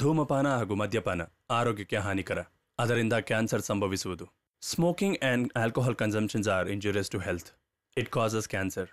ಧೂಮಪಾನ ಹಾಗೂ ಮದ್ಯಪಾನ ಆರೋಗ್ಯಕ್ಕೆ ಹಾನಿಕರ ಅದರಿಂದ ಕ್ಯಾನ್ಸರ್ ಸಂಭವಿಸುವುದು smoking and alcohol consumptions are injurious to health it causes cancer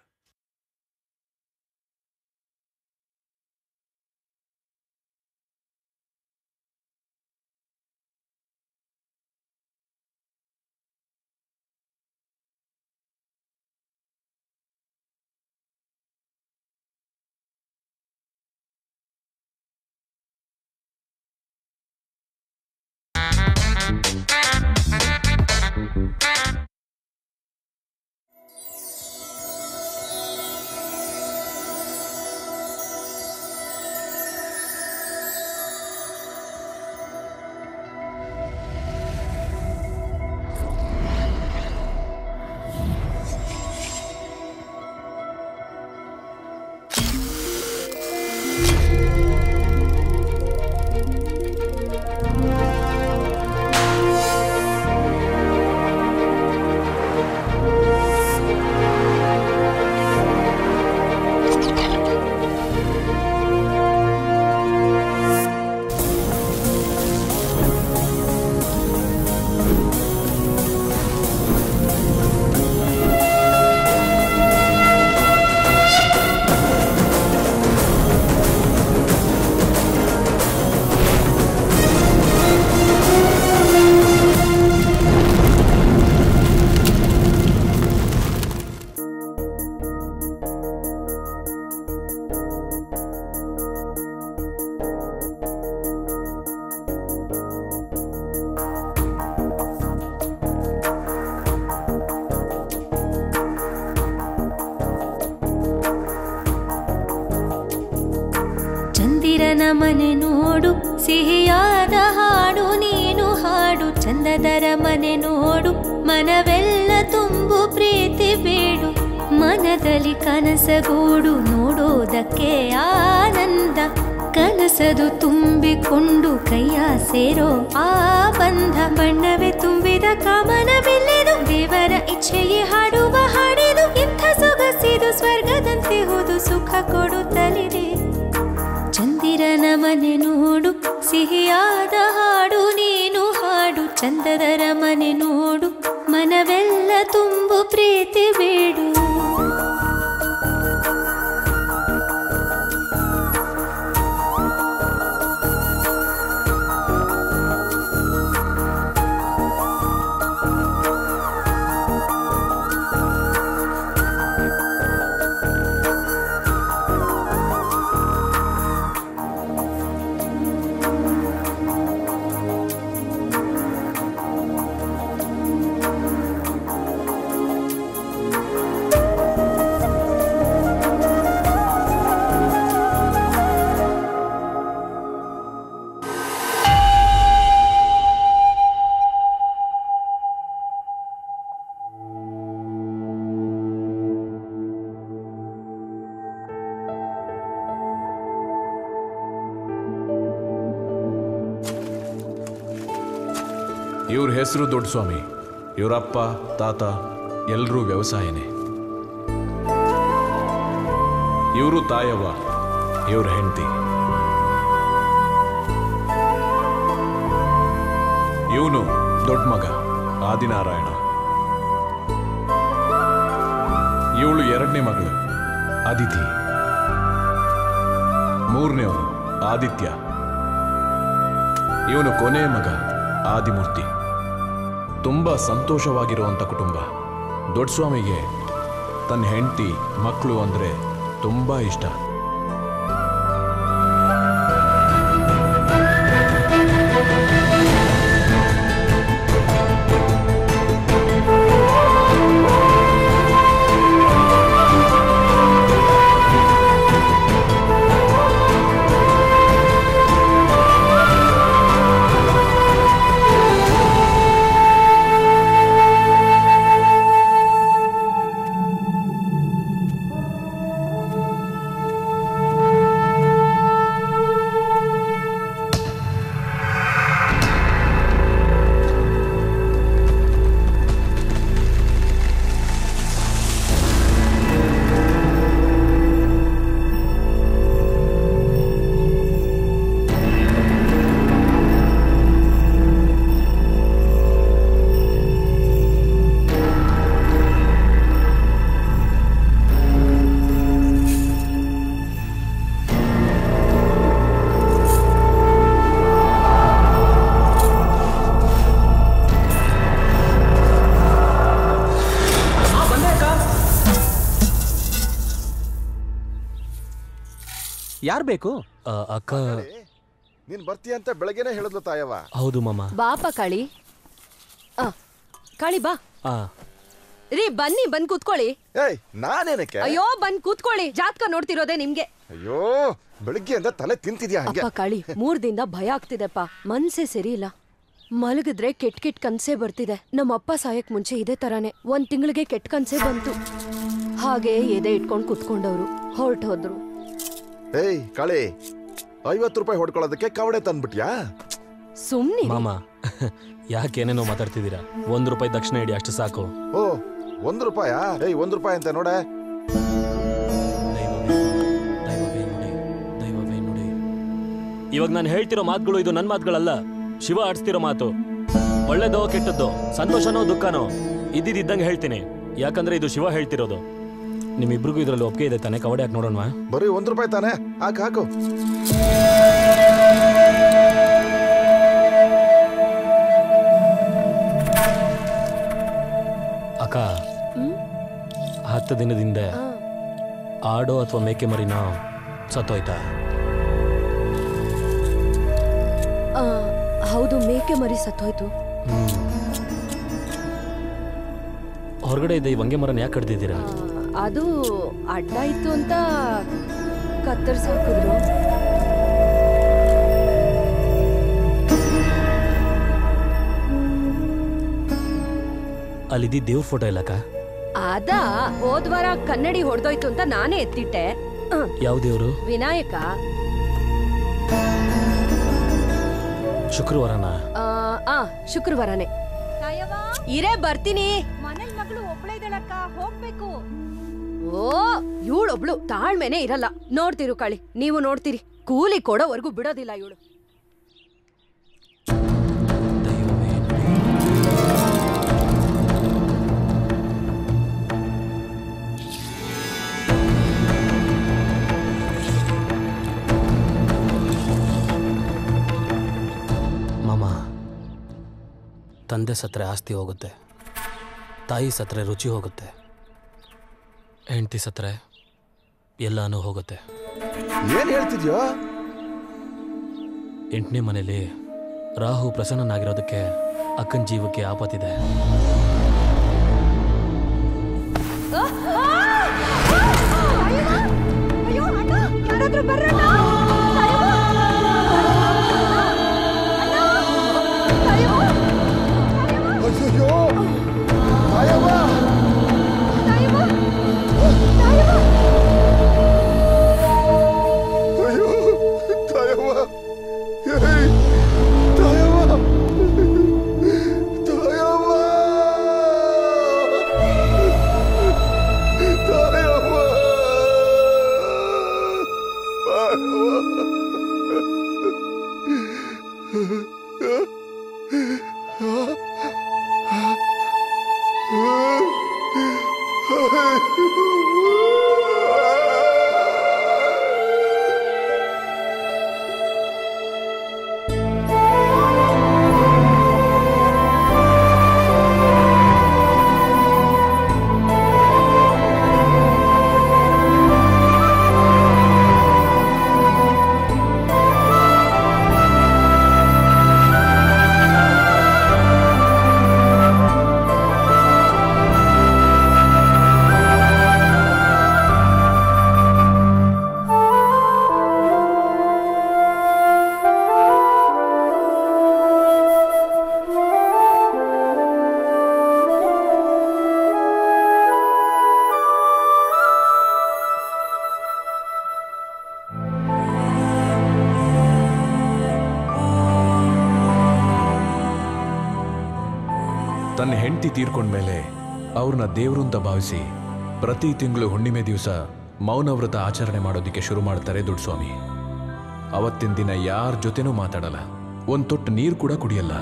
ಚಂದಿರನ ಮನೆ ನೋಡು ಸಿಹಿಯಾದ ಹಾಡು ನೀನು ಹಾಡು ಚಂದದರ ಮನೆ ನೋಡು ಮನವೆಲ್ಲ ತುಂಬು ಪ್ರೀತಿ ಬೇಡು ಮನದಲ್ಲಿ ಕನಸಗೂಡು ನೋಡೋದಕ್ಕೆ ಆನಂದ ಕನಸದು ತುಂಬಿಕೊಂಡು ಕೈಯ ಸೇರೋ ಆ ಬಂಧ ಬಣ್ಣವೇ ತುಂಬಿದ ಕಮನ ಬಿಲ್ಲಿದು ದೇವರ ಇಚ್ಛೆಯೇ ಹಾಡುವ ಹಾಡಿದು ಇಂಥ ಸೊಗಸಿದು ಸ್ವರ್ಗದಂತೆ ಹೋದು ಸುಖ ಕೊಡುತ್ತಲಿದೆ ಚಂದಿರನ ಮನೆ ನೋಡು ಸಿಹಿಯಾದ ಹಾಡು ನೀನು ಹಾಡು ಚಂದದರ ಮನೆ ನೋಡು ಮನವೆಲ್ಲ ತುಂಬು ಪ್ರೀತಿ ಬೇಡು ಇವ್ರ ಹೆಸರು ದೊಡ್ಡ ಸ್ವಾಮಿ ಇವರಪ್ಪ ತಾತ ಎಲ್ಲರೂ ವ್ಯವಸಾಯನೇ ಇವರು ತಾಯವ್ವ ಇವ್ರ ಹೆಂಡತಿ ಇವನು ದೊಡ್ಡ ಮಗ ಆದಿನಾರಾಯಣ ಇವಳು ಎರಡನೇ ಮಗಳು ಅದಿತಿ ಮೂರನೇವನು ಆದಿತ್ಯ ಇವನು ಕೊನೆಯ ಮಗ ಆದಿಮೂರ್ತಿ ತುಂಬಾ ಸಂತೋಷವಾಗಿರುವಂತ ಕುಟುಂಬ ದೊಡ್ಡಸ್ವಾಮಿಗೆ ತನ್ನ ಹೆಂಡತಿ ಮಕ್ಕಳು ಅಂದ್ರೆ ತುಂಬಾ ಇಷ್ಟ ಯಾರು ಬೇಕು ಆ, ಅಕ್ಕ ನೀನ್ ಬರ್ತೀಯ ಅಂತ ಬೆಳಗ್ಗೆನೆ ಹೇಳಿದ್ಲು ತಾಯವ್ವ ಹೌದು ಮಾಮ ಬಾಪ ಕಾಳಿ ಆ, ಕಾಳಿ ಬಾ ಆ ರೀ ಬನ್ನಿ ಬಂದ್ ಕೂತ್ಕೊಳ್ಳಿ ಏಯ್ ನಾನೇನಕ್ಕೆ ಅಯ್ಯೋ ಬಂದ್ ಕೂತ್ಕೊಳ್ಳಿ ಜಾತಕ ನೋಡ್ತಿರೋದೇ ನಿಮ್ಗೆ ಅಯ್ಯೋ ಬೆಳಿಗ್ಗೆಯಿಂದ ತಲೆ ತಿಂತಿದ್ಯಾ ಹಂಗೆ ಅಪ್ಪ ಕಾಳಿ ಮೂರ್ ದಿನದ ಭಯ ಆಗ್ತಿದೆಪ್ಪ ಮನ್ಸೇ ಸರಿ ಇಲ್ಲ ಮಲಗಿದ್ರೆ ಕೆಟ್ ಕೆಟ್ ಕನ್ಸೇ ಬರ್ತಿದೆ ನಮ್ಮ ಅಪ್ಪ ಸಾಯಕ್ ಮುಂಚೆ ಇದೇ ತರಾನೇ ಒಂದ್ ತಿಂಗಳಿಗೆ ಕೆಟ್ ಕನ್ಸೇ ಬಂತು ಹಾಗೆ ಎದೆ ಇಟ್ಕೊಂಡ್ ಕುತ್ಕೊಂಡವ್ರು ಹೊರಟು ಹೋದ್ರು ಏಯ್ ಕಾಳಿ ಐವತ್ತು ರೂಪಾಯಿ ಹೊಡ್ಕೊಳ್ಳೋದಕ್ಕೆ ಕವಡೆ ತಂದ್ಬಿಟ್ಯಾ ಸುಮ್ನಿ ಮಾಮ ಯಾಕೇನೇನೋ ಮಾತಾಡ್ತಿದ್ದೀರಾ ಒಂದು ರೂಪಾಯಿ ದಕ್ಷಿಣ ಇಡಿ ಅಷ್ಟು ಸಾಕು ಓ ಒಂದ್ ರೂಪಾಯಾ ಏಯ್ ಒಂದ್ ರೂಪಾಯಿ ಅಂತ ನೋಡೆ ದೈವವೇ ದೈವವೇ ನುಡಿ ದೈವವೇ ನುಡಿ ಇವಾಗ ನಾನು ಹೇಳ್ತಿರೋ ಮಾತುಗಳು ಇದು ನನ್ನ ಮಾತುಗಳಲ್ಲ ಶಿವ ಆಡಿಸ್ತಿರೋ ಮಾತು ಒಳ್ಳೇದೋ ಕೆಟ್ಟದ್ದೋ ಸಂತೋಷನೋ ದುಃಖನೋ ಇದ್ದಿದ್ದಂಗೆ ಹೇಳ್ತೀನಿ ಯಾಕಂದ್ರೆ ಇದು ಶಿವ ಹೇಳ್ತಿರೋದು ನಿಮ್ಮಿಬ್ರಿಗೂ ಇದರಲ್ಲಿ ಒಪ್ಪಿಗೆ ಇದೆ ತಾನೆ ಕವಡೆ ಹಾಕಿ ನೋಡೋಣ ಬರೀ ಒಂದ್ ರೂಪಾಯಿ ತಾನೆ ಹಾಕು ಹಾಕು ಅಕ್ಕ ಹತ್ತು ದಿನದಿಂದ ಆಡೋ ಅಥವಾ ಮೇಕೆ ಮರಿನ ಸತ್ತೋಯ್ತಾ ಆ, ಹೌದು ಮೇಕೆ ಮರಿ ಸತ್ತೋಯ್ತು ಹೊರಗಡೆ ಇದೆ ಈ ವಂಗೆ ಮರನ ಯಾಕೆ ಕಡ್ದಿದ್ದೀರಾ ಆ, ಅದು ಅಡ್ಡ ಇತ್ತು ಅಂತ ಕತ್ತರ್ಸ್ ಹಾಕಿದ್ರು ಅಲ್ಲಿದ್ದಿ ದೇವ್ ಫೋಟೋ ಇಲ್ಲಕ್ಕ ಅದ ಹೋದ್ವಾರ ಕನ್ನಡಿ ಹೊಡೆದೋಯ್ತು ಅಂತ ನಾನೇ ಎತ್ತಿಟ್ಟೆ ಆ, ಯಾವ ದೇವ್ರು ವಿನಾಯಕ ಶುಕ್ರವಾರನ ಆ, ಆ ಶುಕ್ರವಾರನೇ ಇರೇ ಬರ್ತೀನಿ ಮನೇಲಿ ಮಗಳು ಒಬ್ಳೆ ಇದ್ದಾಳಕ್ಕ ಹೋಗ್ಬೇಕು ಓ ಇವಳೊಬ್ಳು ತಾಳ್ಮೆನೆ ಇರಲ್ಲ ನೋಡ್ತಿರು ಕಳಿ ನೀವು ನೋಡ್ತೀರಿ ಕೂಲಿ ಕೊಡೋವರೆಗೂ ಬಿಡೋದಿಲ್ಲ ಇವಳು ದೈವವೇ ನುಡಿ. ಮಾಮ ತಂದೆ ಸತ್ರೆ ಆಸ್ತಿ ಹೋಗುತ್ತೆ ತಾಯಿ ಸತ್ರೆ ರುಚಿ ಹೋಗುತ್ತೆ ಹೆಂಡತಿ ಸತ್ರೆ ಎಲ್ಲಾನು ಹೋಗುತ್ತೆ ಏನ್ ಹೇಳ್ತಿದ್ಯೋ ಎಂಟನೇ ಮನೇಲಿ ರಾಹು ಪ್ರಸನ್ನನಾಗಿರೋದಕ್ಕೆ ಅಕ್ಕನ ಜೀವಕ್ಕೆ ಆಪತ್ತಿದೆ ಅಯ್ಯೋ ತಾಯವ್ವ ಅಯ್ಯೋ ತಾಯವ್ವ ಏಯ್ ತಾಯವ್ವ ತಾಯವ್ವ ತಾಯವ್ವ ತನ್ನ ಹೆಂಡತಿ ತೀರ್ಕೊಂಡ್ಮೇಲೆ ಅವ್ರನ್ನ ದೇವ್ರು ಅಂತ ಭಾವಿಸಿ ಪ್ರತಿ ತಿಂಗಳು ಹುಣ್ಣಿಮೆ ದಿವಸ ಮೌನವ್ರತ ಆಚರಣೆ ಮಾಡೋದಕ್ಕೆ ಶುರು ಮಾಡ್ತಾರೆ ದುಡ್ಸ್ವಾಮಿ ಅವತ್ತಿನ ದಿನ ಯಾರ ಜೊತೆನೂ ಮಾತಾಡಲ್ಲ ಒಂದ್ ತೊಟ್ಟು ನೀರು ಕೂಡ ಕುಡಿಯಲ್ಲ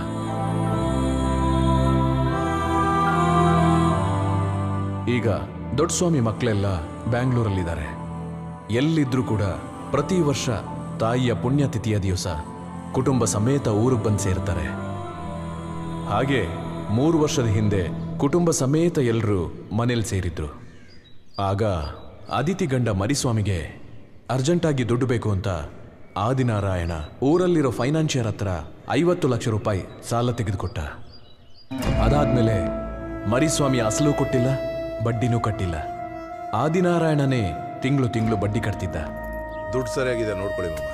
ಈಗ ದೊಡ್ಡಸ್ವಾಮಿ ಮಕ್ಕಳೆಲ್ಲ ಬ್ಯಾಂಗ್ಳೂರಲ್ಲಿದ್ದಾರೆ ಎಲ್ಲಿದ್ರೂ ಕೂಡ ಪ್ರತಿ ವರ್ಷ ತಾಯಿಯ ಪುಣ್ಯತಿಥಿಯ ದಿವಸ ಕುಟುಂಬ ಸಮೇತ ಊರಿಗೆ ಬಂದು ಸೇರ್ತಾರೆ ಹಾಗೆ ಮೂರು ವರ್ಷದ ಹಿಂದೆ ಕುಟುಂಬ ಸಮೇತ ಎಲ್ಲರೂ ಮನೇಲಿ ಸೇರಿದ್ರು ಆಗ ಅದಿತಿ ಗಂಡ ಮರಿಸ್ವಾಮಿಗೆ ಅರ್ಜೆಂಟಾಗಿ ದುಡ್ಡು ಬೇಕು ಅಂತ ಆದಿನಾರಾಯಣ ಊರಲ್ಲಿರೋ ಫೈನಾನ್ಷಿಯರ್ ಹತ್ರ ಐವತ್ತು ಲಕ್ಷ ರೂಪಾಯಿ ಸಾಲ ತೆಗೆದುಕೊಟ್ಟ ಅದಾದ್ಮೇಲೆ ಮರಿಸ್ವಾಮಿ ಅಸಲು ಕೊಟ್ಟಿಲ್ಲ ಬಡ್ಡಿನೂ ಕಟ್ಟಿಲ್ಲ ಆದಿನಾರಾಯಣನೇ ತಿಂಗಳು ತಿಂಗಳು ಬಡ್ಡಿ ಕಟ್ತಿದ್ದ ದುಡ್ಡು ಸರಿಯಾಗಿದೆ ನೋಡ್ಕೊಳ್ಳಿ ಮಾಮ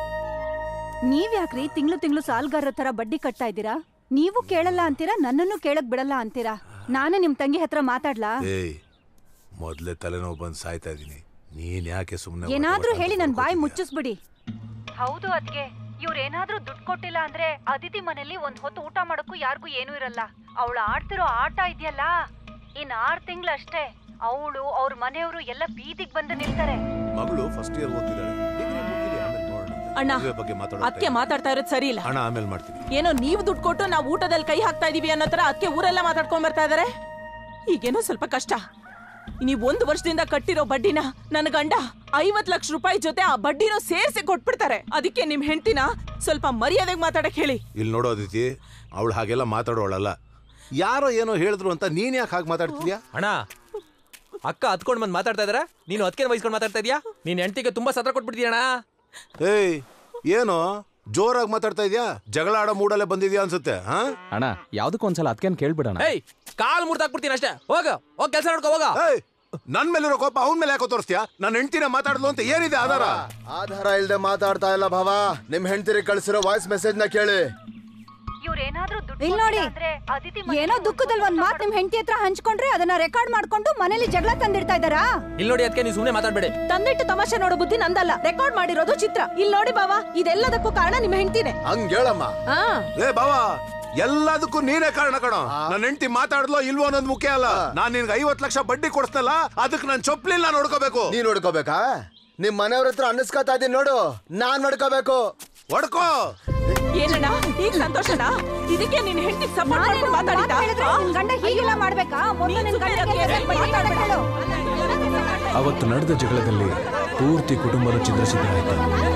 ನೀವ್ ಯಾಕ್ರಿ ತಿಂಗಳು ತಿಂಗಳು ಸಾಲ್ಗಾರರ ತರ ಬಡ್ಡಿ ಕಟ್ತಾ ಇದ್ದೀರಾ ನೀವು ಕೇಳಲ್ಲ ಅಂತೀರಾ ನನ್ನನ್ನು ಕೇಳಕ್ ಬಿಡಲ್ಲ ಅಂತೀರಾ ನಾನು ನಿಮ್ ತಂಗಿ ಹತ್ರ ಮಾತಾಡ್ಲಾ ಏಯ್ ಮೊದ್ಲೇ ತಲೆನೋವು ಬಂದು ಸಾಯ್ತಾ ಇದೀನಿ ನೀನ್ ಯಾಕೆ ಸುಮ್ಮನೆ ಏನಾದ್ರೂ ಹೇಳಿ ನನ್ ಬಾಯಿ ಮುಚ್ಚಿಸ್ಬಿಡಿ ಹೌದು ಅದ್ಗೆ ಇವ್ರೇನಾದ್ರೂ ದುಡ್ಡು ಕೊಟ್ಟಿಲ್ಲ ಅಂದ್ರೆ ಅದಿತಿ ಮನೇಲಿ ಒಂದ್ ಹೊತ್ತು ಊಟ ಮಾಡಕ್ಕೂ ಯಾರಿಗೂ ಏನೂ ಇರಲ್ಲ ಅವಳು ಆಡ್ತಿರೋ ಆಟ ಇದೆಯಲ್ಲ ಇನ್ ಆರ್ ತಿಂಗಳಷ್ಟೇ ಅವಳು ಅವ್ರ ಮನೆಯವರು ಎಲ್ಲ ಬೀದಿಗ್ ಬಂದು ನಿಲ್ತಾರೆ ಮಗಳು ಫಸ್ಟ್ ಇಯರ್ ಓದ್ತಿದ್ದಾಳೆ ಡಿಗ್ರಿ ಮುಗಿಲಿ ಆಮೇಲೆ ನೋಡೋಣ ಅಣ್ಣ ಮದುವೆ ಬಗ್ಗೆ ಮಾತಾಡೋ ಅದಕ್ಕೆ ಮಾತಾಡ್ತಾ ಇರೋದು ಸರಿ ಇಲ್ಲ ಹಣ ಆಮೇಲೆ ಮಾಡ್ತೀನಿ ಏನೋ ನೀವು ದುಡ್ಡು ಕೊಟ್ಟು ನಾವು ಊಟದಲ್ಲಿ ಕೈ ಹಾಕ್ತಾ ಇದೀವಿ ಅನ್ನೋ ತರ ಅದಕ್ಕೆ ಊರೆಲ್ಲ ಮಾತಾಡ್ಕೊಂಡ್ ಬರ್ತಾ ಇದಾರೆ ಈಗೇನೋ ಸ್ವಲ್ಪ ಕಷ್ಟ ನೀವು ಒಂದು ವರ್ಷದಿಂದ ಕಟ್ಟಿರೋ ಬಡ್ಡಿನ ನನ್ನ ಗಂಡ ಐವತ್ ಲಕ್ಷ ರೂಪಾಯಿ ಜೊತೆ ಆ ಬಡ್ಡಿನೂ ಸೇರಿಸಿ ಕೊಟ್ಬಿಡ್ತಾರೆ ಅದಕ್ಕೆ ನಿಮ್ ಹೆಂಡ್ತಿನ ಸ್ವಲ್ಪ ಮರ್ಯಾದೆಗೆ ಮಾತಾಡಕ್ ಹೇಳಿ ಇಲ್ಲಿ ನೋಡೋ ಅದಿತಿ ಅವಳು ಹಾಗೆಲ್ಲ ಮಾತಾಡೋಳಲ್ಲ ಯಾರೋ ಏನೋ ಹೇಳಿದ್ರು ಅಂತ ನೀನ್ ಯಾಕೆ ಹಾಗೆ ಮಾತಾಡ್ತಿದ್ಯಾ ಅಣ್ಣ ಅಕ್ಕ ಹತ್ಕೊಂಡ್ ಬಂದ್ ಮಾತಾಡ್ತಾ ಇದಾರೆ ನೀನು ಅದಕ್ಕೆ ವಹಿಸ್ಕೊಂಡು ಮಾತಾಡ್ತಾ ಇದೀಯಾ ನೀನ್ ಹೆಂಡತಿಗೆ ತುಂಬಾ ಸತ್ರ ಕೊಟ್ಬಿಟ್ಟಿದ್ಯಣ್ಣ ಏಯ್ ಏನು ಜೋರಾಗಿ ಮಾತಾಡ್ತಾ ಇದ್ಯಾ ಜಗಳ ಆಡೋ ಮೂಡಲ್ಲೇ ಬಂದಿದ್ಯಾ ಅನ್ಸುತ್ತೆ ಹಾ ಅಣ್ಣ ಯಾವ್ದಕ್ಕೂ ಒಂದ್ಸಲ ಅದಕ್ಕೇನು ಕೇಳ್ಬಿಡಣ ಏಯ್ ಕಾಲ್ ಮುರ್ದಾಕ್ಬಿಡ್ತೀನಿ ಅಷ್ಟೇ ಹೋಗ ಹೋಗ್ ಕೆಲಸ ನೋಡ್ಕೋ ಹೋಗ ಏಯ್ ನನ್ ಮೇಲಿರೋ ಕೋಪ ಅವನ್ ಮೇಲೆ ಯಾಕೋ ತೋರಿಸ್ತೀಯಾ ನನ್ನ ಹೆಂಡ್ತಿನ ಮಾತಾಡ್ಲು ಅಂತ ಏನಿದೆ ಆಧಾರ ಆಧಾರ ಇಲ್ದೆ ಮಾತಾಡ್ತಾ ಇಲ್ಲ ಭಾವ ನಿಮ್ ಹೆಂಡ್ತಿರಿ ಕಳ್ಸಿರೋ ವಾಯ್ಸ್ ಮೆಸೇಜ್ ನ ಕೇಳಿ ಇವ್ರೇನಾದ್ರೂ ದುಡ್ಡು ಇಲ್ ನೋಡಿ ಅಂದ್ರೆ ಅದಿತಿ ಏನೋ ದುಃಖದಲ್ಲಿ ಒಂದ್ ಮಾತ್ ನಿಮ್ ಹೆಂಡತಿ ಹತ್ರ ಹಂಚ್ಕೊಂಡ್ರೆ ಅದನ್ನ ರೆಕಾರ್ಡ್ ಮಾಡ್ಕೊಂಡು ಮನೇಲಿ ಜಗಳ ತಂದಿಡ್ತಾ ಇದ್ದಾರಾ ಇಲ್ಲಿ ನೋಡಿ ಅದಕ್ಕೆ ನೀವು ಸುಮ್ಮನೆ ಮಾತಾಡ್ಬೇಡಿ ತಂದಿಟ್ಟು ತಮಾಷೆ ನೋಡೋ ಬುದ್ಧಿ ನಂದಲ್ಲ ರೆಕಾರ್ಡ್ ಮಾಡಿರೋದು ಚಿತ್ರ ಇಲ್ಲಿ ನೋಡಿ ಬಾವಾ ಇದೆಲ್ಲದಕ್ಕೂ ಕಾರಣ ನಿಮ್ಮ ಹೆಂಡ್ತಿನೇ ಹಂಗ್ ಹೇಳಮ್ಮ ಆ ಏ ಬಾವ ಎಲ್ಲದಕ್ಕೂ ನೀನೇ ಕಾರಣ ಕಣೋ ನನ್ನ ಹೆಂಡತಿ ಮಾತಾಡ್ಲೋ ಇಲ್ವೋ ಅನ್ನೋದು ಮುಖ್ಯ ಅಲ್ಲ ನಾನ್ ನಿನ್ಗೆ ಐವತ್ ಲಕ್ಷ ಬಡ್ಡಿ ಕೊಡ್ಸ್ನಲ್ಲ ಅದಕ್ಕೆ ನಾನು ಚೊಪ್ಲಿಲ್ಲ ನೋಡ್ಕೋಬೇಕು ನೀ ನೋಡ್ಕೋಬೇಕಾ ನಿಮ್ ಮನೆಯವ್ರ ಹತ್ರ ಅನ್ನಿಸ್ಕೊತಾ ಇದೀನಿ ನೋಡು ನಾನ್ ನೋಡ್ಕೋಬೇಕು ಹೊಡ್ಕೋ ಏನಣ್ಣ ಈಗ ಸಂತೋಷನಾ ಇದಕ್ಕೆ ನಿನ್ ಹೆಂಡತಿ ಸಪೋರ್ಟ್ ನಾನೇನೋ ಮಾಡ್ಕೊಂಡು ಒಂದ್ ಮಾತ್ ಮಾತಾಡಿದ್ದ ಹೇಳಿದ್ರೆ ನಿನ್ ಗಂಡ ಹೀಗೆಲ್ಲ ಮಾಡ್ಬೇಕಾ ಮೊದ್ಲು ನಿನ್ ಗಂಡಗೆ ಎದೆ ಮಾತಾಡಕ್ ಹೇಳು. ಅವತ್ತು ನಡೆದ ಜಗಳದಲ್ಲಿ ಪೂರ್ತಿ ಕುಟುಂಬದ ಚಿದ್ರಚಿದ್ರಾಯಿತು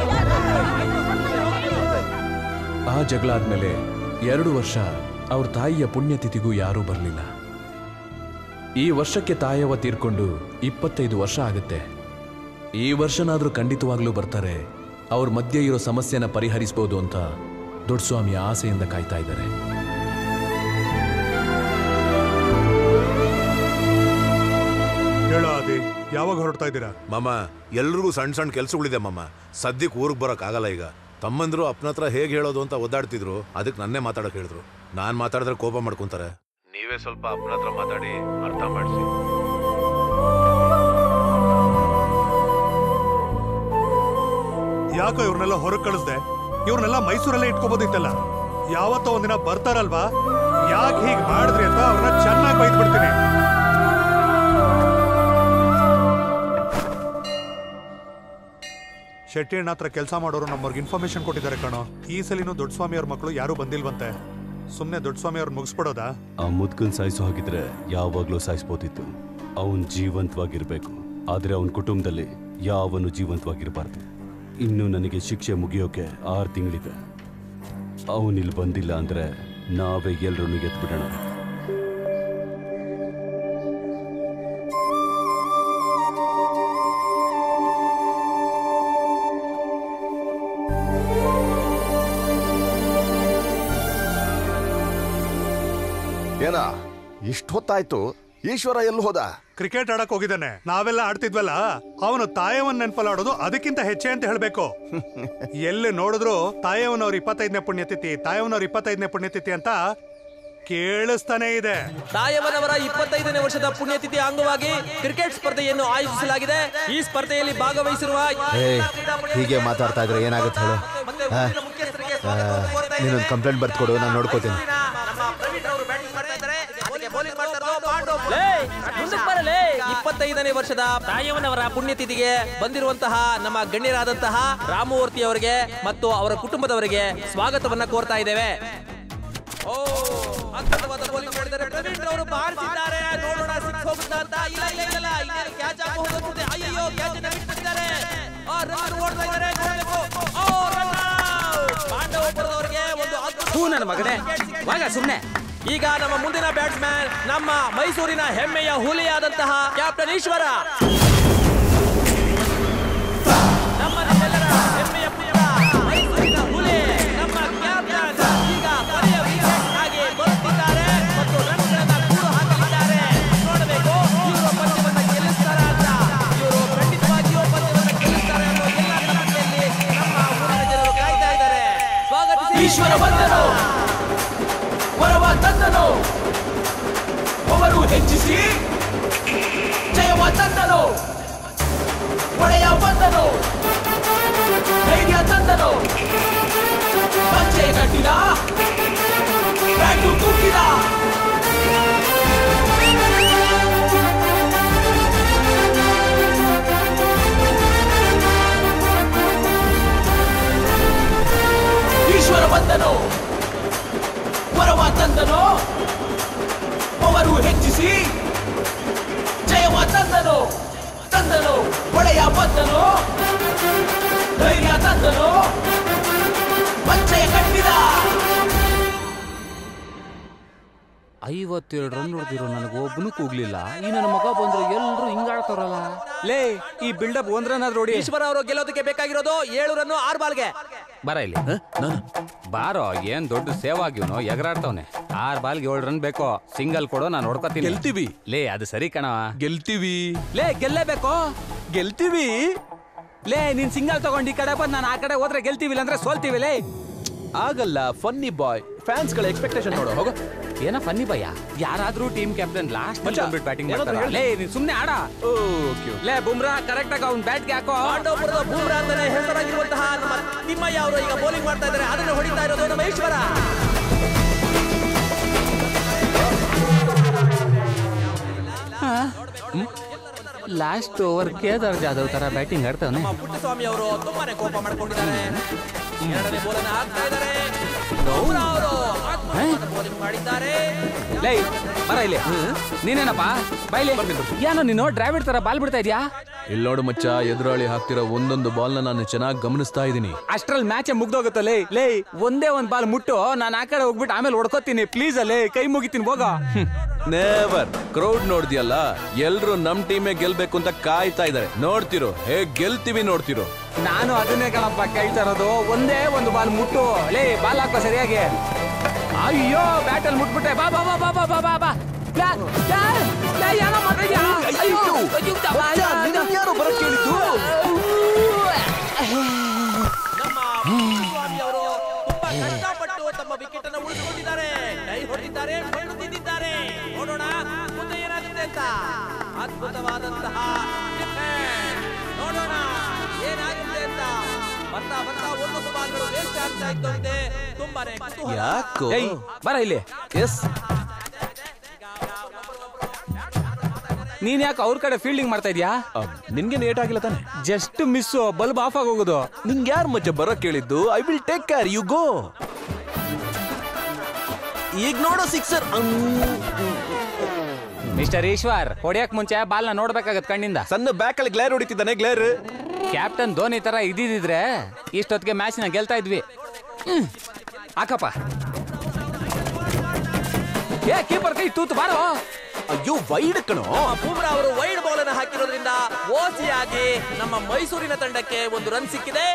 ಆ ಜಗಳ ಆದ್ಮೇಲೆ ಎರಡು ವರ್ಷ ಅವ್ರ ತಾಯಿಯ ಪುಣ್ಯತಿಥಿಗೂ ಯಾರೂ ಬರಲಿಲ್ಲ ಈ ವರ್ಷಕ್ಕೆ ತಾಯವ ತೀರ್ಕೊಂಡು ಇಪ್ಪತ್ತೈದು ವರ್ಷ ಆಗುತ್ತೆ ಈ ವರ್ಷನಾದ್ರೂ ಖಂಡಿತವಾಗ್ಲೂ ಬರ್ತಾರೆ ಅವ್ರ ಮಧ್ಯೆ ಇರೋ ಸಮಸ್ಯೆನ ಪರಿಹರಿಸ್ಬೋದು ಅಂತ ದೊಡ್ಡಸ್ವಾಮಿ ಆಸೆಯಿಂದ ಕಾಯ್ತಾ ಇದ್ದಾರೆ ಹೇಳೋ ಅದಿ ಯಾವಾಗ ಹೊರಡ್ತಾ ಇದ್ದೀರಾ ಮಾಮ ಎಲ್ರಿಗೂ ಸಣ್ಣ ಸಣ್ಣ ಕೆಲ್ಸಗಳಿದೆ ಮಾಮ ಸದ್ಯಕ್ಕೆ ಊರಿಗೆ ಬರೋಕ್ ಆಗಲ್ಲ ಈಗ ತಮ್ಮಂದ್ರು ಅಪ್ಪನ ಹತ್ರ ಹೇಗೆ ಹೇಳೋದು ಅಂತ ಒದ್ದಾಡ್ತಿದ್ರು ಅದಕ್ಕೆ ನನ್ನೇ ಮಾತಾಡಕ್ ಹೇಳಿದ್ರು ನಾನ್ ಮಾತಾಡಿದ್ರೆ ಕೋಪ ಮಾಡ್ಕೊಂತಾರೆ ನೀವೇ ಸ್ವಲ್ಪ ಅಪ್ಪನ ಹತ್ರ ಮಾತಾಡಿ ಅರ್ಥ ಮಾಡಿಸಿ ಯಾಕೋ ಇವ್ರನ್ನೆಲ್ಲ ಹೊರಗೆ ಕಳಿಸ್ದೆ ಇವ್ರನ್ನೆಲ್ಲ ಮೈಸೂರಲ್ಲೇ ಇಟ್ಕೋಬೋದಿತ್ತಲ್ಲ ಯಾವತ್ತೋ ಒಂದಿನ ಬರ್ತಾರಲ್ವಾ ಯಾಕೆ ಹೀಗೆ ಮಾಡಿದ್ರಿ ಅಂತ ಅವ್ರನ್ನ ಚೆನ್ನಾಗಿ ಬೈದ್ ಬಿಡ್ತೀನಿ ಶೆಟ್ಟಿ ಅಣ್ಣ ಹತ್ರ ಕೆಲಸ ಮಾಡೋರು ನಮ್ಮವ್ರಿಗೆ ಇನ್ಫಾರ್ಮೇಶನ್ ಕೊಟ್ಟಿದ್ದಾರೆ ಕಣೋ ಈ ಸಲಿನೂ ದೊಡ್ಡ ಸ್ವಾಮಿ ಅವ್ರ ಮಕ್ಕಳು ಯಾರು ಬಂದಿಲ್ವಂತೆ ಸುಮ್ಮನೆ ದೊಡ್ಡ ಸ್ವಾಮಿ ಅವ್ರು ಮುಗಿಸ್ಬಿಡೋದಾ ಆ ಮುದ್ಕನ್ ಸಾಯಿಸೋ ಹಾಗಿದ್ರೆ ಯಾವಾಗ್ಲೂ ಸಾಯಿಸ್ಬೋದಿತ್ತು ಅವನ್ ಜೀವಂತವಾಗಿರ್ಬೇಕು ಆದ್ರೆ ಅವನ ಕುಟುಂಬದಲ್ಲಿ ಯಾವನು ಜೀವಂತವಾಗಿರಬಾರ್ದು ಇನ್ನು ನನಗೆ ಶಿಕ್ಷೆ ಮುಗಿಯೋಕೆ ಆರು ತಿಂಗಳಿದೆ ಅವನಿಲ್ಲಿ ಬಂದಿಲ್ಲ ಅಂದ್ರೆ ನಾವೇ ಎಲ್ರನ್ನೂ ಎತ್ಬಿಡೋಣ ಏನ ಇಷ್ಟ ಹೊತ್ತಾಯ್ತು ಈಶ್ವರ ಎಲ್ಲಿ ಹೋದ ಕ್ರಿಕೆಟ್ ಆಡಕ್ ಹೋಗಿದ್ದಾನೆ ನಾವೆಲ್ಲ ಆಡ್ತಿದ್ವಲ್ಲ ಅವನು ತಾಯವನ್ ನೆನ್ಪಲಾಡೋದು ಅದಕ್ಕಿಂತ ಹೆಚ್ಚೆ ಅಂತ ಹೇಳ್ಬೇಕು ಎಲ್ಲಿ ನೋಡಿದ್ರು ತಾಯವನವ್ರ ಇಪ್ಪತ್ತೈದನೇ ಪುಣ್ಯತಿಥಿ ತಾಯವನವ್ರ ಇಪ್ಪತ್ತೈದನೇ ಪುಣ್ಯತಿಥಿ ಅಂತ ಕೇಳಿಸ್ತಾನೆ ಇದೆ ತಾಯಮ್ಮನವರ ಇಪ್ಪತ್ತೈದನೇ ವರ್ಷದ ಪುಣ್ಯತಿಥಿ ಅಂಗವಾಗಿ ಕ್ರಿಕೆಟ್ ಸ್ಪರ್ಧೆಯನ್ನು ಆಯೋಜಿಸಲಾಗಿದೆ ಈ ಸ್ಪರ್ಧೆಯಲ್ಲಿ ಭಾಗವಹಿಸಿರುವ ಏ ಹೀಗೆ ಮಾತಾಡ್ತಾ ಇದ್ರೆ ಏನಾಗುತ್ತೆ ಹೇಳು ಹಾ? ಆ, ನೀನೊಂದು ಕಂಪ್ಲೇಂಟ್ ಬರ್ತ್ಕೊಡು ನಾನು ನೋಡ್ಕೋತೀನಿ ಲೇ, ಮುಂದಕ್ಕೆ ಬರಲೇ ಇಪ್ಪತ್ತೈದನೇ ವರ್ಷದ ತಾಯಮ್ಮನವರ ಪುಣ್ಯತಿಥಿಗೆ ಬಂದಿರುವಂತಹ ನಮ್ಮ ಗಣ್ಯರಾದಂತಹ ರಾಮಮೂರ್ತಿ ಅವರಿಗೆ ಮತ್ತು ಅವರ ಕುಟುಂಬದವರಿಗೆ ಸ್ವಾಗತವನ್ನ ಕೋರ್ತಾ ಇದ್ದೇವೆ ಓ ಅದ್ಭುತವಾದ bowling ಮಾಡಿದ್ದಾರೆ. ಪ್ರವೀಣ್ ಅವರು ಬಾರಿಸಿದ್ದಾರೆ ನೋಡೋಣ ಸಿಕ್ಸ್ ಹೋಗುತ್ತಾ ಅಂತ ಇಲ್ಲ ಇಲ್ಲ ಇಲ್ಲ, ಇಲ್ಲ ಇನ್ನೇನು ಕ್ಯಾಚ್ ಆಗಿ ಹೋಗುತ್ತೆ ಅಯ್ಯಯ್ಯೋ ಕ್ಯಾಚ್ ಅನ್ನ ಬಿಟ್ಟಿದ್ದಾರೆ ಆ ರನ್ ಓಡ್ತಾ ಇದ್ದಾರೆ ನೋಡ್ಬೇಕು ಓ ರನ್ ಪಾಂಡವಪುರದವರಿಗೆ ಒಂದು ಅದ್ಭುತ ಹೂ ನನ್ನ ಮಗನೇ ವಾಗ ಸುಮ್ನೆ ಈಗ ನಮ್ಮ ಮುಂದಿನ ಬ್ಯಾಟ್ಸ್ಮನ್ ನಮ್ಮ ಮೈಸೂರಿನ ಹೆಮ್ಮೆಯ ಹುಲಿಯಾದಂತಹ ಕ್ಯಾಪ್ಟನ್ ಈಶ್ವರ ಈಶ್ವರ ಬಂದನು ವರವ ತಂದನು ಅವರು ಹೆಚ್ಚಿಸಿ ಜಯವ ತಂದನು ಒಡೆಯ ಬಂದನು ಧೈರ್ಯ ತಂದನು ಪಂಚೆ ಕಟ್ಟಿದ ಬ್ಯಾಟು ತೂಕಿದ ಈಶ್ವರ ಬಂದನು ವರವ ತಂದನು ಅವರು ಹೆಚ್ಚಿಸಿ ಜಯವ ತಂದನು ತಂದನು ಒಳೆಯ ಬಂದನು ಧೈರ್ಯ ತಂದನು ಪಂಚೆಯ ಕಟ್ಟಿದ ಐವತ್ತೇಳು ರನ್ ಹೊಡೆದಿರೋ ನನಗೆ ಒಬ್ಬನು ಕೂಗ್ಲಿಲ್ಲ ಈ ನನ್ನ ಮಗ ಬಂದ್ರೆ ಎಲ್ರು ಹಿಂಗಾಡ್ತಾರಲ್ಲ ಲೇ ಈ ಬಿಲ್ಡಪ್ ಒಂದ್ ರನ್ ಆದ್ರೂ ಹೊಡಿ ಈಶ್ವರ ಅವರು ಗೆಲ್ಲೋದಕ್ಕೆ ಬೇಕಾಗಿರೋದು ಏಳು ರನ್ನು ಆರು ಬಾಲ್ಗೆ ಬರ ಇಲ್ಲಿ ಬಾರೋ ಏನ್ ದೊಡ್ಡ ಸೇವ್ ಆಗಿವ್ನು ಎಗರಾಡ್ತವ್ನೆ ಆರ್ ಬಾಲ್ಗೆ ಏಳು ರನ್ ಬೇಕೋ ಸಿಂಗಲ್ ಕೊಡೋ ನಾನು ಹೊಡ್ಕೊತೀನಿ ಗೆಲ್ತೀವಿ ಲೇ ಅದು ಸರಿ ಕಣ ಗೆಲ್ತೀವಿ ಲೇ ಗೆಲ್ಲೇಬೇಕು ಗೆಲ್ತೀವಿ ಲೇ ನೀನ್ ಸಿಂಗಲ್ ತಗೊಂಡು ಈ ಕಡೆ ಬಂದ್ ನಾನು ಆ ಕಡೆ ಹೋದ್ರೆ ಗೆಲ್ತೀವಿ ಅಂದ್ರೆ ಸೋಲ್ತೀವಿ ಲೇ ಆಗಲ್ಲ ಫನ್ನಿ ಬಾಯ್ ಫ್ಯಾನ್ಸ್ಗಳ ಎಕ್ಸ್ಪೆಕ್ಟೇಷನ್ ನೋಡು ಹೋಗೋ ಏನ ಫನ್ನಿ ಭಯ ಯಾರಾದ್ರೂ ಟೀಮ್ ಕ್ಯಾಪ್ಟನ್ ಲಾಸ್ಟ್ ಮಚ್ಚ, ಬಂದ್ಬಿಟ್ಟು ಬ್ಯಾಟಿಂಗ್ ಏನಾದ್ರೂ ಮಾಡ್ತಾರ ಹೇಳು. ಲೇ ನೀನ್ ಸುಮ್ನೆ ಆಡ ಲೇ ಬುಮ್ರಾ ಕರೆಕ್ಟ್ ಆಗಿ ಅವ್ನ್ ಬ್ಯಾಟ್ಗೆ ಹಾಕೋ ಪಾಂಡವಪುರದ ಬೂಮ್ರಾ ಅಂತಾನೆ ಹೆಸರಾಗಿರುವಂತಹ ನಮ್ಮ ತಿಮ್ಮಯ್ಯ ಅವರು ಈಗ ಬೌಲಿಂಗ್ ಮಾಡ್ತಾ ಇದ್ದಾರೆ ಅದನ್ನು ಹೊಡಿತಾ ಇರೋದು ನಮ್ಮ ಈಶ್ವರ ಲಾಸ್ಟ್ ಓವರ್ ಕೇದಾರ್ ಜಾಧವ್ ತರ ಬ್ಯಾಟಿಂಗ್ ಆಡ್ತಾವನೆ ನಮ್ಮ ಪುಟ್ಟಸ್ವಾಮಿ ಅವರು ತುಂಬಾನೇ ಕೋಪ ಮಾಡ್ಕೊಂಡಿದ್ದಾರೆ ಎರಡನೇ ಬೋಲನ್ನು ಹಾಕ್ತಾ ಇದ್ದಾರೆ ಬೂಮ್ರಾ ಅವರು ಬೌಲಿಂಗ್ ಮಾಡಿದ್ದಾರೆ ಲೇ ಬರ ಇಲ್ಲಿ ನೀನೇನಪ್ಪ ಬೈಲಿ ಏನೋ ನೀನು ಡ್ರೈವರ್ ತರ ಬಾಲ್ ಬಿಡ್ತಾ ಇದ್ಯಾ ಇಲ್ಲಿ ನೋಡು ಮಚ್ಚ ಎದುರಾಳಿ ಹಾಕ್ತಿರೋ ಒಂದೊಂದು ಬಾಲ್ನ ನಾನು ಚೆನ್ನಾಗಿ ಗಮನಿಸ್ತಾ ಇದ್ದೀನಿ ಅಷ್ಟ್ರಲ್ಲಿ ಮ್ಯಾಚ್ ಮುಗ್ದೋಗುತ್ತೆ ಲೇ ಲೇ ಒಂದೇ ಒಂದ್ ಬಾಲ್ ಮುಟ್ಟು ನಾನು ಆ ಕಡೆ ಹೋಗ್ಬಿಟ್ಟು ಆಮೇಲೆ ಹೊಡ್ಕೋತೀನಿ ಪ್ಲೀಸ್ ಅಲ್ಲೇ ಕೈ ಮುಗಿತೀನಿ ಹೋಗ ನೇವರ್ ಕ್ರೌಡ್ ನೋಡ್ದಿಯಲ್ಲ ಎಲ್ರು ನಮ್ ಟೀಮೇ ಗೆಲ್ಬೇಕು ಅಂತ ಕಾಯ್ತಾ ಇದಾರೆ ನೋಡ್ತಿರೋ ಹೇಗ್ ಗೆಲ್ತೀವಿ ನೋಡ್ತಿರೋ ನಾನು ಅದನ್ನೇ ಕಣಪ್ಪ ಕೇಳ್ತಾ ಇರೋದು ಒಂದೇ ಒಂದು ಬಾಲ್ ಮುಟ್ಟು ಲೇ ಬಾಲ್ ಹಾಕೋ ಸರಿಯಾಗಿ ಅಯ್ಯೋ ಬ್ಯಾಟಲ್ ಮುಟ್ಬಿಟ್ಟೆ ಬಾ ಬಾ ಬಾ ಬಾ ಬಾ ಬಾ ಬಾ ಬಾ ಲೇ, ಲೇ, ಲೇ, ಏನೋ ಮಾಡಿದ್ಯಾ? ಅಯ್ಯೋ, ಅಯ್ಯೋ, ಬಾ, ಬಾ, ಯಾರು ಬರಕ್ ಕೇಳಿದ್ದು ನಮ್ಮ ಪುಟ್ಟಸ್ವಾಮಿ ಅವರು ತುಂಬಾ ಕಷ್ಟಪಟ್ಟು ತಮ್ಮ ವಿಕೆಟ್ ಅನ್ನು ಉಳಿಸಿಕೊಂಡಿದ್ದಾರೆ ಕೈ ಹೊಡೆದಿದ್ದಾರೆ ಮಣ್ಣು ತಿಂದಿದ್ದಾರೆ ನೋಡೋಣ ಮುಂದೆ ಏನಾಗುತ್ತೆ ಅಂತ ಅದ್ಭುತವಾದಂತಹ defense. ನೋಡೋಣ ಏನಾಗುತ್ತೆ ಅಂತ ಬರ್ತಾ ಬರ್ತಾ ಒಂದೊಂದು ಬಾಲ್ಗಳು ವೇಸ್ಟ್ ಆಗ್ತಾ ಇದ್ದಂತೆ ತುಂಬಾನೇ ಕುತೂಹಲ. ಯಾಕೋ ಏಯ್, ಬರ ಇಲ್ಲಿ ಎಸ್ ನೀನ್ ಯಾಕೆ ಅವ್ರ ಕಡೆ ಫೀಲ್ಡಿಂಗ್ ಮಾಡ್ತಾ ಇದ್ಯಾ ನಿನ್ಗೆ ಲೇಟ್ ಆಗಿಲ್ಲ ತಾನೆ ಜಸ್ಟ್ ಮಿಸ್ ಬಲ್ಬ್ ಆಫ್ ಆಗಿ ಹೋಗೋದು ನಿಂಗೆ ಯಾರು ಮಚ್ಚ ಬರಕ್ ಕೇಳಿದ್ದು I will take care you go ಈಗ ನೋಡೋ ಸಿಕ್ಸರ್ ಮಿಸ್ಟರ್ ಈಶ್ವರ್ ಹೊಡಿಯಕ್ ಮುಂಚೆ ಬಾಲ್ನ ನೋಡ್ಬೇಕಾಗತ್ ಕಣ್ಣಿಂದ ಸಣ್ಣ ಬ್ಯಾಕ್ ಅಲ್ಲಿ ಗ್ಲೇರ್ ಹೊಡಿತಿದ್ದಾನೆ ಗ್ಲೇರ್ ಕ್ಯಾಪ್ಟನ್ ಧೋನಿ ತರ ಇದ್ದಿದ್ರೆ ಇಷ್ಟೊತ್ತಿಗೆ ಮ್ಯಾಚ್ ನ ಗೆಲ್ತಾ ಇದ್ವಿ ಹ್ಮ್. ಹಾಕಪ್ಪ ಏ ಕೀಪರ್ ಕೈ ತೂತು ಬಾರೋ ಅಯ್ಯೋ ವೈಡ್ ಕಣೋ ನಮ್ಮ ಬೂಮ್ರಾ ಅವರು ವೈಡ್ ಬಾಲ್ ಅನ್ನು ಹಾಕಿರೋದ್ರಿಂದ ಓಸಿಯಾಗಿ ನಮ್ಮ ಮೈಸೂರಿನ ತಂಡಕ್ಕೆ ಒಂದು ರನ್ ಸಿಕ್ಕಿದೆ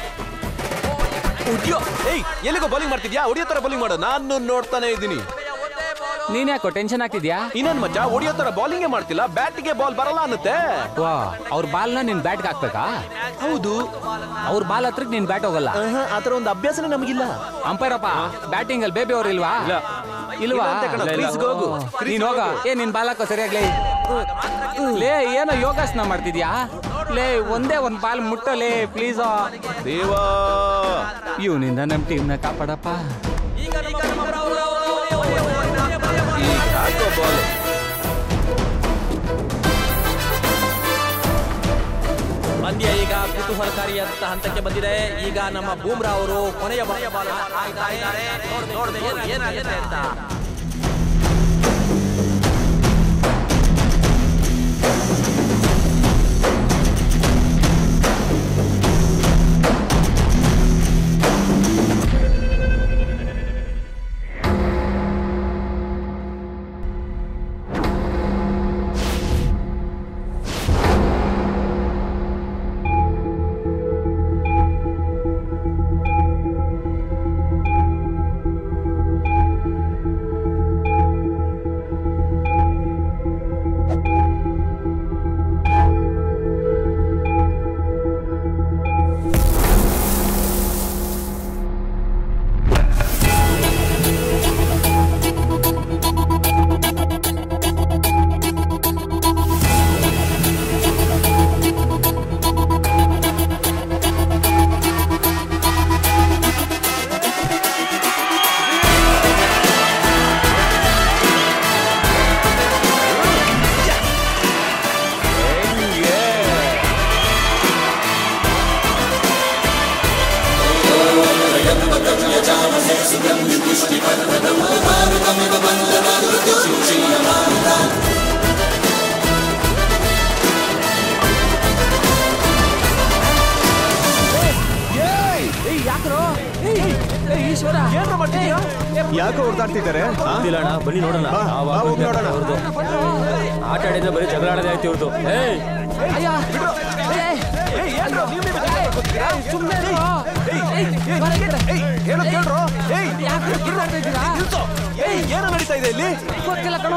ಉಡ್ಯೋ ಏಯ್ ಎಲ್ಲಿಗೋ ಬೌಲಿಂಗ್ ಮಾಡ್ತಿದ್ಯಾ ಹೊಡಿಯೋ ತರ ಬೌಲಿಂಗ್ ಮಾಡು ನಾನು ನೋಡ್ತಾನೆ ಇದ್ದೀನಿ ನೀನ್ ಯಾಕೋ ಟೆನ್ಷನ್ ಆಗ್ತಿದ್ಯಾ ಇನ್ನೇನ್ ಮಚ್ಚ ಹೊಡಿಯೋ ತರ ಬೌಲಿಂಗೇ ಮಾಡ್ತಿಲ್ಲ ಬ್ಯಾಟಿಗೆ ಬಾಲ್ ಬರಲ್ಲ ಅನ್ನತ್ತೆ ವಾ ಅವ್ರ ಬಾಲ್ನ ನಿನ್ ಬ್ಯಾಟ್ಗೆ ಹಾಕ್ಬೇಕಾ ಹೌದು ಅವ್ರ ಬಾಲ್ ಹತ್ರಕ್ ನಿನ್ ಬ್ಯಾಟ್ ಹೋಗಲ್ಲ ಆತರ ಒಂದು ಅಭ್ಯಾಸನೇ ನಮಗಿಲ್ಲ ಅಂಪೈರಪ್ಪ ಬ್ಯಾಟಿಂಗ್ ಅಲ್ಲಿ ಬೇಬಿ ಅವ್ರು ಇಲ್ವಾ ಇಲ್ವಾ ಇಲ್ಲ ಅಂತೆ ಕಣೋ, crease ಗೆ ಹೋಗು. ನೀನ್ ಹೋಗ ಏ ನಿನ್ ಬಾಲ್ ಹಾಕೋ ಸರಿಯಾಗ್ಲೇ ಲೇ ಏನೋ ಯೋಗಾಸನ ಮಾಡ್ತಿದ್ಯಾ ಲೇ ಒಂದೇ ಒಂದ್ ಬಾಲ್ ಮುಟ್ಟಲೇ ಪ್ಲೀಸ್ ದೇವಾ ಇವನಿಂದ ನಮ್ ಟೀಮ್ ನ ಕಾಪಾಡಪ್ಪ ಈಗ ನಮ್ಮ ಬೂಮ್ರಾ ಅವರು ಹಾಕೋ ಬಾಲ್ ಪಂದ್ಯ ಈಗ ಕುತೂಹಲಕಾರಿಯಾದಂತಹ ಹಂತಕ್ಕೆ ಬಂದಿದೆ ಈಗ ನಮ್ಮ ಬೂಮ್ರಾ ಅವರು ಕೊನೆಯ ಕೊನೆಯ ಬಾಲ್ ಹಾಕ್ತಾ ಇದ್ದಾರೆ ನೋಡ್ಬೇಕು ಏನಾಗುತ್ತೆ ಅಂತ ಈಶ್ವರ ಏನ್ರ ಮಾಡ್ತೀಯಾ ಯಾಕೆ ಹೊಡೆದಾಡ್ತಿದ್ದಾರೆ ಬನ್ನಿ ನೋಡೋಣ ನೋಡೋಣ ಆಟ ಆಡಿದ್ರೆ ಬರೀ ಜಗಳ ಆಡೋದೇ ಆಯ್ತು ಇವ್ರದ್ದು ಏಯ್ ಏನು ನಡೀತಾ ಇದೆ ಇಲ್ಲಿ ಗೊತ್ತಿಲ್ಲ ಕಣೋ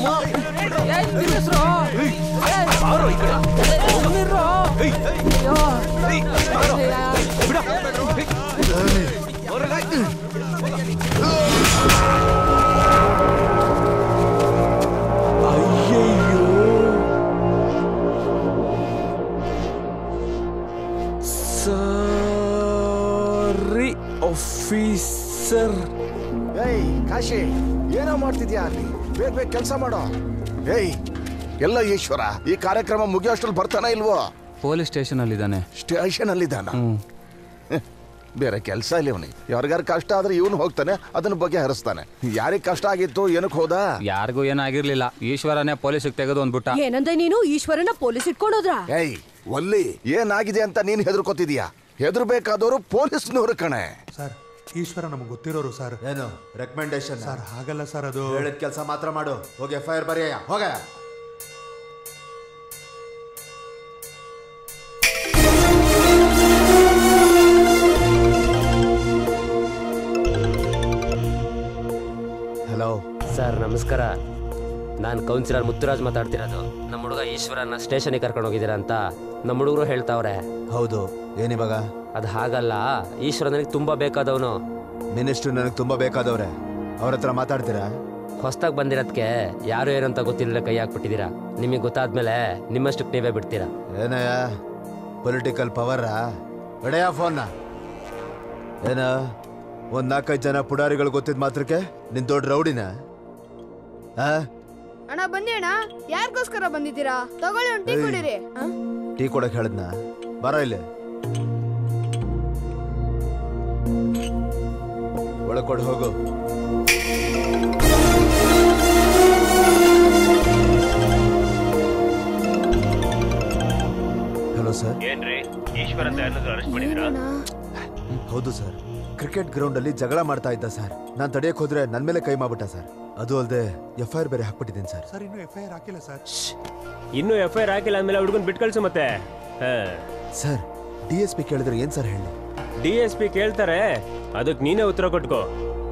ಸರಿ ಆಫೀಸರ್ ಏಯ್ ಕಾಶಿ ಏನೋ ಮಾಡ್ತಿದ್ಯಾ ಅಲ್ಲಿ ಬೇಗ ಬೇಗ ಕೆಲಸ ಮಾಡೋ ಏಯ್ ಎಲ್ಲ ಈಶ್ವರ ಈ ಕಾರ್ಯಕ್ರಮ ಮುಗಿಯೋಷ್ಟ್ರಲ್ಲಿ ಬರ್ತಾನ ಇಲ್ವೋ ಪೊಲೀಸ್ ಸ್ಟೇಷನ್ ಅಲ್ಲಿ ಇದ್ದಾನೆ ಸ್ಟೇಷನ್ ಅಲ್ಲಿ ಇದ್ದಾನ ಬೇರೆ ಕೆಲಸ ಇಲ್ಲ ಇವನಿಗೆ ಯಾರಿಗಾರ ಕಷ್ಟ ಆದ್ರೆ ಇವನು ಹೋಗ್ತಾನೆ ಅದನ್ನ ಬಗ್ಗೆ ಹರಿಸ್ತಾನೆ ಯಾರಿಗೆ ಕಷ್ಟ ಆಗಿತ್ತು ಏನಕ್ಕೆ ಹೋದ ಯಾರಿಗೂ ಏನಾಗಿರ್ಲಿಲ್ಲ ಈಶ್ವರನೇ ಪೊಲೀಸಿಗೆ ತೆಗೆದು ಅಂದ್ಬಿಟ್ಟ ಏನಂದ್ರೆ ನೀನು ಈಶ್ವರನ ಪೊಲೀಸ್ ಇಟ್ಕೊಂಡೋದ್ರ ಏಯ್ ಒಲ್ಲಿ ಏನಾಗಿದೆ ಅಂತ ನೀನ್ ಹೆದರ್ಕೋತಿದೀಯಾ ಹೆದರ್ಬೇಕಾದವರು ಪೊಲೀಸ್ನವ್ರು ಕಣೆ ಸರ್ ಈಶ್ವರ ನಮಗೆ ಗೊತ್ತಿರೋರು ಸರ್ ಏನು ರೆಕಮೆಂಡೇಶನ್ ಸರ್ ಹಾಗಲ್ಲ ಸರ್ ಅದು ಹೇಳಿದ ಕೆಲಸ ಮಾತ್ರ ಮಾಡು ಹೋಗಿ ಎಫ್ ಐ ಆರ್ ಬರೆಯ ಹೋಗ ಹಲೋ ಸರ್ ನಮಸ್ಕಾರ ನಾನು ಕೌನ್ಸಿಲರ್ ಮುತ್ತುರಾಜ್ ಮಾತಾಡ್ತಿರೋದು ನಮ್ಮ ಹುಡುಗ ಈಶ್ವರನ ಸ್ಟೇಷನಿಗೆ ಕರ್ಕೊಂಡು ಹೋಗಿದ್ದೀರಾ ಅಂತ ನಮ್ಮ ಹುಡುಗರು ಹೇಳ್ತಾವ್ರೆ ಹೌದು ಏನಿವಾಗ ಅದು ಹಾಗಲ್ಲ ಈಶ್ವರ ನನಗೆ ತುಂಬಾ ಬೇಕಾದವನು ಮಿನಿಸ್ಟ್ರು ನನಗೆ ತುಂಬಾ ಬೇಕಾದವ್ರೆ ಅವ್ರ ಹತ್ರ ಮಾತಾಡ್ತೀರಾ ಹೊಸ್ದಾಗಿ ಬಂದಿರೋದಕ್ಕೆ ಯಾರು ಏನಂತ ಗೊತ್ತಿಲ್ಲದೆ ಕೈ ಹಾಕ್ಬಿಟ್ಟಿದ್ದೀರಾ ನಿಮಗೆ ಗೊತ್ತಾದ್ಮೇಲೆ ನಿಮ್ಮಷ್ಟಕ್ಕೆ ನೀವೇ ಬಿಡ್ತೀರಾ ಏನಯ್ಯ ಪೊಲಿಟಿಕಲ್ ಪವರಾ ಎಡೆಯ ಫೋನ್ನ ಏನ ಒಂದ್ ನಾಲ್ಕೈದು ಜನ ಪುಡಾರಿಗಳು ಗೊತ್ತಿದ್ ಮಾತ್ರಕ್ಕೆ ನಿನ್ ದೊಡ್ಡ ರೌಡಿನ ಆ ಅಣ್ಣ ಬನ್ನಿ ಅಣ್ಣ ಯಾರಿಗೋಸ್ಕರ ಬಂದಿದ್ದೀರಾ ತಗೊಳ್ಳಿ ಒಂದು ಟೀ ಏಯ್. ಕುಡೀರಿ ಆ? ಟೀ ಕೊಡಕ್ ಹೇಳದ್ನ ಬರ ಇಲ್ಲಿ ಒಳಗ್ ಕೊಡ್ ಹೋಗು ಹಲೋ ಸರ್ ಏನ್ರಿ ಈಶ್ವರ ಅಂತ ಯಾರನ್ನಾದ್ರೂ ಅರೆಸ್ಟ್ ಮಾಡಿದ್ರಾ ಹೌದು ಸರ್ ಕ್ರಿಕೆಟ್ ಗ್ರೌಂಡ್ ಅಲ್ಲಿ ಜಗಳ ಮಾಡ್ತಾ ಇದ್ದ ಸರ್ ನಾನ್ ತಡೆಯಕ್ ಹೋದ್ರೆ ನನ್ ಮೇಲೆ ಕೈ ಮಾಡ್ಬಿಟ್ಟ ಸರ್ ಅದು ಅಲ್ಲದೆ ಎಫ್ ಐ ಆರ್ ಬೇರೆ ಹಾಕ್ಬಿಟ್ಟಿದ್ದೀನಿ ಸರ್ ಸರ್ ಇನ್ನೂ ಎಫ್ ಐ ಆರ್ ಹಾಕಿಲ್ಲ ಸರ್ ಇನ್ನೂ ಎಫ್ ಐ ಆರ್ ಹಾಕಿಲ್ಲ ಅಂದ್ಮೇಲೆ ಹುಡುಗನ್ ಬಿಟ್ಟು ಕಳ್ಸು ಮತ್ತೆ ಸರ್ ಡಿ ಎಸ್ ಪಿ ಕೇಳಿದ್ರೆ ಏನ್ ಸರ್ ಹೇಳಿ ಡಿ ಎಸ್ ಪಿ ಕೇಳ್ತಾರೆ ಅದಕ್ಕೆ ನೀನೇ ಉತ್ತರ ಕೊಟ್ಕೋ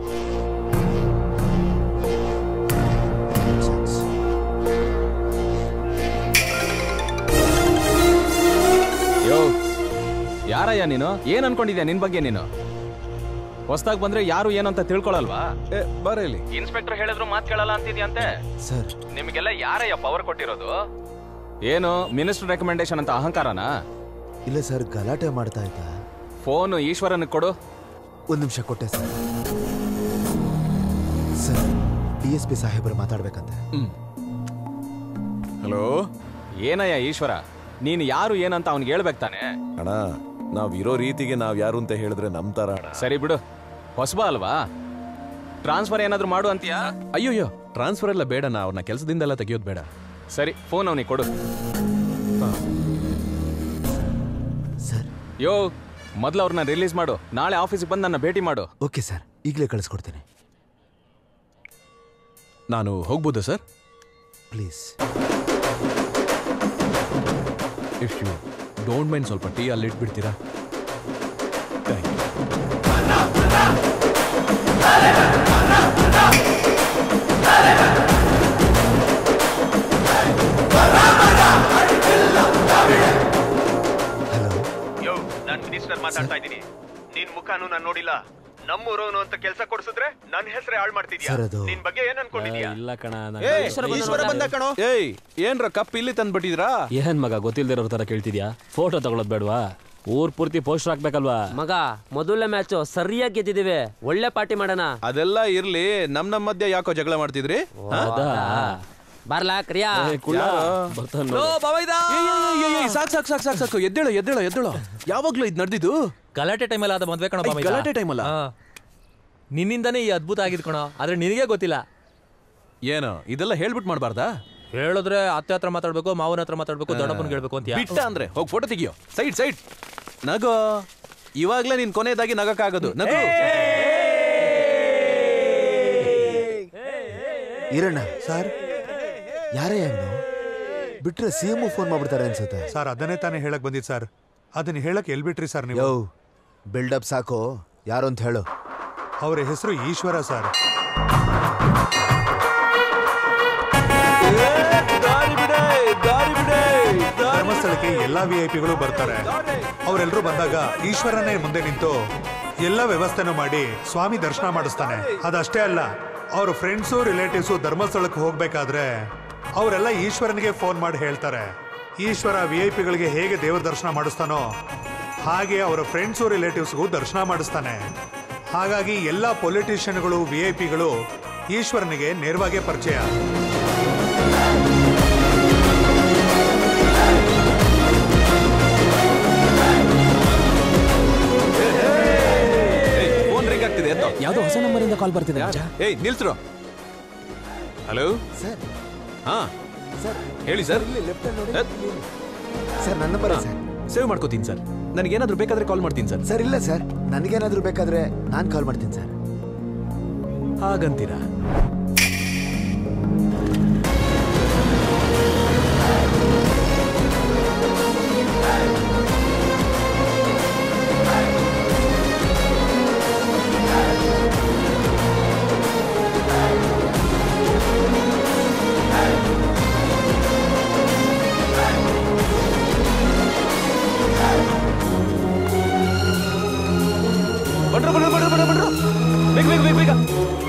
ಯೋ ಯಾರಯ್ಯ ನೀನು ಏನ್ ಅನ್ಕೊಂಡಿದ್ಯಾ ನಿನ್ ಬಗ್ಗೆ ನೀನು ಹೊಸ್ದಾಗ್ ಬಂದ್ರೆ ಯಾರು ಏನು ಅಂತ ತಿಳ್ಕೊಳಲ್ವಾ ಏ ಬರ ಇಲ್ಲಿ ಇನ್ಸ್ಪೆಕ್ಟರ್ ಹೇಳಿದ್ರು ಮಾತ್ ಕೇಳಲ್ಲ ಅಂತಿದ್ಯಂತೆ ಸರ್ ನಿಮಗೆಲ್ಲ ಯಾರಯ್ಯ ಪವರ್ ಕೊಟ್ಟಿರೋದು ಏನು ಮಿನಿಸ್ಟರ್ ರೆಕಮೆಂಡೇಶನ್ ಅಂತ ಅಹಂಕಾರನಾ ಇಲ್ಲ ಸರ್ ಗಲಾಟೆ ಮಾಡ್ತಾ ಇದ್ದ ಫೋನ್ ಈಶ್ವರನ್ ಕೊಡು ಒಂದ್ ನಿಮಿಷ ಕೊಟ್ಟೆ sir sir D S P ಸಾಹೇಬರು ಮಾತಾಡ್ಬೇಕಂತೆ ಹಲೋ ಏನಯ್ಯ ಈಶ್ವರ ನೀನ್ ಯಾರು ಏನಂತ ಅವ್ನಿಗೆ ಹೇಳ್ಬೇಕು ತಾನೆ ಅಣ್ಣ ನಾವ್ ಇರೋ ರೀತಿಗೆ ನಾವ್ ಯಾರು ಅಂತ ಹೇಳಿದ್ರೆ ನಂಬ್ತಾರ ಅಣ್ಣ ಸರಿ ಬಿಡು ಹೊಸಬ ಅಲ್ವಾ ಟ್ರಾನ್ಸ್ಫರ್ ಏನಾದ್ರು ಮಾಡು ಅಂತೀಯಾ ಅಯ್ಯೋಯ್ಯೋ ಟ್ರಾನ್ಸ್ಫರ್ ಎಲ್ಲ ಬೇಡ ನಾ ಅವ್ರನ್ನ ಕೆಲಸದಿಂದೆಲ್ಲ ತೆಗಿಯೋದು ಬೇಡ ಸರಿ ಫೋನ್ ಅವನಿಗೆ ಕೊಡು ಯೋ ಮೊದ್ಲು ಅವ್ರನ್ನ ರಿಲೀಸ್ ಮಾಡು ನಾಳೆ ಆಫೀಸಿಗೆ ಬಂದು ನನ್ನ ಭೇಟಿ ಮಾಡು ಓಕೆ ಸರ್ ಈಗಲೇ ಕಳಿಸ್ಕೊಡ್ತೇನೆ ನಾನು ಹೋಗ್ಬೋದಾ sir please if you don't mind ಸ್ವಲ್ಪ ಟೀ ಅಲ್ಲಿ ಇಟ್ಬಿಡ್ತೀರಾ ಥ್ಯಾಂಕ್ ಯು ಯೋ ನಾನ್ ಮಿನಿಸ್ಟರ್ ಮಾತಾಡ್ತಾ ಇದ್ದೀನಿ ನಿನ್ ಮುಖಾನು ನಾನ್ ನೋಡಿಲ್ಲ ನಮ್ಮೂರೋನು ಅಂತ ಕೆಲಸ ಕೊಡ್ಸಿದ್ರೆ ನನ್ನ ಹೆಸರೇ ಹಾಳು ಮಾಡ್ತಿದ್ಯಾ ಸರ್, ಅದು- ನಿನ್ ಬಗ್ಗೆ ಏನ್ ಅನ್ಕೊಂಡಿದ್ಯಾ ಇಲ್ಲ ಕಣ ಏ, ಈಶ್ವರ ಬಂದ ಕಣೋ ಏಯ್ ಏನ್ರ ಕಪ್ ಇಲ್ಲಿ ತಂದ್ಬಿಟ್ಟಿದ್ರಾ ಏನ್ ಮಗ ಗೊತ್ತಿಲ್ದಿರೋ ತರ ಕೇಳ್ತಿದ್ಯಾ ಫೋಟೋ ತಗೊಳೋದ್ ಬೇಡವಾ ಊರ್ ಪೂರ್ತಿ ಪೋಸ್ಟರ್ ಹಾಕ್ಬೇಕಲ್ವಾ ಮಗ ಮೊದಲನೇ ಮ್ಯಾಚು ಸರಿಯಾಗಿ ಗೆದ್ದಿದ್ದೀವಿ ಒಳ್ಳೆ ಪಾರ್ಟಿ ಮಾಡೋಣ ಅದೆಲ್ಲ ಇರ್ಲಿ ನಮ್ ನಮ್ ಮಧ್ಯೆ ಯಾಕೋ ಜಗಳ ಮಾಡ್ತಿದ್ರಿ ಬರ್ಲಾ ಕ್ರಿಯಾ ಸಾಕ್ ಸಾಕ್ ಸಾಕ್ ಸಾಕ್ ಸಾಕು ಎದ್ದೇಳು ಎದ್ದೇಳು ಎದ್ದೇಳು ಯಾವಾಗ್ಲೂ ಇದು ನಡೆದಿದ್ದು ಗಲಾಟೆ ಟೈಮಲ್ಲಿ ಆದ ಮದ್ವೆ ಕಣ ಗಲಾಟೆ ಟೈಮ್ ಅಲ್ಲ ನಿನ್ನಿಂದನೇ ಈ ಅದ್ಭುತ ಆಗಿದ್ ಕಣೋ ಆದ್ರೆ ನಿನಗೆ ಗೊತ್ತಿಲ್ಲ ಏನು ಇದೆಲ್ಲ ಹೇಳ್ಬಿಟ್ಟು ಮಾಡಬಾರ್ದಾ ಹೇಳಿದ್ರೆ ಅತ್ತೆ ಹತ್ರ ಮಾತಾಡ್ಬೇಕು ಮಾವನ ಹತ್ರ ಮಾತಾಡ್ಬೇಕು ದೊಡ್ಡಪ್ಪನ್ಗೆ ಹೇಳ್ಬೇಕು ಅಂತ ಬಿಟ್ಟ ಅಂದ್ರೆ ಹೋಗಿ ಫೋಟೋ ತೆಗಿಯೋ ಸೈಡ್ ಸೈಡ್ ನಗೋ ಇವಾಗ್ಲೇ ನೀನ್ ಕೊನೆಯದಾಗಿ ನಗಕ್ಕಾಗೋದು ನಗು ಇರಣ್ಣ ಸರ್ ಯಾರೇ ಅವನು ಬಿಟ್ರೆ ಸಿ ಎಂ ಫೋನ್ ಮಾಡ್ಬಿಡ್ತಾರೆ ಅನ್ಸುತ್ತೆ ಸರ್ ಅದನ್ನೇ ತಾನೇ ಹೇಳಕ್ ಬಂದಿದ್ ಸರ್ ಅದನ್ನ ಹೇಳಕ್ ಎಲ್ ಬಿಟ್ರಿ ಸರ್ ನೀವು ಯೋ ಬಿಲ್ಡಪ್ ಸಾಕು ಯಾರು ಅಂತ ಹೇಳು ಅವ್ರ ಹೆಸರು ಈಶ್ವರ ಸರ್ ಧರ್ಮಸ್ಥಳಕ್ಕೆ ಎಲ್ಲಾ ವಿ ಐ ಪಿಗಳು ಬರ್ತಾರೆ ಅವರೆಲ್ಲರೂ ಬಂದಾಗ ಈಶ್ವರನೇ ಮುಂದೆ ನಿಂತು ಎಲ್ಲ ವ್ಯವಸ್ಥೆನೂ ಮಾಡಿ ಸ್ವಾಮಿ ದರ್ಶನ ಮಾಡಿಸ್ತಾನೆ ಅದಷ್ಟೇ ಅಲ್ಲ ಅವ್ರ ಫ್ರೆಂಡ್ಸು ರಿಲೇಟಿವ್ಸು ಧರ್ಮಸ್ಥಳಕ್ಕೆ ಹೋಗ್ಬೇಕಾದ್ರೆ ಅವರೆಲ್ಲ ಈಶ್ವರನಿಗೆ ಫೋನ್ ಮಾಡಿ ಹೇಳ್ತಾರೆ ಈಶ್ವರ ವಿ ಐ ಪಿಗಳಿಗೆ ಹೇಗೆ ದೇವರ ದರ್ಶನ ಮಾಡಿಸ್ತಾನೋ ಹಾಗೆ ಅವರ ಫ್ರೆಂಡ್ಸು ರಿಲೇಟಿವ್ಸ್ಗೂ ದರ್ಶನ ಮಾಡಿಸ್ತಾನೆ ಹಾಗಾಗಿ ಎಲ್ಲ ಪೊಲಿಟಿಷಿಯನ್ಗಳು ವಿ ಐ ಪಿಗಳು ಈಶ್ವರನಿಗೆ ನೇರವಾಗಿ ಪರಿಚಯ ಫೋನ್ ರಿಂಗ್ ಆಗ್ತಿದೆ ಎತ್ತೋ ಯಾವ್ದೋ ಹೊಸ ನಂಬರಿಂದ ಕಾಲ್ ಬರ್ತಿದೆ ರಾಜ ಏಯ್ ನಿಲ್ಸ್ರು ಹಲೋ ಸರ್ ಹಾ ಸರ್ ಹೇಳಿ ಸರ್ ಸರ್ ನನ್ನ ನಂಬರ್ ಸರ್ ಸೇವ್ ಮಾಡ್ಕೋತೀನಿ ಸರ್ ನನಗೇನಾದ್ರೂ ಬೇಕಾದ್ರೆ ಕಾಲ್ ಮಾಡ್ತೀನಿ ಸರ್ ಸರ್ ಇಲ್ಲ ಸರ್ ನನಗೇನಾದ್ರೂ ಬೇಕಾದ್ರೆ ನಾನು ಕಾಲ್ ಮಾಡ್ತೀನಿ ಸರ್ ಹಾಗಂತೀರಾ ಬಂಡ್ರು ಬಂಡ್ರು ಬಂಡ್ರು ಬಂಡ್ರು ಬಂಡ್ರು ಬೇಗ ಬೇಗ ಬೇಗ ಬೇಗ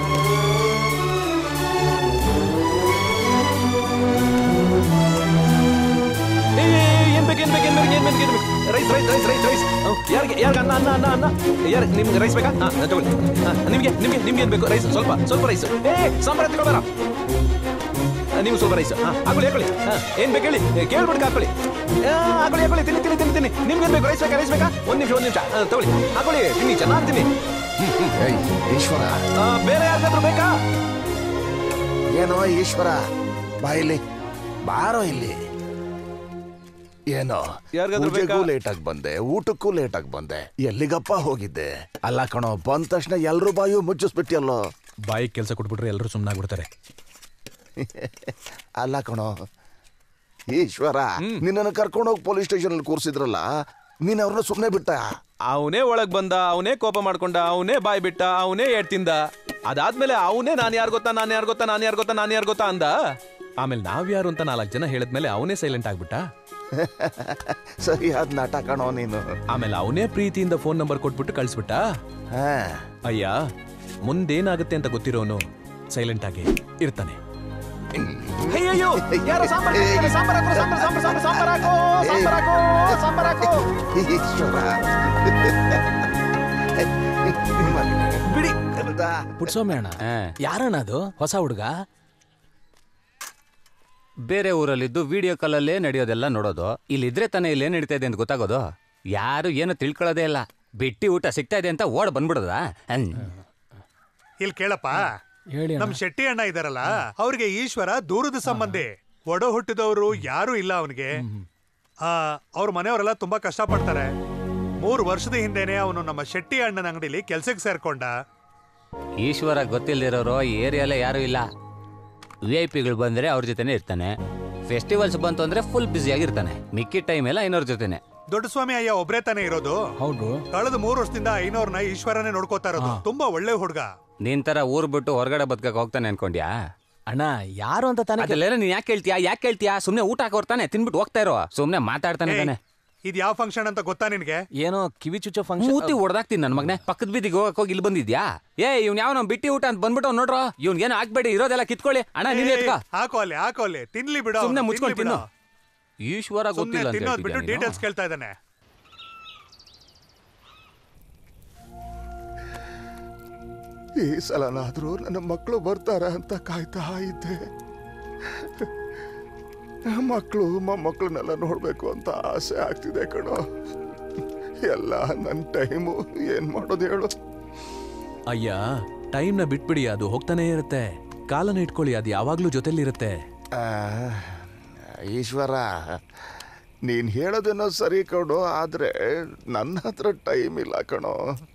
ಏ, ಏ, ಏ, ಏನ್ ಬೇಕು ಏನ್ ಬೇಕು ಏನ್ ಬೇಕು ಏನ್ ಬೇಕು ಏನ್ ಬೇಕು rice rice rice rice rice ಯಾರಿಗೆ ಯಾರಿಗೆ ಅನ್ನ ಅನ್ನ ಅನ್ನ ಅನ್ನ ಯಾರು ನಿಮ್ಗೆ ರೈಸ್ ಬೇಕಾ ಹಾ ತಗೊಳ್ಳಿ ಹಾ, ನಿಮ್ಗೆ ನಿಮ್ಗೆ ನಿಮ್ಗೆ ಏನ್ ಬೇಕು ರೈಸ್ ಸ್ವಲ್ಪ ಸ್ವಲ್ಪ ರೈಸ್ ಏ ಸಾಂಬಾರ್ ಎತ್ಕೊಳ್ಬೇಡ ನೀವು ಸ್ವಲ್ಪ ರೈಸ್ ಹಾ ಹಾಕೊಳ್ಳಿ ಹಾಕೊಳ್ಳಿ ಹಾ ಏನ್ ಬೇಕು ಹೇಳಿ ಏ, ಕೇಳ್ಬಿಡ್ಕ ಹಾಕೊಳ್ಳಿ ಆ, ಹಾಕೊಳ್ಳಿ ಹಾಕೊಳ್ಳಿ ತಿನ್ನಿ ತಿನ್ನಿ ತಿನ್ನಿ ತಿನ್ನಿ ನಿಮ್ಗೆ ಏನ್ ಬೇಕು ರೈಸ್ ಬೇಕಾ ರೈಸ್ ಬೇಕಾ ಒಂದ್ ನಿಮಿಷ ಒಂದ್ ನಿಮಿಷ ಆ, ತಗೊಳ್ಳಿ ಹಾಕೊಳ್ಳಿ ತಿನ್ನಿ ಚೆನ್ನಾಗಿ ತಿನ್ನಿ ಈಶ್ವರ ಆ, ಬೇರೆ ಯಾರಿಗಾದ್ರೂ ಬೇಕಾ ಏನೋ ಈಶ್ವರ ಬಾ ಇಲ್ಲಿ ಬಾರೋ ಇಲ್ಲಿ ಏನೋ ಯಾರ್ಗಾದ್ರೂ ಬೇಕಾ? ಪೂಜೆಗೂ ಲೇಟ್ ಆಗಿ ಬಂದೆ ಊಟಕ್ಕೂ ಲೇಟ್ ಆಗಿ ಬಂದೆ ಎಲ್ಲಿಗಪ್ಪ ಹೋಗಿದ್ದೆ ಅಲ್ಲ ಕಣೋ ಬಂದ ತಕ್ಷಣ ಎಲ್ರೂ ಬಾಯು ಮುಚ್ಚಿಸ್ಬಿಟ್ಟಿಯಲ್ಲೋ ಬಾಯಿ ಕೆಲಸ ಕೊಟ್ಬಿಟ್ರೆ ಎಲ್ಲರೂ ಸುಮ್ಮನಾಗ್ಬಿಡ್ತಾರೆ ಅಲ್ಲ ಕಣೋ ಈಶ್ವರ ನಿನ್ನನ್ನು ಕರ್ಕೊಂಡು ಹೋಗಿ ಪೊಲೀಸ್ ಸ್ಟೇಷನ್ ಅಲ್ಲಿ ಕೂರಿಸಿದ್ರಲ್ಲ ನೀನ್ ಅವ್ರನ್ನ ಸುಮ್ಮನೆ ಬಿಟ್ಟ ಅವನೇ ಒಳಗ್ ಬಂದ ಅವನೇ ಕೋಪ ಮಾಡ್ಕೊಂಡ ಅವನೇ ಬಾಯ್ ಬಿಟ್ಟ ಅವನೇ ಏಟ್ ತಿಂದ ಅದಾದ್ಮೇಲೆ ಅವನೇ ನಾನ್ ಯಾರ್ ಗೊತ್ತಾ ನಾನ್ ಯಾರ್ ಗೊತ್ತಾ ನಾನ್ ಯಾರ್ ಗೊತ್ತಾ ನಾನ್ ಯಾರ್ ಗೊತ್ತಾ ಅಂದ ಆಮೇಲೆ ನಾವ್ಯಾರು ಅಂತ ನಾಲ್ಕು ಜನ ಹೇಳಿದ್ಮೇಲೆ ಅವನೇ ಸೈಲೆಂಟ್ ಆಗ್ಬಿಟ್ಟ ಸರಿಯಾದ ನಾಟ ಕಣೋ ನೀನು ಆಮೇಲೆ ಅವನೇ ಪ್ರೀತಿಯಿಂದ ಫೋನ್ ನಂಬರ್ ಕೊಟ್ಬಿಟ್ಟು ಕಳಿಸ್ಬಿಟ್ಟ ಅಯ್ಯ ಮುಂದೇನಾಗುತ್ತೆ ಅಂತ ಗೊತ್ತಿರೋನು ಸೈಲೆಂಟ್ ಆಗಿ ಇರ್ತಾನೆ ಅಯ್ಯಯ್ಯೋ ಯಾರೋ ಸಾಂಬಾರ್ ಹಾಕಿದ್ದಾರೆ, ಸಾಂಬಾರ್ ಹಾಕು, ಸಾಂಬಾರ್ ಸಾಂಬಾರ್ ಸಾಂಬಾರ್ ಸಾಂಬಾರ್ ಹಾಕು ಸಾಂಬಾರ್ ಹಾಕು ಸಾಂಬಾರ್ ಹಾಕು ಈಶ್ವರ ಬಿಡಿ ಪುಟ್ಸೋಮೆ ಅಣ್ಣ ಯಾರಣ್ಣ ಅದು ಹೊಸ ಹುಡುಗ ಬೇರೆ ಊರಲ್ಲಿದ್ದು ವಿಡಿಯೋ ಕಾಲಲ್ಲೇ ನಡೆಯೋದೆಲ್ಲ ನೋಡೋದು ಇಲ್ಲಿದ್ರೆ ತಾನೇ ಇಲ್ಲೇನ್ ನಡೀತಾ ಇದೆ ಅಂತ ಗೊತ್ತಾಗೋದು ಯಾರು ಏನು ತಿಳ್ಕೊಳ್ಳೋದೇ ಇಲ್ಲ ಬಿಟ್ಟಿ ಊಟ ಸಿಗ್ತಾ ಇದೆ ಅಂತ ಓಡ್ ಬಂದ್ಬಿಡೋದ ಇಲ್ಲಿ ಕೇಳಪ್ಪ ಹೇಳಿ ನಮ್ ಶೆಟ್ಟಿ ಅಣ್ಣ ಇದಾರಲ್ಲ ಅವ್ರಿಗೆ ಈಶ್ವರ ದೂರದ ಸಂಬಂಧಿ ಒಡ ಹುಟ್ಟಿದವರು ಯಾರು ಇಲ್ಲ ಅವನಿಗೆ ಆ ಅವ್ರ ಮನೆಯವರೆಲ್ಲ ತುಂಬಾ ಕಷ್ಟ ಪಡ್ತಾರೆ ಮೂರು ವರ್ಷದ ಹಿಂದೆನೆ ಅವನು ನಮ್ಮ ಶೆಟ್ಟಿ ಅಣ್ಣನ ಅಂಗಡಿಲಿ ಕೆಲ್ಸಕ್ಕೆ ಸೇರ್ಕೊಂಡ ಈಶ್ವರ ಗೊತ್ತಿಲ್ದಿರೋರು ಈ ಏರಿಯಾಲೇ ಯಾರು ಇಲ್ಲ ವಿ ಐ ಪಿಗಳು ಬಂದ್ರೆ ಅವ್ರ ಜೊತೆನೇ ಇರ್ತಾನೆ ಫೆಸ್ಟಿವಲ್ಸ್ ಬಂತು ಅಂದ್ರೆ ಫುಲ್ ಬ್ಯುಸಿ ಆಗಿರ್ತಾನೆ ಮಿಕ್ಕಿ ಟೈಮ್ ಎಲ್ಲ ಇನ್ನೊರ್ ಜೊತೆನೆ ದೊಡ್ಡ ಸ್ವಾಮಿ ಅಯ್ಯ ಒಬ್ರೇ ತಾನೇ ಇರೋದು ಹೌದು ಕಳೆದ ಮೂರು ವರ್ಷದಿಂದ ಐನೋರ್ನ ಈಶ್ವರನೇ ನೋಡ್ಕೋತಾ ಇರೋದು ತುಂಬಾ ಒಳ್ಳೆ ಹುಡುಗ ನಿನ್ ತರ ಊರ್ ಬಿಟ್ಟು ಹೊರಗಡೆ ಬದುಕಕ್ ಹೋಗ್ತಾನೆ ಅನ್ಕೊಂಡ್ಯಾ ಅಣ್ಣ ಯಾರು ಅಂತ ತಾನೇ ಅದೆಲ್ಲ ನೀನ್ ಯಾಕೆ ಕೇಳ್ತೀಯಾ ಯಾಕೆ ಕೇಳ್ತೀಯಾ ಸುಮ್ನೆ ಊಟ ಹಾಕೋರ್ತಾನೆ ತಿನ್ಬಿಟ್ಟು ಹೋಗ್ತಾ ಇರೋ ಸುಮ್ನೆ ಮಾತಾಡ್ತಾನೆ ಏಯ್, ತಾನೆ ಇದ್ ಯಾವ ಫಂಕ್ಷನ್ ಅಂತ ಗೊತ್ತಾ ನಿನ್ಗೆ ಏನೋ ಕಿವಿ ಚುಚ್ಚೋ ಮೂತಿ ಹೊಡೆದಾಕ್ತೀನಿ ನನ್ ಮಗನೆ ಪಕ್ಕದ ಬೀದಿಗೆ ಹೋಗಕ್ ಹೋಗಿ ಇಲ್ಲಿ ಬಂದಿದ್ಯಾ ಏ ಇವ್ನ್ ಯಾವ ಬಿಟ್ಟಿ ಊಟ ಅಂತ ಬಂದ್ಬಿಟ್ಟು ನೋಡ್ರೋ ಇವ್ನ್ಗೇನು ಹಾಕ್ಬೇಡಿ ಇರೋದೆಲ್ಲ ಕಿತ್ಕೊಳ್ಳಿ ಅಣ್ಣ ನೀನ್ ಎತ್ಕ ಏಯ್, ಹಾಕೋ ಅಲ್ಲಿ ಹಾಕೋ ಅಲ್ಲಿ ತಿನ್ಲಿ ಬಿಡು ಸುಮ್ನೆ ಅವ್ನು, ಮುಚ್ಕೊಂಡು ತಿನ್ಲಿ ತಿನ್ನು ಬಿಡು. ಈಶ್ವರ ಸುಮ್ನೆ ಗೊತ್ತಿಲ್ಲ ಅಂತ ತಿನ್ನೋದ್ ಬಿಟ್ಟು ಹೇಳ್ತಿದ್ಯಾ ನೀನು? ಡೀಟೇಲ್ಸ್ ಕೇಳ್ತಾ ಇದ್ದಾನೆ ಈ ಸಲನಾದ್ರೂ ನನ್ನ ಮಕ್ಕಳು ಬರ್ತಾರ ಅಂತ ಕಾಯ್ತಾ ಇದ್ದೆ ಮಕ್ಕಳು ಮೊಮ್ಮಕ್ಕಳನ್ನೆಲ್ಲ ನೋಡ್ಬೇಕು ಅಂತ ಆಸೆ ಆಗ್ತಿದೆ ಕಣೋ ಎಲ್ಲ ನನ್ನ ಟೈಮು ಏನ್ ಮಾಡೋದು ಹೇಳು ಅಯ್ಯ ಟೈಮ್ನ ಬಿಟ್ಬಿಡಿ ಅದು ಹೋಗ್ತಾನೆ ಇರುತ್ತೆ ಕಾಲನ ಇಟ್ಕೊಳ್ಳಿ ಅದು ಯಾವಾಗ್ಲೂ ಜೊತೆಲಿರುತ್ತೆ ಆ, ಈಶ್ವರ ನೀನ್ ಹೇಳೋದೇನೋ ಸರಿ ಕಣೋ ಆದ್ರೆ ನನ್ನ ಹತ್ರ ಟೈಮ್ ಇಲ್ಲ ಕಣೋ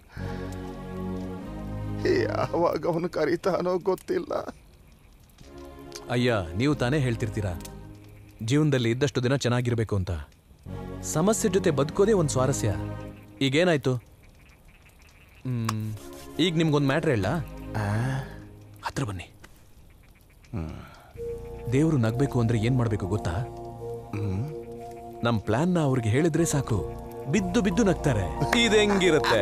ಯಾವಾಗ ಅವನು ಕರೀತಾನೋ ಗೊತ್ತಿಲ್ಲ ಅಯ್ಯ ನೀವು ತಾನೇ ಹೇಳ್ತಿರ್ತೀರಾ ಜೀವನದಲ್ಲಿ ಇದ್ದಷ್ಟು ದಿನ ಚೆನ್ನಾಗಿರ್ಬೇಕು ಅಂತ ಸಮಸ್ಯೆ ಜೊತೆ ಬದುಕೋದೇ ಒಂದು ಸ್ವಾರಸ್ಯ ಈಗೇನಾಯ್ತು ಹ್ಮ್, ಈಗ ನಿಮ್ಗೊಂದು ಮ್ಯಾಟ್ರ್ ಹೇಳ ಹತ್ರ ಬನ್ನಿ ದೇವರು ನಗ್ಬೇಕು ಅಂದ್ರೆ ಏನ್ ಮಾಡ್ಬೇಕು ಗೊತ್ತಾ ನಮ್ ಪ್ಲಾನ್ನ ಅವ್ರಿಗೆ ಹೇಳಿದ್ರೆ ಸಾಕು ಬಿದ್ದು ಬಿದ್ದು ನಗ್ತಾರೆ ಇದೆಂಗಿರುತ್ತೆ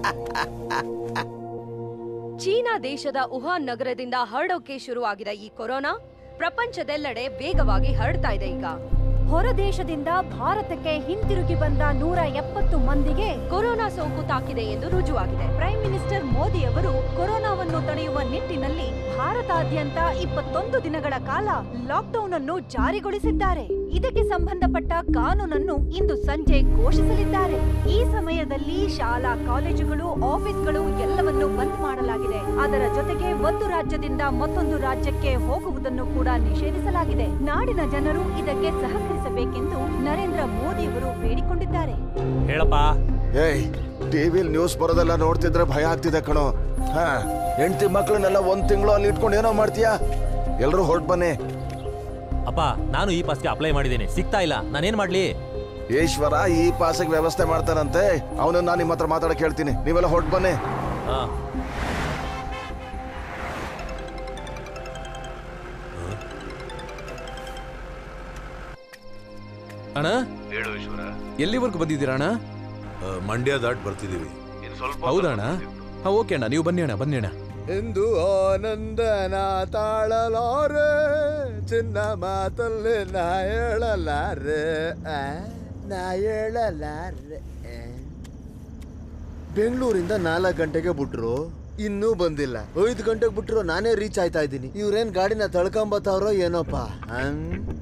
ಚೀನಾ ದೇಶದ ವುಹಾನ್ ನಗರದಿಂದ ಹರಡೋಕೆ ಶುರುವಾಗಿದೆ ಈ ಕೊರೋನಾ ಪ್ರಪಂಚದೆಲ್ಲೆಡೆ ವೇಗವಾಗಿ ಹರಡ್ತಾ ಇದೆ ಈಗ ಹೊರ ದೇಶದಿಂದ ಭಾರತಕ್ಕೆ ಹಿಂತಿರುಗಿ ಬಂದ ನೂರ ಎಪ್ಪತ್ತು ಮಂದಿಗೆ ಕೊರೋನಾ ಸೋಂಕು ತಾಕಿದೆ ಎಂದು ರುಜುವಾಗಿದೆ ಪ್ರೈಮ್ ಮಿನಿಸ್ಟರ್ ಮೋದಿ ಅವರು ಕೊರೋನಾವನ್ನು ತಡೆಯುವ ನಿಟ್ಟಿನಲ್ಲಿ ಭಾರತಾದ್ಯಂತ ಇಪ್ಪತ್ತೊಂದು ದಿನಗಳ ಕಾಲ ಲಾಕ್ಡೌನ್ ಅನ್ನು ಜಾರಿಗೊಳಿಸಿದ್ದಾರೆ ಇದಕ್ಕೆ ಸಂಬಂಧಪಟ್ಟ ಕಾನೂನನ್ನು ಇಂದು ಸಂಜೆ ಘೋಷಿಸಲಿದ್ದಾರೆ ಈ ಸಮಯದಲ್ಲಿ ಶಾಲಾ ಕಾಲೇಜುಗಳು ಆಫೀಸ್ಗಳು ಎಲ್ಲವನ್ನು ಬಂದ್ ಮಾಡಲಾಗಿದೆ ಅದರ ಜೊತೆಗೆ ಒಂದು ರಾಜ್ಯದಿಂದ ಮತ್ತೊಂದು ರಾಜ್ಯಕ್ಕೆ ಹೋಗುವುದನ್ನು ಕೂಡ ನಿಷೇಧಿಸಲಾಗಿದೆ ನಾಡಿನ ಜನರು ಇದಕ್ಕೆ ಸಹಕರಿಸಬೇಕೆಂದು ನರೇಂದ್ರ ಮೋದಿಯವರು ಬೇಡಿಕೊಂಡಿದ್ದಾರೆ ಹೇಳಪ್ಪ ಏಯ್ ಟಿವಿಲ್ ನ್ಯೂಸ್ ಬರೋದೆಲ್ಲ ನೋಡ್ತಿದ್ರೆ ಭಯ ಆಗ್ತಿದೆ ಕಣೋ ಹಾ ಹೆಂಡತಿ ಮಕ್ಕಳನ್ನೆಲ್ಲ ಒಂದ್ ತಿಂಗಳು ಅಲ್ಲಿ ಇಟ್ಕೊಂಡು ಏನೋ ಮಾಡ್ತೀಯಾ ಎಲ್ರು ಹೊರಟ್ ಬನ್ನಿ ಅಪ್ಪ ನಾನು ಈ ಪಾಸ್ಗೆ ಅಪ್ಲೈ ಮಾಡಿದ್ದೀನಿ ಸಿಗ್ತಾ ಇಲ್ಲ ನಾನೇನ್ ಮಾಡ್ಲಿ ಈಶ್ವರ ಈ ಪಾಸಿಗೆ ವ್ಯವಸ್ಥೆ ಮಾಡ್ತಾನಂತೆ ಅವನು ನಾನು ನಿಮ್ಮ ಹತ್ರ ಮಾತಾಡಕ್ ಹೇಳ್ತೀನಿ ನೀವೆಲ್ಲ ಹೊರಟ್ ಬನ್ನಿ ಅಣ್ಣ ಹೇಳು ಈಶ್ವರ ಎಲ್ಲಿವರೆಗೂ ಬಂದಿದ್ದೀರಾ ಅಣ್ಣ ಮಂಡ್ಯ ದಾಟ್ ಬರ್ತಿದೀವಿ ಇನ್ ಸ್ವಲ್ಪ ಹೌದಾ ಅಣ್ಣ ಹಾ ಓಕೆ ಅಣ್ಣ ನೀವು ಬನ್ನಿ ಅಣ್ಣ ಬನ್ನಿ ಅಣ್ಣ ಎಂದು ಆನಂದನ ತಾಳಲಾರೆ ಚಿನ್ನ ಮಾತಲ್ಲಿ ನಾ ಹೇಳಲಾರೆ ಆ, ನಾ ಹೇಳಲಾರೆ ಆ. ಬೆಂಗಳೂರಿಂದ ನಾಲ್ಕು ಗಂಟೆಗೆ ಬಿಟ್ರು ಇನ್ನೂ ಬಂದಿಲ್ಲ ಐದು ಗಂಟೆಗೆ ಬಿಟ್ರು ನಾನೇ ರೀಚ್ ಆಯ್ತಾ ಇದ್ದೀನಿ ಇವ್ರೇನ್ ಗಾಡಿನ ತಳ್ಕೊಂಬತ್ತಾವ್ರೋ ಏನೋಪ್ಪ ಹ್ಮ್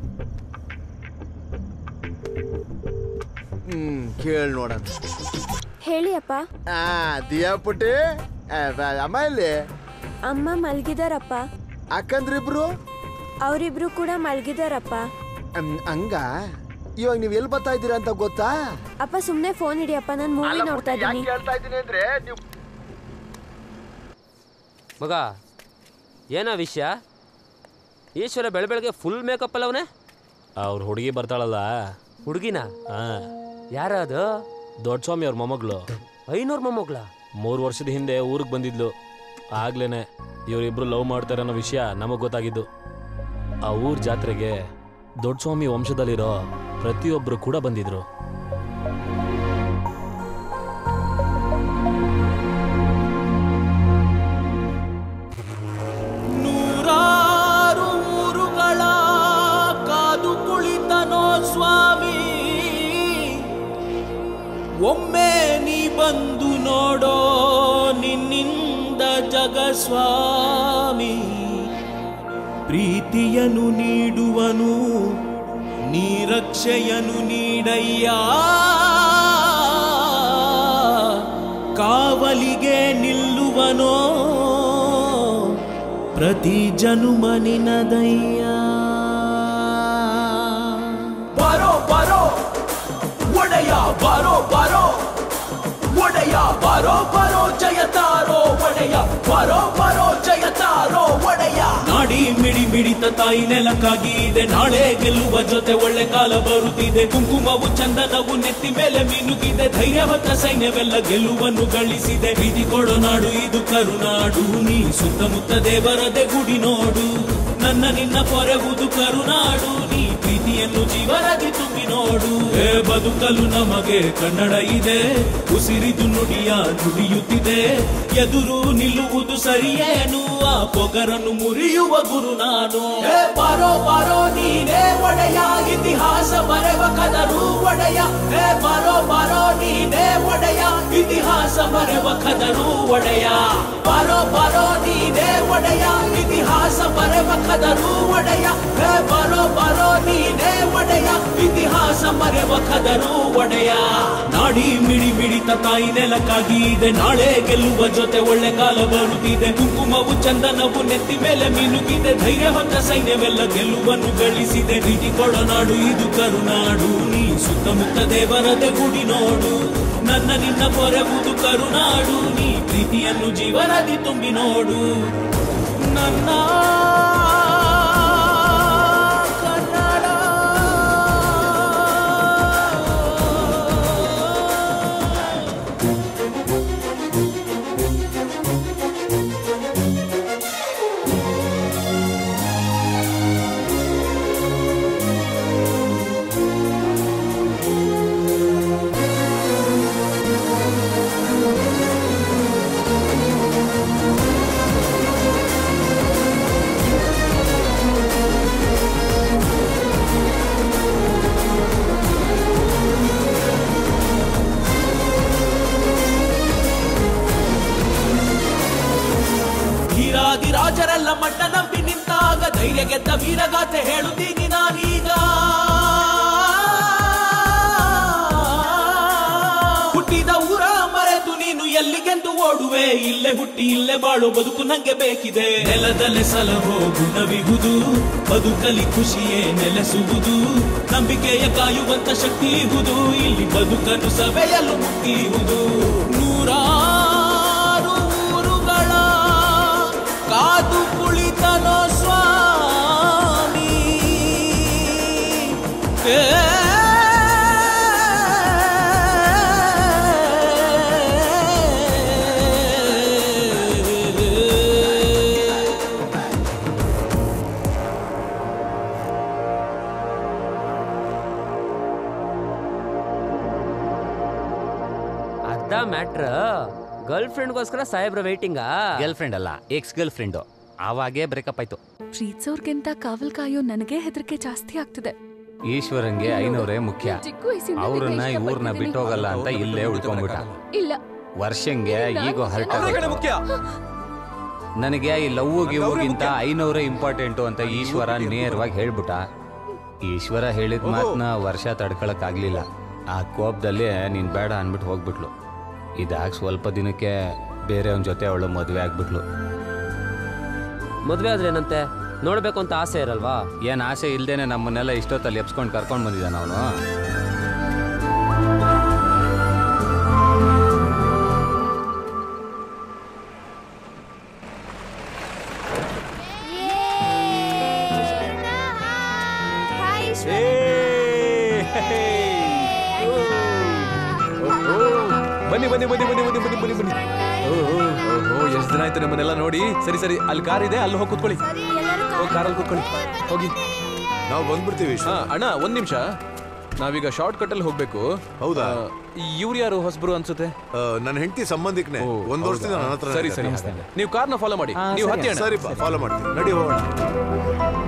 ಹ್ಮ್ ಕೇಳ್ ನೋಡೋಣ ಹೇಳಿ ಅಪ್ಪ ಆ ದಿಯಾ ಪುಟ್ಟಿ ಆ, ಬ- ಅಮ್ಮ ಇಲ್ಲಿ ಅಮ್ಮ ಮಲ್ಗಿದಾರಪ್ಪ ಅಕ್ಕಂದ್ರಿಬ್ರು ಅವರಿಬ್ರು ಕೂಡ ಮಲ್ಗಿದಾರಪ್ಪ ಹ್ಮ್, ಹಂಗ ಇವಾಗ ನೀವ್ ಎಲ್ಲಿ ಬರ್ತಾ ಇದ್ದೀರಾ ಅಂತ ಗೊತ್ತಾ ಅಪ್ಪ ಸುಮ್ನೆ ಫೋನ್ ಇಡಿಯಪ್ಪ ನಾನು ಮೂವಿ ನೋಡ್ತಾ ಇದ್ದೀನಿ ಹೇಳ್ತಾ ಇದ್ದೀನಿ ಅಂದ್ರೆ ನೀವು ಮಗ ಏನಾ ವಿಷಯ ಈಶ್ವರ ಬೆಳ ಬೆಳಗ್ಗೆ ಫುಲ್ ಮೇಕಪ್ ಅಲ್ಲ ಅವನೇ ಅವ್ರ ಹುಡುಗಿ ಬರ್ತಾಳಲ್ಲ ಹುಡುಗಿನ ಹಾ ಯಾರ ಅದು ದೊಡ್ಡ ಸ್ವಾಮಿ ಅವ್ರ ಮೊಮ್ಮಗಳು ಐನೂರ್ ಮೊಮ್ಮಗ್ಳ ಮೂರು ವರ್ಷದ ಹಿಂದೆ ಊರಿಗೆ ಬಂದಿದ್ಲು ಆಗ್ಲೇನೆ ಇವರಿಬ್ರು ಲವ್ ಮಾಡ್ತಾರೆ ಅನ್ನೋ ವಿಷಯ ನಮಗ್ ಗೊತ್ತಾಗಿದ್ದು ಆ ಊರ್ ಜಾತ್ರೆಗೆ ದೊಡ್ಡ ಸ್ವಾಮಿ ವಂಶದಲ್ಲಿರೋ ಪ್ರತಿಯೊಬ್ರು ಕೂಡ ಬಂದಿದ್ರು ನೂರಾರು ಊರುಗಳ ಕಾದು ಕುಳಿತನೋ ಸ್ವಾಮಿ ಒಮ್ಮೆ ನೀ ಬಂದು ನೋಡೋ ನಿನ್ನಿಂದ ಜಗ ಸ್ವಾಮಿ ಪ್ರೀತಿಯನು ನೀಡುವನು ನೀ ರಕ್ಷೆಯನು ನೀಡಯ್ಯ ಕಾವಲಿಗೆ ನಿಲ್ಲುವನೋ ಪ್ರತಿ ಜನುಮ ನಿನದಯ್ಯ ಬರೋ ಬರೋ ಒಡೆಯ ಬರೋ ಬರೋ ಒಡೆಯ ಬರೋ ಬರೋ ಜಯತಾರೋ ಒಡೆಯ ಬರೋ ಬರೋ ಜಯತಾರೋ ಒಡೆಯ ನಾಡಿ ಮಿಡಿ ಮಿಡಿತ ತಾಯಿ ನೆಲಕ್ಕಾಗಿ ಇದೆ ನಾಳೆ ಗೆಲ್ಲುವ ಜೊತೆ ಒಳ್ಳೆ ಕಾಲ ಬರುತ್ತಿದೆ ಕುಂಕುಮವು ಚಂದನವು ನೆತ್ತಿ ಮೇಲೆ ಮಿನುಗಿದೆ ಧೈರ್ಯವಂತ ಸೈನ್ಯವೆಲ್ಲ ಗೆಲುವನ್ನು ಗಳಿಸಿದೆ ಬೀದಿ ಕೊಡೋ ನಾಡು ಇದು ಕರುನಾಡು ನೀ ಸುತ್ತಮುತ್ತ ದೇವರದೆ ಗುಡಿ ನೋಡು ನನ್ನ ನಿನ್ನ ಪೊರೆವುದು ಕರುನಾಡು ನೀ ಪ್ರೀತಿಯನ್ನು ಜೀವನದಿ ತುಂಬಿ ನೋಡು ಹೇ ಬದುಕಲು ನಮಗೆ ಕನ್ನಡ ಇದೆ ಉಸಿರಿದು ನುಡಿಯ ನುಡಿಯುತ್ತಿದೆ ಎದುರು ನಿಲ್ಲುವುದು ಸರಿಯೇನು ಆ ಪೊಗರನ್ನು ಮುರಿಯುವ ಗುರು ನಾನು ಹೇ ಬಾರೋ ಬಾರೋ ನೀನೇ ಒಡೆಯ ಇತಿಹಾಸ ಬರೆವ ಕದರು ಒಡೆಯ ಹೇ ಬಾರೋ ಬಾರೋ ನೀನೇ ಒಡೆಯ ಇತಿಹಾಸ ಮರೆವ ಕದರು ಒಡೆಯ ಬರೋ ಬರೋ ನೀನೇ ಒಡೆಯ ಇತಿಹಾಸ ಮರೆವ ಕದರು ಒಡೆಯ ಹೇ ಬರೋ ಬರೋ ನೀನೇ ಒಡೆಯ ಇತಿಹಾಸ ಮರೆವ ಕದರು ಒಡೆಯ ನಾಡಿ ಮಿಡಿ ಮಿಡಿತ ತಾಯಿ ನೆಲಕ್ಕಾಗಿ ಇದೆ ನಾಳೆ ಗೆಲ್ಲುವ ಜೊತೆ ಒಳ್ಳೆ ಕಾಲ ಬರುತ್ತಿದೆ ಕುಂಕುಮವು ಚಂದನವು ನೆತ್ತಿ ಮೇಲೆ ಮಿನುಗಿದೆ ಧೈರ್ಯ ಹೊತ್ತ ಸೈನ್ಯವೆಲ್ಲ ಗೆಲುವನ್ನು ಗಳಿಸಿದೆ ಪ್ರೀತಿ ಕೊಡೋ ನಾಡು ಇದು ಕರುನಾಡು ನೀ ಸುತ್ತಮುತ್ತ ದೇವರದೆ ಗುಡಿ ನೋಡು ನನ್ನ ನಿನ್ನ ಪೊರೆವುದು ಕರುನಾಡು ನೀ ಪ್ರೀತಿಯನ್ನು ಜೀವನದಿ ತುಂಬಿ ನೋಡು ನನ್ನ ಧೀರಾದಿರಾಜರೆಲ್ಲ ಮಣ್ಣ ನಂಬಿ ನಿಂತಾಗ ಧೈರ್ಯ ಗೆದ್ದ ವೀರಗಾಥೆ ಹೇಳುತ್ತೀನಿ ನಾನೀಗ ಹುಟ್ಟಿದ ಊರ ಮರೆತು ನೀನು ಎಲ್ಲಿಗೆಂದು ಓಡುವೆ ಇಲ್ಲೇ ಹುಟ್ಟಿ ಇಲ್ಲೇ ಬಾಳು ಬದುಕು ನಂಗೆ ಬೇಕಿದೆ ನೆಲದಲ್ಲೇ ಸಲಹೋ ಗುಣವಿಹುದು ಬದುಕಲಿ ಖುಷಿಯೇ ನೆಲೆಸುವುದು ನಂಬಿಕೆಯ ಕಾಯುವಂತ ಶಕ್ತಿ ಇಹುದು ಇಲ್ಲಿ ಬದುಕನ್ನು ಸಭೆಯಲ್ಲೂ ಮುಟ್ಟಿಯುವುದು ನೂರಾರು ಊರುಗಳ ಕಾದು ಕುಳಿತನೋ ಸ್ವಾಮಿ ಏ ಅದ ಮ್ಯಾಟ್ರ್ ಗರ್ಲ್ ಫ್ರೆಂಡ್ಗೋಸ್ಕರ ಸಾಹೇಬ್ರ ವೈಟಿಂಗಾ ಗರ್ಲ್ ಫ್ರೆಂಡ್ ಅಲ್ಲ ಎಕ್ಸ್ ಗರ್ಲ್ ಫ್ರೆಂಡು ಆವಾಗೇ ಬ್ರೇಕಪ್ ಆಯ್ತು ಪ್ರೀತ್ಸೋರ್ಗಿಂತ ಕಾವಲ್ ಕಾಯೋ ನನಗೆ ಹೆದರಿಕೆ ಜಾಸ್ತಿ ಆಗ್ತಿದೆ ಈಶ್ವರಂಗೆ ಐನೂರೇ ಮುಖ್ಯ ಚಿಕ್ಕ ವಯಸ್ಸಿಂದ ಅವ್ರನ್ನ ನಿನ್ನ ಇವ್ರನ್ನ ಇಷ್ಟಪಡ್ತಿದ್ದೀನಿ. ಬಿಟ್ಟೋಗಲ್ಲ ಅಂತ ಇಲ್ಲೇ ಉಳ್ಕೊಂಡ್ಬಿಟ್ಟ ಇಲ್ಲ ವರ್ಷಂಗೆ ಈಗೋ ಹರ್ಟ್ ಅವ್ರೇ ಕಣೆ ಮುಖ್ಯ. ನನಗೆ ಈ ಲವ್ ಗಿವ್ಗಿಂತ ಐನೂರೇ ಇಂಪಾರ್ಟೆಂಟು ಅಂತ ಈಶ್ವರ ನೇರವಾಗಿ ಹೇಳ್ಬಿಟ್ಟ ಈಶ್ವರ ಹೇಳಿದ ಮಾತನ್ನ ವರ್ಷ ತಡ್ಕೊಳಕ್ ಆಗ್ಲಿಲ್ಲ ಆ ಕೋಪದಲ್ಲಿ ನೀನ್ ಬೇಡ ಅನ್ಬಿಟ್ಟು ಹೋಗ್ಬಿಟ್ಲು ಇದಾಗ ಸ್ವಲ್ಪ ದಿನಕ್ಕೆ ಬೇರೆ ಅವನ ಜೊತೆ ಅವಳು ಮದುವೆ ಆಗ್ಬಿಟ್ಲು ಮದ್ವೆ ಆದ್ರೆ ಏನಂತೆ ನೋಡ್ಬೇಕು ಅಂತ ಆಸೆ ಇರಲ್ವಾ ಏನ್ ಆಸೆ ಇಲ್ದೇನೆ ನಮ್ಮನ್ನೆಲ್ಲ ಇಷ್ಟೊತ್ತಲ್ಲಿ ಎಪ್ಸ್ಕೊಂಡು ಕರ್ಕೊಂಡು ಬಂದಿದ್ದಾನ ಅವನು ಬನ್ನಿ ಬನ್ನಿ ಬನ್ನಿ ಬನ್ನಿ ಬನ್ನಿ ಬನ್ನಿ ಬನ್ನಿ ಬನ್ನಿ ಓಹೋ ಎಷ್ಟು ದಿನ ಆಯ್ತು ನಿಮ್ಮನ್ನೆಲ್ಲ ನೋಡಿ ಸರಿ ಸರಿ ಅಲ್ಲಿ ಕಾರ್ ಇದೆ ಅಲ್ಲಿ ಹೋಗಿ ಕೂತ್ಕೊಳ್ಳಿ ಹೋಗಿ ಕಾರಲ್ಲಿ ಕೂತ್ಕೊಳ್ಳಿ ಹೋಗಿ ನಾವು ಬಂದ್ಬಿಡ್ತೀವಿ ಹಾ ಅಣ್ಣ ಒಂದ್ ನಿಮಿಷ ನಾವೀಗ ಶಾರ್ಟ್ ಕಟ್ ಅಲ್ಲಿ ಹೋಗ್ಬೇಕು ಹೌದಾ ಇವ್ರು ಯಾರು ಹೊಸಬ್ರು ಅನ್ಸುತ್ತೆ ನನ್ನ ಹೆಂಡತಿ ಸಂಬಂಧಿಕನೇ ಒಂದ್ ವರ್ಷದಿಂದ ನನ್ನ ಹತ್ರ ಸರಿ ಸರಿ ನೀವು ಕಾರ್ನ ಫಾಲೋ ಮಾಡಿ ನೀವು ಹತ್ತಿ ಅಣ್ಣ ಸರಿ ಫಾಲೋ ಮಾಡ್ತೀನಿ ನಡಿ ಹೋಗೋಣ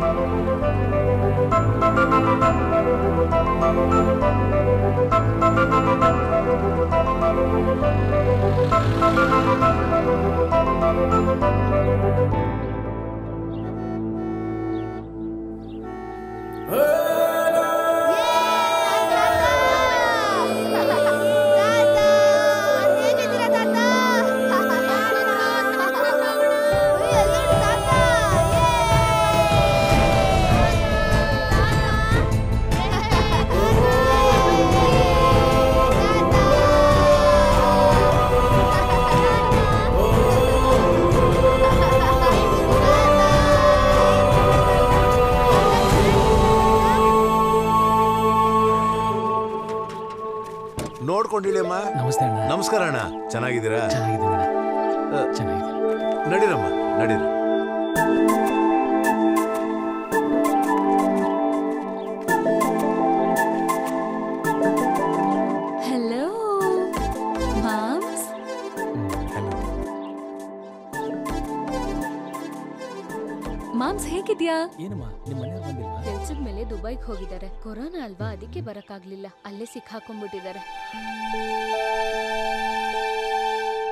ನೋಡ್ಕೊಂಡಿಳಿಯಮ್ಮ ನಮಸ್ತೆ ಅಣ್ಣ ನಮಸ್ಕಾರ ಅಣ್ಣ ಚೆನ್ನಾಗಿದ್ದೀರಾ ಚೆನ್ನಾಗಿದ್ದೀನಿ ನಡೀರಮ್ಮ ನಡೀರಿ ಹಲೋ ಮಾಮ್ಸ್ ಮಾಮ್ಸ್ ಹೇಗಿದ್ಯಾ ಏನಮ್ಮ ನಿಮ್ಮ ಮನೆಯವ್ರು ಬಂದಿಲ್ವಾ ಕೆಲ್ಸದ ಮೇಲೆ ದುಬೈಗೆ ಹೋಗಿದ್ದಾರೆ ಕೊರೋನಾ ಅಲ್ವಾ ಅದಕ್ಕೆ ಬರಕ್ಕಾಗ್ಲಿಲ್ಲ ಅಲ್ಲೇ ಸಿಕ್ಕಾಕೊಂಡ್ಬಿಟ್ಟಿದ್ದಾರೆ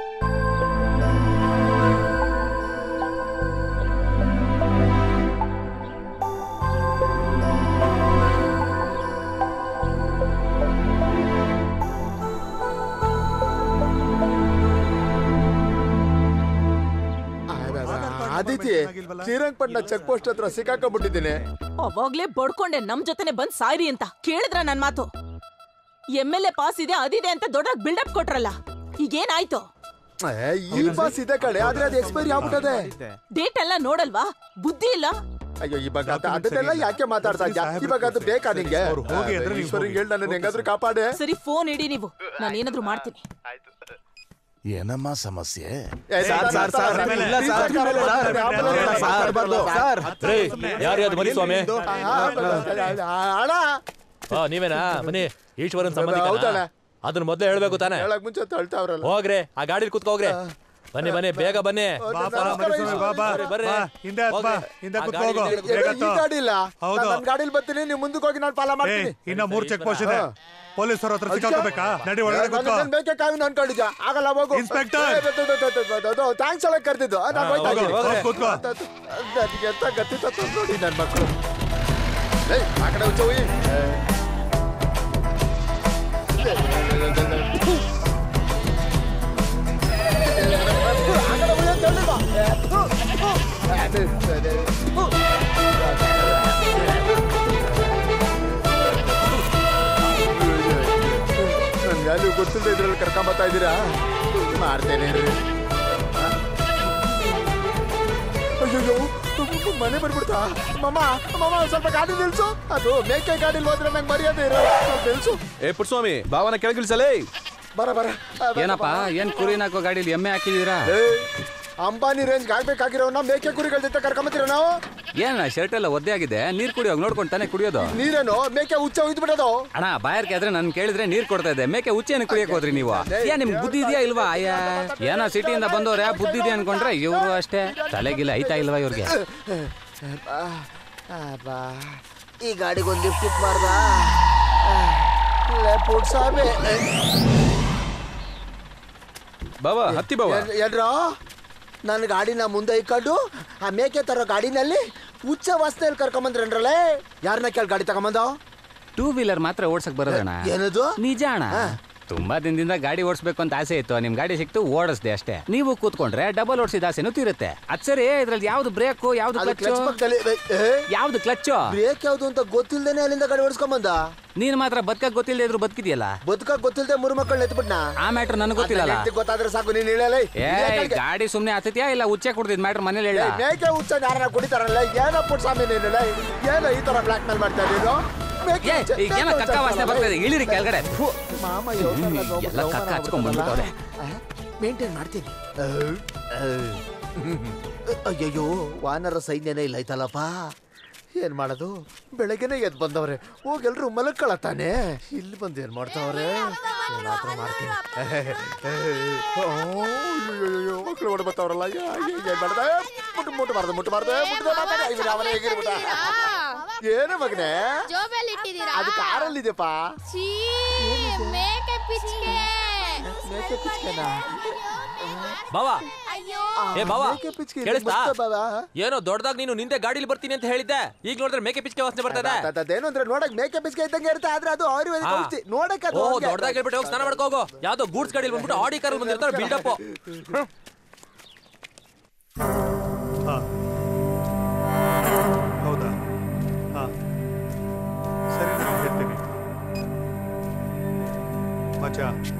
ಎಲ್ಲಿದ್ದಿ ಶ್ರೀರಂಗಪಟ್ಟಣ ಚೆಕ್ ಪೋಸ್ಟ್ ಹತ್ರ ಸಿಕ್ಕಾಕೊಂಡ್ಬಿಟ್ಟಿದ್ದೀನಿ ಅವಾಗ್ಲೇ ಬಡ್ಕೊಂಡೆ ನಮ್ ಜೊತೆನೆ ಬಂದ್ ಸಾಯ್ರಿ ಅಂತ ಕೇಳಿದ್ರ ನನ್ ಮಾತು ಎಮ್ ಎಲ್ ಎ ಪಾಸ್ ಇದೆ ಅದಿದೆ ಅಂತ ದೊಡ್ಡದಾಗ್ ಬಿಲ್ಡಪ್ ಕೊಟ್ರಲ್ಲ ಈಗೇನಾಯ್ತು ಏ, ಈ ಪಾಸ್ ಇದೆ ಕಡೆ ಆದ್ರೆ ಅದು ಎಕ್ಸ್ಪೈರಿ ಆಗ್ಬಿಟ್ಟದೆ ಡೇಟ್ ಎಲ್ಲ ನೋಡಲ್ವಾ ಬುದ್ಧಿ ಇಲ್ಲ ಅಯ್ಯೋ ಇವಾಗ ಅದ- ಅದನ್ನೆಲ್ಲ ಯಾಕೆ ಮಾತಾಡ್ತಾ ಇದ್ಯಾ ಇವಾಗ ಅದು ಬೇಕಾ ನಿಂಗೆ ಹೋಗಿ ಅಂದ್ರೆ ನೀವು ಈಶ್ವರಂಗೆ ಹೇಳಿ ನನ್ನ ಹೆಂಗಾದ್ರೂ ಕಾಪಾಡೆ ಸರಿ ಫೋನ್ ಇಡಿ ನೀವು ನಾನು ಏನಾದ್ರೂ ಮಾಡ್ತೀನಿ ಏನಮ್ಮ ಸಮಸ್ಯೆ ಏ, ಸರ್, ಸರ್, ಸರ್, ಇಲ್ಲ ಸರ್, ಮಾತಾಡ್ಬಾರ್ದು. ಸರ್. ರೇ ಯಾರ್ಯಾವ್ದು ಬನ್ನಿ ಸ್ವಾಮಿ ಅಣ್ಣ ಆ, ನೀವೇನಾ ಬನ್ನಿ ಈಶ್ವರನ್ ಹೌದಣ್ಣ. ಸಂಬಂಧಿಕ ಅದನ್ನ ಮೊದ್ಲೇ ಹೇಳ್ಬೇಕು ತಾನೆ ಹೇಳಕ್ ಮುಂಚೆ ತಳ್ತಾವ್ರಲ್ಲ ಹೋಗ್ರಿ ಆ ಗಾಡಿ ಕುತ್ಕೋಗ್ರಿ ಬನ್ನಿ ಬನ್ನಿ ಬೇಗ ಬನ್ನಿ ಬಾ, ಬಾ, ಮರಿಸ್ವಾಮಿ, ಬಾ, ಬಾ. ಬರ್ರಿ. ಬಾ, ಹಿಂದೆ ಹತ್ ಬಾ, ಹೋಗ್ರಿ. ಹಿಂದೆ ಆ ಕೂತ್ಕೋ ಗಾಡಿ ಹೋಗು. ಹಿಡ್ಕೊಂಡು ಬೇಗ ಈ ತಗೋ. ಗಾಡಿ ಇಲ್ಲ ಹೌದು. ನಾನು ಗಗಾಡಿಲಿ ಬರ್ತೀನಿ ನೀವು ಮುಂದಕ್ಕೆ ಹೋಗಿ ನಾನು ಪಾಲ ಏ, ಮಾಡ್ತೀನಿ ಇನ್ನ ಮೂರ್ ಚೆಕ್ ಪೋಸ್ಟ್ ಇದೆ ಪೊಲೀಸರ ಹತ್ರ ಸಿಕ್ಕಾಕೋಬೇಕಾ ನಡಿ ಒಳಗಡೆ ಕೂತ್ಕೋ ಬೇಕೆ ಕಾವಿನ ಅನ್ಕೊಂಡಿದ್ಯಾ ಆಗಲ್ಲ ಹೋಗು ಇನ್ಸ್ಪೆಕ್ಟರ್. ಥ್ಯಾಂಕ್ಸ್ ಹೇಳಕ್ ಕರ್ತಿದ್ದು ನಾನು ಹಾ, ಹೋಯ್ತಾ ಹೋಗು, ಇದ್ದೀನಿ. ಹೋಗು, ಕೂತ್ಕೋ. ನನಗೆ ಎಂತ ಗತಿ ತತ್ತು ನೋಡಿ ನನ್ನ ಮಕ್ಕಳು ಏಯ್ ಆ ಕಡೆ ಹುಚ್ಚ ಹೋಗಿ ನನ್ ವ್ಯಾಲ್ಯೂ ಗೊತ್ತಿಲ್ಲದೆ ಇದ್ರಲ್ಲಿ ಕರ್ಕೊಂಬತ್ತಾ ಇದ್ದೀರಾ ಮಾಡ್ತೇನೆ ರೀ ಅಯ್ಯೋ ಮನೆ ಬರ್ಬಿಡ್ತಾ ಮಮ್ಮ ಮಮ್ಮ ಒಂದ್ ಸ್ವಲ್ಪ ಗಾಡಿ ನಿಲ್ಸು ಅದು ಮೇಕೆ ಗಾಡಿಲಿ ಹೋದ್ರೆ ನಂಗೆ ಮರ್ಯಾದೆ ಇರಲ್ಲ ಸ್ವಲ್ಪ ನಿಲ್ಸು ಏ ಪುಟ್ಸ್ವಾಮಿ ಭಾವನ ಕೆಳಗಿಳಿಸಲೇ ಬರ ಬರ ಏನಪ್ಪ ಏನ್ ಕುರಿನ ಹಾಕೋ ಗಾಡಿಲಿ ಎಮ್ಮೆ ಹಾಕಿದೀರಾ ಏಯ್, ಅಂಬಾನಿ ರೇಂಜ್ ಆಗ್ಬೇಕಾಗಿರೋನ ಮೇಕೆ ಕುರಿಗಳ ಜೊತೆ ಕರ್ಕೊಂಬತ್ತೀರ ನಾವು ಏನ ಶರ್ಟ್ ಎಲ್ಲ ಒದ್ದೆ ಆಗಿದೆ ನೀರ್ ಕುಡಿಯೋಗ್ ನೋಡ್ಕೊಂಡು ತಾನೇ ಕುಡಿಯೋದು ನೀರೇನು ಮೇಕೆ ಹುಚ್ಚ ಒಯ್ದು ಬಿಡೋದು ಅಣ್ಣ ಬಾಯರ್ಕೆ ಆದ್ರೆ ನನ್ ಕೇಳಿದ್ರೆ ನೀರ್ ಕೊಡ್ತಾ ಇದ್ದೆ ಮೇಕೆ ಉಚ್ಚೇನ ಕುಡಿಯಕ್ ಹೋದ್ರಿ ನೀವು ಏನ್ ನಿಮ್ಗೆ ಬುದ್ಧಿ ಇದೆಯಾ ಇಲ್ವಾ ಅಯ್ಯ ಏನೋ ಸಿಟಿಯಿಂದ ಬಂದವ್ರೆ ಬುದ್ಧಿ ಇದೆ ಅನ್ಕೊಂಡ್ರೆ ಇವ್ರು ಅಷ್ಟೇ ತಲೆಗಿಲ್ಲ ಐತಾ ಇಲ್ವಾ ಇವ್ರಿಗೆ ಈ ಗಾಡಿಗೆ ಒಂದು ಲಿಫ್ಟ್ ಇಟ್ಬಾರ್ದಾ ಪುಟ್ ಸಾಬೆ ಬಾವ ಹತ್ತಿ ಬಾವ ಏನ್ರೋ ನನ್ನ ಗಾಡಿನ ಮುಂದೆ ಇಕ್ಕೊಂಡು ಆ ಮೇಕೆ ತರೋ ಗಾಡಿನಲ್ಲಿ ಹುಚ್ಚ ವಾಸನೆಯಲ್ಲಿ ಕರ್ಕೊಂಬಂದ್ರನ್ರಲ್ಲೇ ಯಾರನ್ನ ಕೇಳಿ ಗಾಡಿ ತಗೊಂಬಂದ ಟೂ ವೀಲರ್ ಮಾತ್ರ ಓಡ್ಸಕ್ ಬರೋದಣ್ಣ ಏನದು ನಿಜ ಅಣ್ಣ ತುಂಬಾ ದಿನದಿಂದ ಗಾಡಿ ಓಡಿಸ್ಬೇಕು ಅಂತ ಆಸೆ ಇತ್ತು ನಿಮ್ ಗಾಡಿ ಸಿಕ್ತು ಓಡಿಸ್ದೆ ಅಷ್ಟೇ ನೀವು ಕೂತ್ಕೊಂಡ್ರೆ ಡಬಲ್ ಓಡಿಸಿದ ಆಸೆನೂ ತೀರುತ್ತೆ ಅದ್ ಸರಿ ಇದ್ರಲ್ಲಿ ಯಾವ್ದು ಬ್ರೇಕು ಯಾವ್ದು ಅದು ಕ್ಲಚ್ clutch ಪಕ್ಕದಲ್ಲಿ ಏ, ಯಾವ್ದು ಕ್ಲಚ್ಚು ಬ್ರೇಕ್ ಯಾವ್ದು ಅಂತ ಗೊತ್ತಿಲ್ದೇನೆ ಅಲ್ಲಿಂದ ಗಾಡಿ ಓಡಿಸ್ಕೊಂಬಂದ ನೀನ್ ಮಾತ್ರ ಬದುಕಕ್ ಗೊತ್ತಿಲ್ಲದೆ ಇದ್ರು ಬದುಕಿದ್ಯಲ್ಲ ಬದುಕ ಗೊತ್ತಿಲ್ದೆ ಮೂರು ಮಕ್ಕಳು ಎತ್ಬಿಟ್ನಾ ಆ ಮ್ಯಾಟ್ರ್ ನನಗೆ ಗೊತ್ತಿಲ್ಲಲ್ಲ ಗೊತ್ತಾದ್ರೆ ಸಾಕು ನೀನ್ ಹೇಳಲೇ ಏ ಗಾಡಿ ಸುಮ್ನೆ ಹತ್ತಿದ್ಯಾ ಇಲ್ಲ ಉಚ್ಚೆ ಕುಡ್ದಿದ್ ಮ್ಯಾಟ್ರ್ ಮನೇಲಿ ಹೇಳ ಮೇಕೆ ಹುಚ್ಚ ಯಾರನ್ನ ಕುಡಿತಾರಲ್ಲ ಏನಪ್ಪ ಸ್ವಾಮಿ ನೀನು ಏನೋ ಈ ತರ ಬ್ಲಾಕ್ ಮೇಲ್ ಮಾಡ್ತಾ ಇದ್ದೀರೋ ಮೇಕೆ ಏ ಹುಚ್ಚ- ಈಗ ಏನೋ ಮೇಕೆ ಕಕ್ಕ ಹುಚ್ಚ ವಾಸನೆ ಅಂತಾರಲ್ಲ. ಬರ್ತಾ ಇದೆ ಇಳಿರಿ ಕೆಳಗಡೆ ಥು. ಮಾಮ ಯೋಗಲ್ಲ ನೋವು ಎಲ್ಲ ಕಕ್ಕ ಹಚ್ಕೊಂಡ್ ಬಂದ್ಬಿಟ್ಟವ್ರೆ ಮೇಂಟೈನ್ ಮಾಡ್ತೀನಿ ಅಯ್ಯಯ್ಯೋ ವಾನರ ಸೈನ್ಯನೇ ಇಲ್ಲ ಐತಲ್ಲಪ್ಪ ಏನ್ ಮಾಡೋದು ಬೆಳಗ್ಗೆನೆ ಎದ್ದು ಬಂದವ್ರೆ ಹೋಗಿ ಎಲ್ರು ಮಲಕ್ಕಳತ್ತಾನೆ ಇಲ್ಲಿ ಬಂದು ಏನ್ ಮಾಡ್ತಾವ್ರೆ ಏನಾದ್ರೂ ಮಾಡ್ತೀನಿ ಅಯ್ಯಯ್ಯೋ ಮಕ್ಳು ಓಡ್ ಬರ್ತಾವ್ರಲ್ಲ ಏನ್ ಮಾಡ್ದೆ ಮುಟ್ಟು ಮುಟ್ಟಬಾರ್ದು ಮುಟ್ಟಬಾರ್ದು ಮುಟ್ಟದೆ ಮಾತಾಡ ಇವ್ರು ಅವನೇ ಹೇಗಿರ್ಬಿಟ್ಟ ಏನು ಮಗನೇ ಜೋಬಲ್ಲಿ ಇಟ್ಟಿದ್ದೀರಾ ಅದು ಕಾರಲ್ಲಿದೆಯಪ್ಪ ಛೀ, ಮೇಕೆ ಪಿಚ್ಕೆ ಮೇಕೆ ಪಿಚ್ಕೆನಾ ಬಾವಾ ಏ ಬಾವಾ ಮೇಕೆ ಪಿಚ್ಕೆ ಇದು ಕೇಳಿಸ್ತಾ ಮಸ್ತ್ ಬಾವಾ. ಏನೋ ದೊಡ್ಡದಾಗ ನೀನು ನಿಂದೆ ಗಾಡಿಲಿ ಬರ್ತೀನಿ ಅಂತ ಹೇಳಿದ್ದೆ ಈಗ ನೋಡಿದ್ರೆ ಮೇಕೆ ಪಿಚ್ಕೆ ವಾಸನೆ ಬರ್ತದೆ ಅದೇನು ಅಂದ್ರೆ ನೋಡಕ್ ಮೇಕೆ ಬಿಸ್ಕೆ ಇದ್ದಂಗೆ ಇರುತ್ತೆ ಆದ್ರೆ ಅದು ಆಯುರ್ವೇದಿಕ್ ಹಾ. ಔಷಧಿ ನೋಡಕ್ ಅದು ಓ ಹಂಗೆ. ದೊಡ್ಡದಾಗಿ ಹೇಳ್ಬಿಟ್ಟು ಹೋಗಿ ಸ್ನಾನ ಮಾಡ್ಕೋಗೋ ಯಾವ್ದೋ ಗೂಡ್ಸ್ ಗಾಡಿಲಿ ಬಂದ್ಬಿಟ್ಟು ಆಡಿ ಕಾರಲ್ಲಿ ಬಂದಿರ್ತಾರೆ ಬಿಲ್ಡಪ್ ಹಾ. ಹೌದಾ ಹಾ ಸರಿ ನಾನು ಹೇಳ್ತೀನಿ ಮಚ್ಚ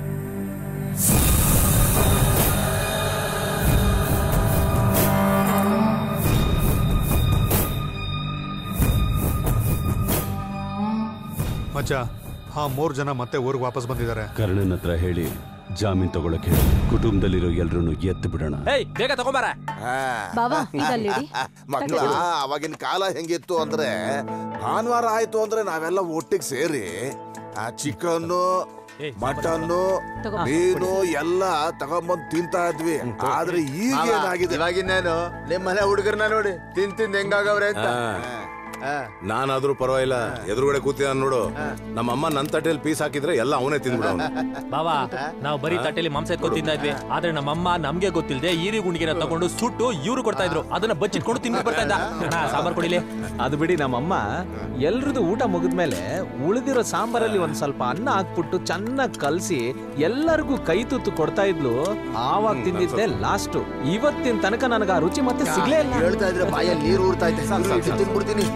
ಮಚ್ಚ ಹಾ ಮೂರು ಜನ ಮತ್ತೆ ಊರಿಗೆ ವಾಪಸ್ ಬಂದಿದ್ದಾರೆ ಕರ್ಣನ್ ಹತ್ರ ಹೇಳಿ ಜಾಮೀನ್ ತಗೊಳಕ್ ಹೇಳಿ ಕುಟುಂಬದಲ್ಲಿರೋ ಎಲ್ರನ್ನು ಎತ್ತು ಬಿಡೋಣ ಏಯ್ ಬೇಗ ತಗೊಂಬಾರ ಬಾವಾ, ಇದಲ್ಲಿಡಿ. ಮಕ್ಕಳ ಅವಾಗಿನ ಕಾಲ ಹೆಂಗಿತ್ತು ಅಂದ್ರೆ ಭಾನುವಾರ ಆಯ್ತು ಅಂದ್ರೆ ನಾವೆಲ್ಲ ಒಟ್ಟಿಗೆ ಸೇರಿ ಆ ಚಿಕನ್ನು ಮಟನ್ನು ತಗೋ. ಮೀನು ಎಲ್ಲ ತಗೊಂಬಂದ್ ತಿಂತಾ ಇದ್ವಿ ಆದ್ರೆ ಈಗ ಮಾವ, ಏನಾಗಿದೆ ಇವಾಗಿನ್ನೇನು ನಿಮ್ ಮನೆ ಹುಡುಗರನ್ನ ನೋಡಿ ತಿನ್ ತಿಂದ್ ಹೆಂಗಾಗವ್ರೆ ಅಂತ ನಾನಾದ್ರೂ ಪರವಾಗಿಲ್ಲ ಎದುರುಗಡೆ ಕೂತಿದ ನೋಡು ನಮ್ಮ ಅಮ್ಮ ನನ್ನ ತಟ್ಟೆಯಲ್ಲಿ ಪೀಸ್ ಹಾಕಿದ್ರೆ ಎಲ್ಲ ಅವನೇ ತಿಂದ್ಬಿಡ ಬಾವಾ ನಾವು ಬರೀ ತಟ್ಟೆಲಿ ಮಾಂಸ ಎತ್ಕೊಂಡು ತಿಂತಾ ಇದ್ವಿ ಆದ್ರೆ ನಮ್ಮಮ್ಮ ನಮ್ಗೆ ಗೊತ್ತಿಲ್ಲದೆ ಈರಿ ಗುಂಡಿಗೆನ ತಗೊಂಡು ಸುಟ್ಟು ಇವ್ರು ಕೊಡ್ತಾ ಇದ್ರು ಅದನ್ನ ಬಚ್ಚಿಟ್ಕೊಂಡು ತಿನ್ಬಿಟ್ಟು ಬರ್ತಾ ಇದ್ದ ಅಣ್ಣ ಸಾಂಬಾರ್ ಕೊಡಿಲಿ ಅದು ಬಿಡಿ ನಮ್ಮಮ್ಮ ಎಲ್ರದ್ದು ಊಟ ಮುಗಿದ್ಮೇಲೆ ಉಳಿದಿರೋ ಸಾಂಬಾರಲ್ಲಿ ಒಂದ್ ಸ್ವಲ್ಪ ಅನ್ನ ಹಾಕ್ಬಿಟ್ಟು ಚೆನ್ನಾಗಿ ಕಲಸಿ ಎಲ್ಲರಿಗೂ ಕೈ ತುತ್ತು ಕೊಡ್ತಾ ಇದ್ಲು ಆವಾಗ ತಿಂದಿದ್ದೆ ಲಾಸ್ಟ್ ಇವತ್ತಿನ ತನಕ ನನಗೆ ಆ ರುಚಿ ಮತ್ತೆ ಸಿಗ್ಲೇ ಇಲ್ಲ ಹೇಳ್ತಾ ಇದ್ರೆ ಬಾಯಲ್ಲಿ ನೀರು ಊರ್ತಾ ಐತೆ ಇದು ತಿನ್ಬಿಡ್ತೀನಿ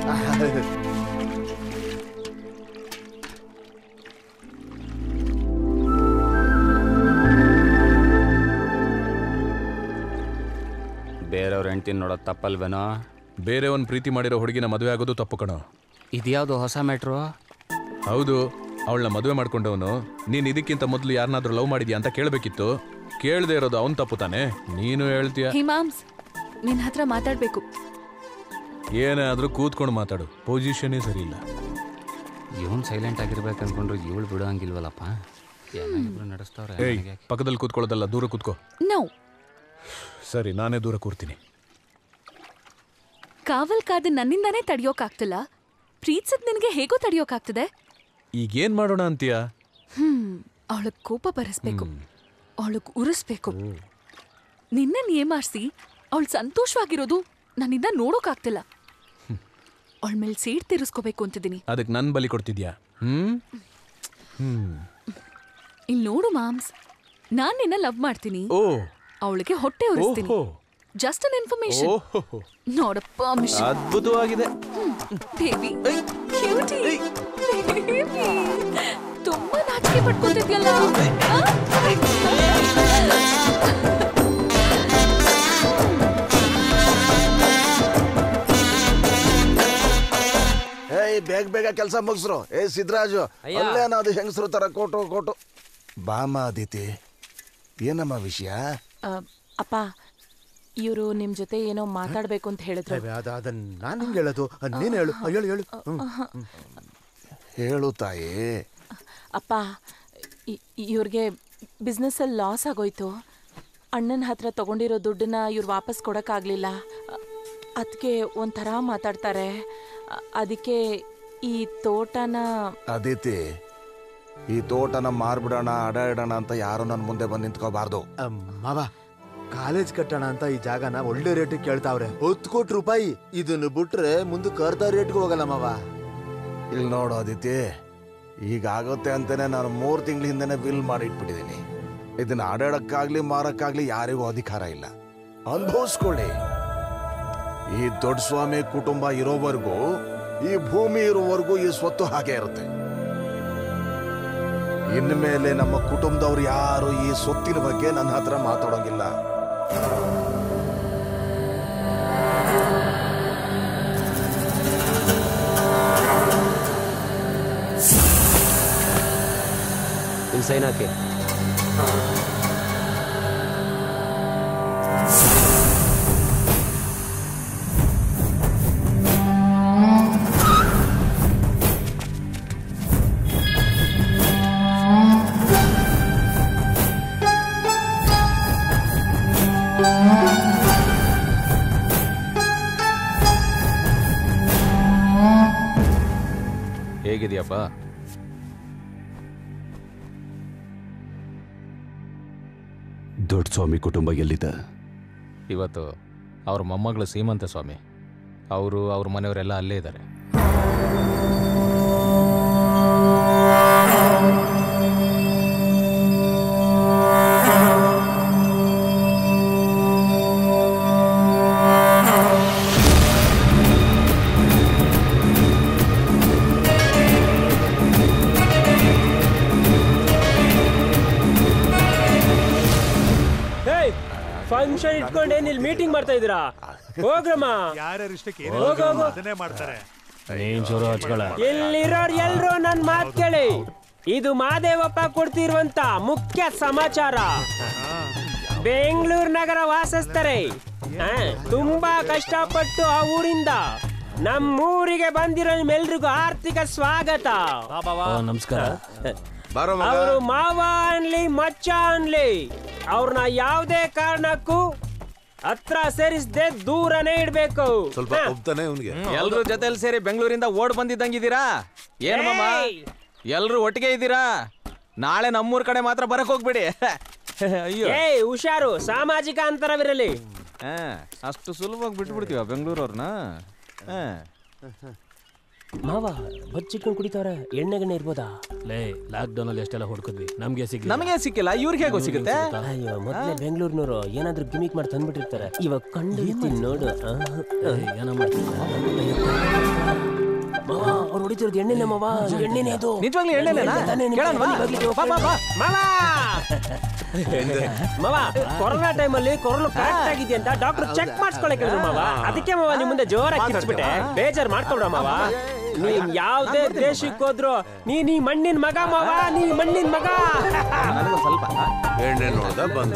ಬೇರೆಯವ್ರ ಹೆಂಡ್ತಿನ ನೋಡೋದು ತಪ್ಪಲ್ವೇನೋ ಬೇರೆಯವನ್ ಪ್ರೀತಿ ಮಾಡಿರೋ ಹುಡುಗಿನ ಮದುವೆ ಆಗೋದು ತಪ್ಪು ಕಣೋ ಇದ್ಯಾವುದು ಹೊಸ ಮ್ಯಾಟ್ರು ಹೌದು ಅವಳನ್ನ ಮದುವೆ ಮಾಡ್ಕೊಂಡವನು ನೀನ್ ಇದಕ್ಕಿಂತ ಮೊದಲು ಯಾರನ್ನಾದ್ರೂ ಲವ್ ಮಾಡಿದ್ಯಾ ಅಂತ ಕೇಳಬೇಕಿತ್ತು ಕೇಳದೆ ಇರೋದು ಅವನ್ ತಪ್ಪು ತಾನೆ ನೀನು ಹೇಳ್ತೀಯ ಹಿಮಾಮ್ಸ್ ನಿನ್ ಹತ್ರ ಮಾತಾಡ್ಬೇಕು ಏನೇ ಆದ್ರೂ ಕೂತ್ಕೊಂಡು ಮಾತಾಡು ಪೊಸಿಷನ್ನೇ ಸರಿ ಇಲ್ಲ ಇವನ್ ಸೈಲೆಂಟ್ ಆಗಿರ್ಬೇಕು ಅನ್ಕೊಂಡ್ರು ಇವಳು ಬಿಡೋಂಗಿಲ್ವಲ್ಲಪ್ಪ ಏನಾಗಿಬ್ರು ನಡೆಸ್ತವ್ರೆ ಏಯ್ ನನಗೆ ಯಾಕೆ? ಪಕ್ಕದಲ್ಲಿ ಕೂತ್ಕೊಳ್ಳೋದಲ್ಲ ದೂರ ಕೂತ್ಕೋ ನೋ ಸರಿ ನಾನೇ ದೂರ ಕೂರ್ತೀನಿ ಕಾವಲ್ ಕಾದ ನನ್ನಿಂದಾನೇ ತಡಿಯೋಕಾಗ್ತಿಲ್ಲ ಪ್ರೀತ್ಸದ್ ನಿನಗೆ ಹೇಗೋ ತಡಿಯೋಕಾಗ್ತದೆ ಈಗೇನ್ ಮಾಡೋಣ ಅಂತೀಯ ಹ್ಮ್ ಅವಳಗ್ ಕೋಪ ಬರಿಸ್ಬೇಕು ಅವಳಗ್ ಉರಿಸ್ಬೇಕು ನಿನ್ನ ಏಮಾರ್ಸಿ ಅವಳು ಸಂತೋಷವಾಗಿರೋದು ನನ್ನಿಂದ ನೋಡೋಕಾಗ್ತಿಲ್ಲ ಅವಳ ಮೇಲೆ ಸೀಟ್ ತಿರ್ಸ್ಕೋಬೇಕು ಅಂತಿದ್ದೀನಿ ಅದಕ್ಕೆ ನನ್ ಬಲಿ ಕೊಡ್ತಿದ್ಯಾ ಹ್ಮ್ ಹ್ಮ್ ಇಲ್ಲಿ ನೋಡು ಮಾಮ್ಸ್ ನಾನ್ ನಿನ್ನ ಲವ್ ಮಾಡ್ತೀನಿ ಓ ಅವಳಿಗೆ ಹೊಟ್ಟೆ ಉರಿಸ್ತೀನಿ ಓಹೋ. ಜಸ್ಟ್ ಅನ್ ಇನ್ಫಾರ್ಮೇಶನ್ ಓಹೋ ನೋಡಪ್ಪ ಮಿಷನ್ ಅದ್ಭುತವಾಗಿದೆ ಬೇಬಿ ಕ್ಯೂಟಿ ಬೇಬಿ ತುಂಬಾ ನಾಚಿಕೆ ಪಡ್ಕೊತಿದ್ಯಲ್ಲ ಏಯ್ ಬೇಗ ಬೇಗ ಕೆಲಸ ಮುಗಿಸ್ರು ಏ ಸಿದ್ರಾಜು ಅಯ್ಯ. ಅಲ್ಲೇನಾದ್ರು ಹೆಂಗಸರು ತರ ಕೋಟು ಕೋಟು ಬಾಮ ಅದಿತಿ ಏನಮ್ಮ ವಿಷಯ ಆ, ಅಪ್ಪ ಇವರು ನಿಮ್ ಜೊತೆ ಏನೋ ಮಾತಾಡ್ಬೇಕು ಅಂತ ಹೇಳಿದ್ರು ಅದ ಅದನ್ನ ನಾನು ಹಿಂಗೆ ಹೇಳೋದು ಅದ್ ನೀನ್ ಹೇಳು ಅಹ್, ಹೇಳು ಹೇಳು ಹ್ಮ್. ಹೇಳು ತಾಯಿ ಅಪ್ಪ ಇವ್ರಿಗೆ ಬಿಸ್ನೆಸ್ಸಲ್ಲಿ ಲಾಸ್ ಆಗೋಯ್ತು ಅಣ್ಣನ ಹತ್ರ ತಗೊಂಡಿರೋ ದುಡ್ಡನ್ನ ಇವ್ರು ವಾಪಸ್ ಕೊಡೋಕ್ಕಾಗಲಿಲ್ಲ ಅದಕ್ಕೆ ಒಂಥರ ಮಾತಾಡ್ತಾರೆ ಅ- ಅದಕ್ಕೆ ಈ ತೋಟನ ಅದಿತಿ ಈ ತೋಟನ ಮಾರ್ಬಿಡೋಣ ಅಡ ಇಡೋಣ ಅಂತ ಯಾರು ನನ್ನ ಮುಂದೆ ಬಂದು ನಿಂತ್ಕೋಬಾರ್ದು ಮಾವ ಕಾಲೇಜ್ ಕಟ್ಟೋಣ ಅಂತ ಈ ಜಾಗನ ಒಳ್ಳೆ ರೇಟಿಗೆ ಕೇಳ್ತಾವ್ರೆ ಹತ್ತು ಕೋಟಿ ರೂಪಾಯಿ ಇದನ್ನು ಬಿಟ್ರೆ ಮುಂದಕ್ಕೆ ಅರ್ಧ ರೇಟ್ಗೆ ಹೋಗಲ್ಲ ಮಾವ ಇಲ್ಲಿ ನೋಡು ಅದಿತಿ ಈಗ ಆಗುತ್ತೆ ಅಂತಾನೆ ನಾನು ಮೂರು ತಿಂಗಳ ಹಿಂದೆನೆ ಬಿಲ್ ಮಾಡಿ ಇಟ್ಬಿಟ್ಟಿದ್ದೀನಿ ಇದನ್ನ ಆಡಾಡಕ್ಕಾಗ್ಲಿ ಮಾರಕ್ಕಾಗ್ಲಿ ಯಾರಿಗೂ ಅಧಿಕಾರ ಇಲ್ಲ ಅನುಭವಿಸ್ಕೊಳ್ಳಿ ಈ ದೊಡ್ಡ ಸ್ವಾಮಿ ಕುಟುಂಬ ಇರೋವರೆಗೂ ಈ ಭೂಮಿ ಇರೋವರೆಗೂ ಈ ಸ್ವತ್ತು ಹಾಗೆ ಇರುತ್ತೆ ಇನ್ಮೇಲೆ ನಮ್ಮ ಕುಟುಂಬದವ್ರು ಯಾರು ಈ ಸ್ವತ್ತಿನ ಬಗ್ಗೆ ನನ್ನ ಹತ್ರ ಮಾತಾಡೋಂಗಿಲ್ಲ ಇಲ್ಲಿ ಸೈನ್ ಹಾಕಿ ಹೇಗಿದೆಯಪ್ಪ ದೊಡ್ಡ ಸ್ವಾಮಿ ಕುಟುಂಬ ಎಲ್ಲಿದೆ ಇವತ್ತು ಅವ್ರ ಮೊಮ್ಮಗಳು ಸೀಮಂತ ಸ್ವಾಮಿ ಅವರು ಅವ್ರ ಮನೆಯವರೆಲ್ಲ ಅಲ್ಲೇ ಇದ್ದಾರೆ ಹೇಯ್ ಫಂಕ್ಷನ್ ಇಟ್ಕೊಂಡು ಏನ್ ಇಲ್ಲಿ ಮೀಟಿಂಗ್ ಮಾಡ್ತಾ ಇದೀರಾ ಹೋಗ್ರಮ್ಮ ಯಾರ್ಯಾರು ಇಷ್ಟಕ್ಕೆ ಹೋಗು, ಹೋಗು. ಅದನ್ನೇ ಮಾಡ್ತಾರೆ ನೀನ್ ಜೋರು ಹಚ್ಕೊಳ ಇಲ್ಲಿರೋರ್ ಎಲ್ರು ನನ್ ಮಾತ್ ಕೇಳಿ ಇದು ಮಾದೇವಪ್ಪ ಕೊಡ್ತಿರುವಂತ ಮುಖ್ಯ ಸಮಾಚಾರ ಬೆಂಗಳೂರು ನಗರ ವಾಸಿಸ್ತಾರೆ ಆ, ತುಂಬಾ ಕಷ್ಟಪಟ್ಟು ಆ ಊರಿಂದ ನಮ್ಮೂರಿಗೆ ಬಂದಿರೋ ನಿಮ್ಮೆಲ್ರಿಗೂ ಆರ್ಥಿಕ ಸ್ವಾಗತ ನಮಸ್ಕಾರ ಬಾರೋ ಮಗ. ಅವರು ಮಾವ ಅನ್ಲಿ ಮಚ್ಚ ಅನ್ಲಿ ಅವ್ರನ್ನ ಯಾವುದೇ ಕಾರಣಕ್ಕೂ ಹತ್ರ ಸೇರಿಸದೆ ದೂರನೇ ಇಡ್ಬೇಕು ಸ್ವಲ್ಪ ಒಪ್ತಾನೆ ಅವನಿಗೆ ಎಲ್ರು ಜೊತೆಲಿ ಸೇರಿ ಬೆಂಗಳೂರಿಂದ ಓಡ್ ಬಂದಿದ್ದಂಗಿದ್ದೀರಾ ಏನ್ ಮಾಮ ಎಲ್ರು ಒಟ್ಟಿಗೆ ಇದ್ದೀರಾ ನಾಳೆ ನಮ್ಮೂರ್ ಕಡೆ ಮಾತ್ರ ಬರಕ್ ಹೋಗ್ಬಿಡಿ ಅಯ್ಯೋ ಏಯ್ ಹುಷಾರು ಸಾಮಾಜಿಕ ಅಂತರವಿರಲಿ ಹಾ, ಅಷ್ಟು ಸುಲಭವಾಗಿ ಬಿಟ್ಬಿಡ್ತೀವ ಬೆಂಗಳೂರವ್ರನ್ನ ಮಾವ ಬಚ್ಚಿಕೊಂಡು ಕುಡಿತಾವ್ರೆ ಎಣ್ಣೆ ಗಣ್ಣೆ ಇರ್ಬೋದಾ ಲೇ ಲಾಕ್ ಡೌನ್ ಅಲ್ಲಿ ಎಷ್ಟೆಲ್ಲ ಹುಡ್ಕಿದ್ವಿ ನಮ್ಗೆ ಸಿಗ ನಮಗೆ ಸಿಕ್ಕಿಲ್ಲ ಇವ್ರಿಗೆ ಹೇಗೋ ಸಿಗುತ್ತೆ ಅಯ್ಯೋ ಮೊದ್ಲೇ ಬೆಂಗಳೂರಿನವರು ಏನಾದ್ರೂ ಗಿಮಿಕ್ ಮಾಡಿ ತಂದ್ಬಿಟ್ಟಿರ್ತಾರೆ ಇವಾಗ ಕಂಡು ಹಿಡಿತೀನಿ ನೋಡು ಆ, ಆ. ಏನೋ ಮಾಡ್ತೀನಿ ಮಾವ ಅವ್ರು ಹೊಡಿತಿರೋದು ಎಣ್ಣೆನೆ ಮಾವ ಎಣ್ಣೆನೆ ಅದು ನಿಜವಾಗ್ಲೂ ಎಣ್ಣೆನೇನಾ? ತಾನೇ ನಿಮ್ಗೆ ಕೇಳೋಣ ಬಾ. ಬನ್ನಿ, ಬಗ್ಲಿ, ಬಾ, ಬಾ, ಬಾ. ಮಾವ ಮಾವ ಕೊರೋನಾ ಟೈಮಲ್ಲಿ ಕೊರೋನಾ ಕರೆಕ್ಟ್ ಆಗಿದೆ ಅಂತ ಡಾಕ್ಟರ್ ಚೆಕ್ ಮಾಡಿಸ್ಕೊಳಕ್ ಹೇಳಿದ್ರು ಮಾವ ಅದಕ್ಕೆ ಮಾವ ನಿಮ್ ಮುಂದೆ ಜೋರಾಗಿ ಕಿರ್ಚ್ಬಿಟ್ಟೆ ಬೇಜಾರ್ ಮಾಡ್ಕೊಡ ಮಾವ ನೀನ್ ಯಾವ್ದೇ ದೇಶಕ್ಕೆ ಹೋದ್ರು ನೀನ್ ಈ ಮಣ್ಣಿನ ಮಗ ಮಾವ ನೀ ಮಣ್ಣಿನ ಮಗ ಸ್ವಲ್ಪ ಎಣ್ಣೆ ನೋಡ್ದ ಬಂದ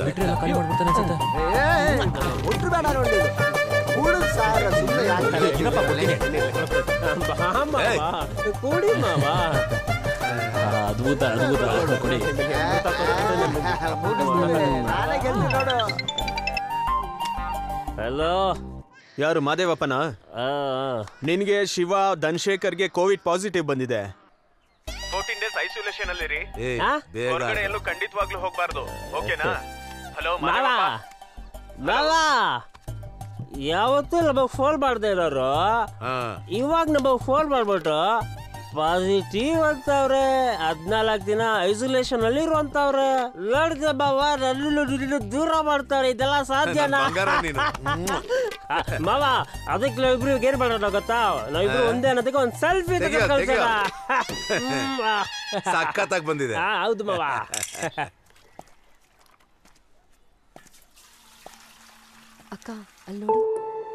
ಒಟ್ರು ಬೇಡ ನೋಡಿ ಹುಡುಗ ಸಾರ ಸುಮ್ಮನೆ ಬಾ ಮಾವ ಕೂಡಿ ಮಾವ ಅದ್ಭುತ ಅದ್ಭುತ ಕೊಡಿ ನಾನೇ ಗೆಲ್ತೀನಿ ನೋಡು ಹಲೋ ಯಾರು ಮಾದೇವಪ್ಪನ ನಿನ್ಗೆ ಶಿವ ಧನ್ಶೇಖರ್ಗೆ ಕೋವಿಡ್ ಪಾಸಿಟಿವ್ ಬಂದಿದೆ ಫೋರ್ಟೀನ್ ಡೇಸ್ ಐಸೋಲೇಷನ್ ಅಲ್ಲಿ ರೀ ಏ ಬೇಗ ಹೊರಗಡೆ ಎಲ್ಲೂ ಖಂಡಿತವಾಗ್ಲೂ ಹೋಗ್ಬಾರ್ದು ಓಕೆನಾ ಹಲೋ ಮಾವ ಮಾವ ಯಾವತ್ತೂ ನಮಗೆ ಫೋನ್ ಮಾಡದೆ ಇರೋರು ಇವಾಗ ನಮಗೆ ಫೋನ್ ಮಾಡ್ಬಿಟ್ಟು ಪಾಸಿಟಿವ್ ಅಂತವ್ರೆ ಹದ್ನಾಲ್ಕು ದಿನ ಐಸೋಲೇಷನ್ ಅಲ್ಲಿ ಇರುವಂತವ್ರೆ ನೋಡಿದೆ ಬಾವ ನನ್ನ ನಿನ್ನ ದೂರ ಮಾಡ್ತಾರೆ ಇದೆಲ್ಲ ಸಾಧ್ಯನಾ ಬಂಗಾರ ನೀನು. ಆ, ಮಾವ ಅದಕ್ಕೆ ನಾವಿಬ್ರು ಇವಾಗ ಏನ್ ಮಾಡೋಣ ಗೊತ್ತಾ ನಾವಿಬ್ರು ಆ. ಒಂದೇ ಅನ್ನೋದಕ್ಕೆ ಒಂದ್ ಸೆಲ್ಫಿ ತೆಗಿಯೋ, ಕಳ್ಸೋಣ ತೆಗಿಯೋ. ಸಖತ್ತಾಗಿ ಬಂದಿದೆ ಆ, ಹೌದು ಮಾವ ಅಕ್ಕ ಅಲ್ಲಿ ನೋಡು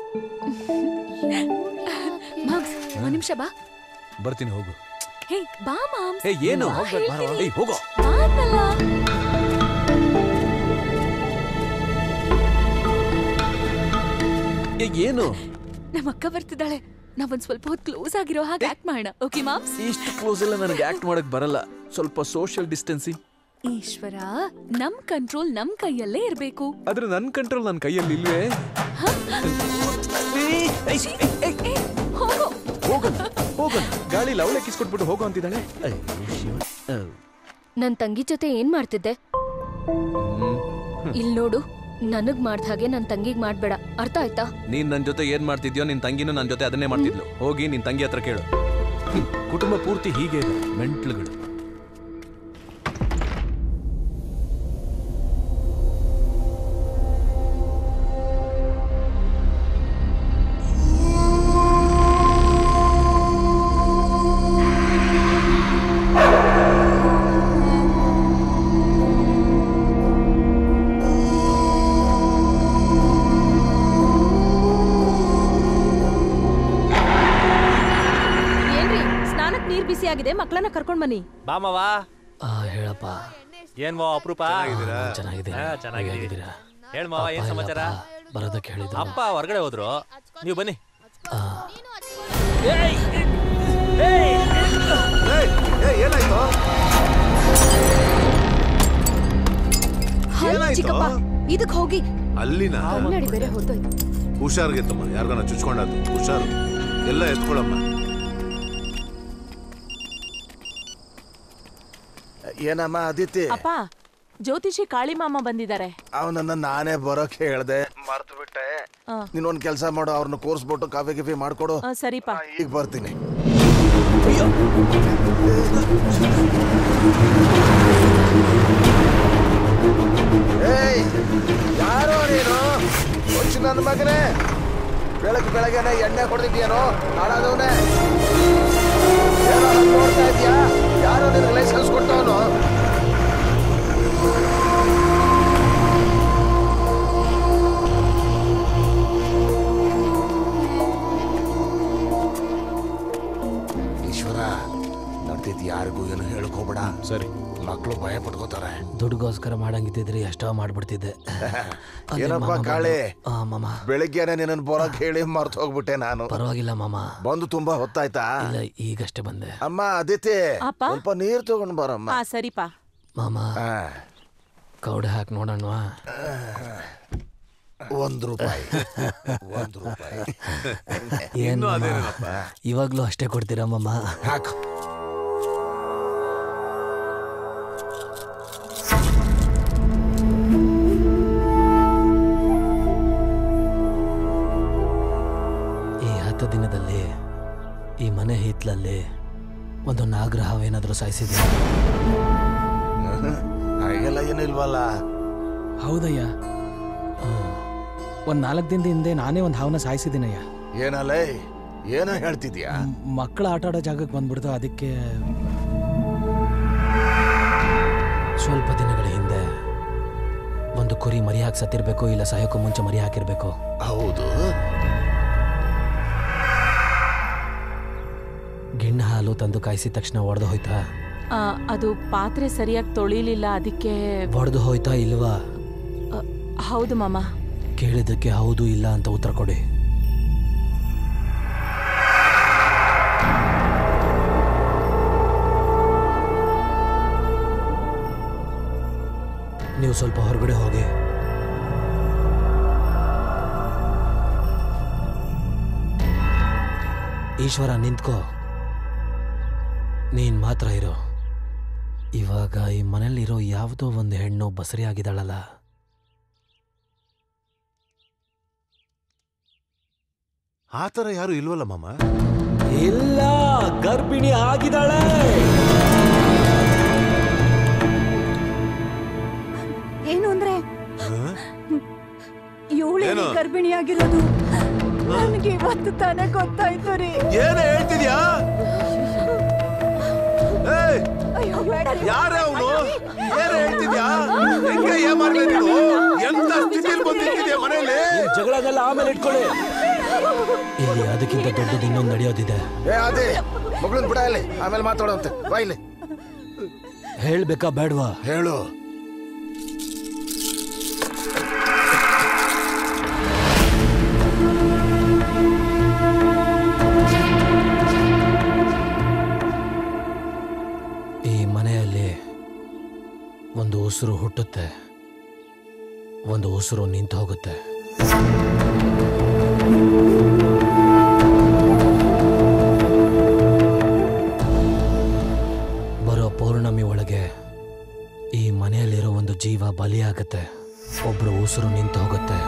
ಮಾಮ್ಸ್ ಒಂದ್ ನಿಮಿಷ ಬಾ ಬರ್ತೀನಿ ಹೋಗು ಹೇ ಬಾ ಮಾಮ್ಸ್ ಏ ಏನು ಹೋಗ್ಬೇಕು ಬಾರೋ. ಏಯ್ ಹೋಗೋ ಬಾ ಅನ್ನಲ್ಲ. ಏ ಏನು ನಮ್ಮ ಅಕ್ಕ ಬರ್ತಿದ್ದಾಳೆ ನಾವೊಂದ್ ಸ್ವಲ್ಪ ಹೊತ್ತು ಕ್ಲೋಸ್ ಆಗಿರೋ ಹಾಗೆ ಆಕ್ಟ್ ಮಾಡೋಣ ಓಕೆ ಮಾಮ್ಸ್ ಇಷ್ಟು ಕ್ಲೋಸ್ ಎಲ್ಲ ನನಗೆ ಆಕ್ಟ್ ಮಾಡಕ್ ಬರಲ್ಲ ಸ್ವಲ್ಪ ಸೋಷಿಯಲ್ ಡಿಸ್ಟೆನ್ಸಿಂಗ್ ಈಶ್ವರ ನಮ್ ಕಂಟ್ರೋಲ್ ನಮ್ ಕೈಯಲ್ಲೇ ಇರ್ಬೇಕು ಆದ್ರೆ ನನ್ನ ಕಂಟ್ರೋಲ್ ನನ್ನ ಕೈಯಲ್ಲಿ ಇಲ್ವೇ ಹೋಗೋ ಹೋಗನ್ ಹೋಗನ್ ಗಾಳಿ ಲವಳೆ ಕಿಸ್ಕೊಟ್ಬಿಟ್ಟು ಹೋಗೋ ಅಂತಿದ್ದಾಳೆ ನನ್ ತಂಗಿ ಜೊತೆ ಏನ್ ಮಾಡ್ತಿದ್ದೆ ಇಲ್ ನೋಡು ನನಗ್ ಮಾಡ್ದ ಹಾಗೆ ನನ್ ತಂಗಿಗ್ ಮಾಡ್ಬೇಡ ಅರ್ಥ ಆಯ್ತಾ ನೀನ್ ನನ್ನ ಜೊತೆ ಏನ್ ಮಾಡ್ತಿದ್ಯೋ ನಿನ್ ತಂಗಿನೂ ನನ್ನ ಜೊತೆ ಅದನ್ನೇ ಮಾಡ್ತಿದ್ಲು ಹೋಗಿ ನಿನ್ ತಂಗಿ ಹತ್ರ ಕೇಳು ಹ್ಮ್. ಕುಟುಂಬ ಪೂರ್ತಿ ಹೀಗೆ ಇದೆ ಮೆಂಟ್ಲುಗಳು ಏನ್ರಿ ಸ್ನಾನಕ್ ನೀರ್ ಬಿಸಿ ಆಗಿದೆ ಮಕ್ಳನ್ನ ಕರ್ಕೊಂಡ್ ಬನ್ನಿ ಬಾಮವಾ ಹೇಳಪ್ಪ ಏನ್ ಮಾವ ಅಪರೂಪ ಚೆನ್ನಾಗಿದೆ ಹಾ, ಚೆನ್ನಾಗಿದ್ದೀರಾ ಹೇಳ್ ಮಾವ ಏನ್ ಸಮಾಚಾರ ಬರೋದಕ್ಕೆ ಹೇಳಿದ್ರು ಅಪ್ಪ ಹೊರಗಡೆ ಹೋದ್ರು ನೀವು ಬನ್ನಿ ಏನಾಯ್ತು ಹಲೋ ಏನಾಯ್ತು? ಚಿಕ್ಕಪ್ಪ ಇದಕ್ ಹೋಗಿ ಅಲ್ಲಿನ ಕನ್ನಡಿ ಬೇರೆ ಹೊರಟೋಯ್ತು ಹುಷಾರ್ಗೆತ್ತಮ್ಮ ಯಾರಿಗಾನ ಚುಚ್ಕೊಂಡಾತು ಹುಷಾರು ಎಲ್ಲ ಎತ್ಕೊಳಮ್ಮ ಏನಮ್ಮ ಅದಿತಿ ಅಪ್ಪ ಜ್ಯೋತಿಷಿ ಕಾಳಿ ಮಾಮ ಬಂದಿದ್ದಾರೆ ಅವನನ್ನ ನಾನೇ ಬರೋಕ್ ಹೇಳ್ದೆ ಮರ್ತು ಬಿಟ್ಟೆ ಆ. ನೀನೊಂದ್ ಕೆಲಸ ಮಾಡು ಅವ್ರನ್ನ ಕೋರ್ಸ್ಬಿಟ್ಟು ಕಾಫಿ ಗಿಫಿ ಮಾಡ್ಕೊಡು ಆ, ಸರಿಪಾ ಈಗ ಬರ್ತೀನಿ ಏಯ್ ಯಾರೋ ನೀನು ಹುಚ್ಚು ನನ್ನ ಮಗನೇ ಬೆಳಗ್ಗೆ ಬೆಳಗ್ಗೆನೆ ಎಣ್ಣೆ ಹೊಡೆದಿದ್ಯೇನೋ ಹಾಳಾದವನೇ ಏನೋ ನನ್ ನೋಡ್ತಾ ಇದೀಯಾ ಯಾರೋ ನಿನಗೆ ಲೈಸೆನ್ಸ್ ಕೊಟ್ಟವನು ಈಶ್ವರ ನಡ್ತಿದ್ ಯಾರಿಗೂ ಏನು ಹೇಳ್ಕೋಬೇಡ ಸರಿ ಮಕ್ಕಳು ಭಯ ಪಡ್ಕೋತಾರೆ ದುಡ್ಗೋಸ್ಕರ ಮಾಡಂಗಿದ್ದಿದ್ರೆ ಎಷ್ಟೋ ಮಾಡ್ಬಿಡ್ತಿದ್ದೆ ಅಲ್ಲೇ ಏನಪ್ಪ ಮಾಮ ಕಾಳೆ ಬಂದು- ಆ, ಮಾಮ ಬೆಳಿಗ್ಗೆನೆ ನಿನ್ನನ್ ಬರೋಕ್ ಹೇಳಿ ಮರ್ತು ಹೋಗ್ಬಿಟ್ಟೆ ನಾನು ಪರವಾಗಿಲ್ಲ ಮಾಮ ಬಂದು ತುಂಬಾ ಹೊತ್ತಾಯ್ತಾ ಇಲ್ಲ ಈಗಷ್ಟೇ ಬಂದೆ ಅಮ್ಮ ಅದಿತಿ ಅಪ್ಪ? ಸ್ವಲ್ಪ ನೀರ್ ತಗೊಂಡ್ ಬರಮ್ಮ ಹಾ ಸರಿಪಾ ಮಾಮ ಕೌಡೆ ಹಾಕಿ ನೋಡೋಣ ಒಂದು ರೂಪಾಯಿ ಒಂದು ರೂಪಾಯಿ ಏನ್ ಇನ್ನೂ ಮಾಮ? ಅದೇನೇನಪ್ಪ? ಇವಾಗ್ಲೂ ಅಷ್ಟೇ ಕೊಡ್ತೀರಾ ಮಮ್ಮ ಹಾಕು ಈ ಹತ್ತು ದಿನದಲ್ಲಿ ಈ ಮನೆ ಹಿತ್ಲಲ್ಲಿ ಒಂದು ನಾಗರಹಾವೇನಾದ್ರೂ ಸಾಯಿಸಿದ್ಯಾ ಹಾಗೆಲ್ಲ ಏನಿಲ್ವಲ್ಲ ಹೌದಯ್ಯ ಒಂದ್ ನಾಲ್ಕು ದಿನದ ಹಿಂದೆ ನಾನೇ ಒಂದು ಹಾವನ್ನ ಸಾಯಿಸಿದ್ದೀನಯ್ಯ ಏನಲ್ಲೇ ಏನೋ ಹೇಳ್ತಿದ್ಯಾ ಮಕ್ಕಳು ಆಟ ಆಡೋ ಜಾಗಕ್ಕೆ ಬಂದ್ಬಿಡ್ತು ಅದಕ್ಕೆ ಸ್ವಲ್ಪ ದಿನಗಳ ಹಿಂದೆ ಒಂದು ಕುರಿ ಮರಿ ಹಾಕಿ ಸತ್ತಿರ್ಬೇಕು ಇಲ್ಲ ಸಾಯೋಕ್ಕೂ ಮುಂಚೆ ಮರಿ ಹಾಕಿರ್ಬೇಕು ಹೌದು ಗಿಣ್ಣ ಹಾಲು ತಂದು ಕಾಯಿಸಿದ ತಕ್ಷಣ ಒಡೆದು ಹೋಯ್ತಾ ಆ, ಅದು ಪಾತ್ರೆ ಸರಿಯಾಗಿ ತೊಳಿಲಿಲ್ಲ ಅದಕ್ಕೆ ಒಡೆದು ಹೋಯ್ತಾ ಇಲ್ವಾ ಆ, ಹೌದು ಮಾಮ ಕೇಳಿದ್ದಕ್ಕೆ ಹೌದು ಇಲ್ಲ ಅಂತ ಉತ್ತರ ಕೊಡಿ ನೀವು ಸ್ವಲ್ಪ ಹೊರಗಡೆ ಹೋಗಿ ಈಶ್ವರ ನಿಂತ್ಕೋ ನೀನ್ ಮಾತ್ರ ಇರೋ ಇವಾಗ ಈ ಮನೇಲಿರೋ ಯಾವುದೋ ಒಂದು ಹೆಣ್ಣು ಬಸರಿ ಆಗಿದ್ದಾಳಲ್ಲ ಆ ಥರ ಯಾರು ಇಲ್ವಲ್ಲ ಮಾಮ ಇಲ್ಲ ಗರ್ಭಿಣಿ ಆಗಿದ್ದಾಳೆ ಏನು ಅಂದ್ರೆ ಇವಳೇ ಏನು? ಗರ್ಭಿಣಿಯಾಗಿರೋದು ನನಗೆ ಇವತ್ತು ತಾನೇ ಗೊತ್ತಾಯ್ತು ರೀ ಏನು ಹೇಳ್ತಿದ್ಯಾ ಏಯ್ ಅಯ್ಯೋ ಬೇಡ ರೀ. ಯಾರೇ ಅವನು ಏನು ಹೇಳ್ತಿದ್ಯಾ ಹೆಂಗೆ ಏನ್ ಮಾಡ್ಬೇಕು ನೀನು ಎಂತ ಸ್ಥಿತಿಲಿ ಬಂದಿದ್ಯಾ ಮನೇಲಿ ಜಗಳನೆಲ್ಲ ಆಮೇಲೆ ಇಟ್ಕೊಳ್ಳಿ ಇಲ್ಲಿ ಅದಕ್ಕಿಂತ ದೊಡ್ಡದು ಇನ್ನೊಂದು ನಡೆಯೋದಿದೆ ಏ ಅದೇ ಮಗಳನ್ ಬಿಡ ಇಲ್ಲಿ ಆಮೇಲೆ ಮಾತಾಡೋಂತೆ ಬಾ ಇಲ್ಲಿ ಹೇಳ್ಬೇಕಾ ಬೇಡ್ವಾ ಹೇಳು ಈ ಮನೆಯಲ್ಲಿ ಒಂದು ಉಸಿರು ಹುಟ್ಟುತ್ತೆ ಒಂದು ಉಸಿರು ನಿಂತು ಹೋಗುತ್ತೆ ಬರೋ ಪೌರ್ಣಮಿ ಒಳಗೆ ಈ ಮನೆಯಲ್ಲಿರೋ ಒಂದು ಜೀವ ಬಲಿಯಾಗತ್ತೆ ಒಬ್ರು ಉಸಿರು ನಿಂತು ಹೋಗುತ್ತೆ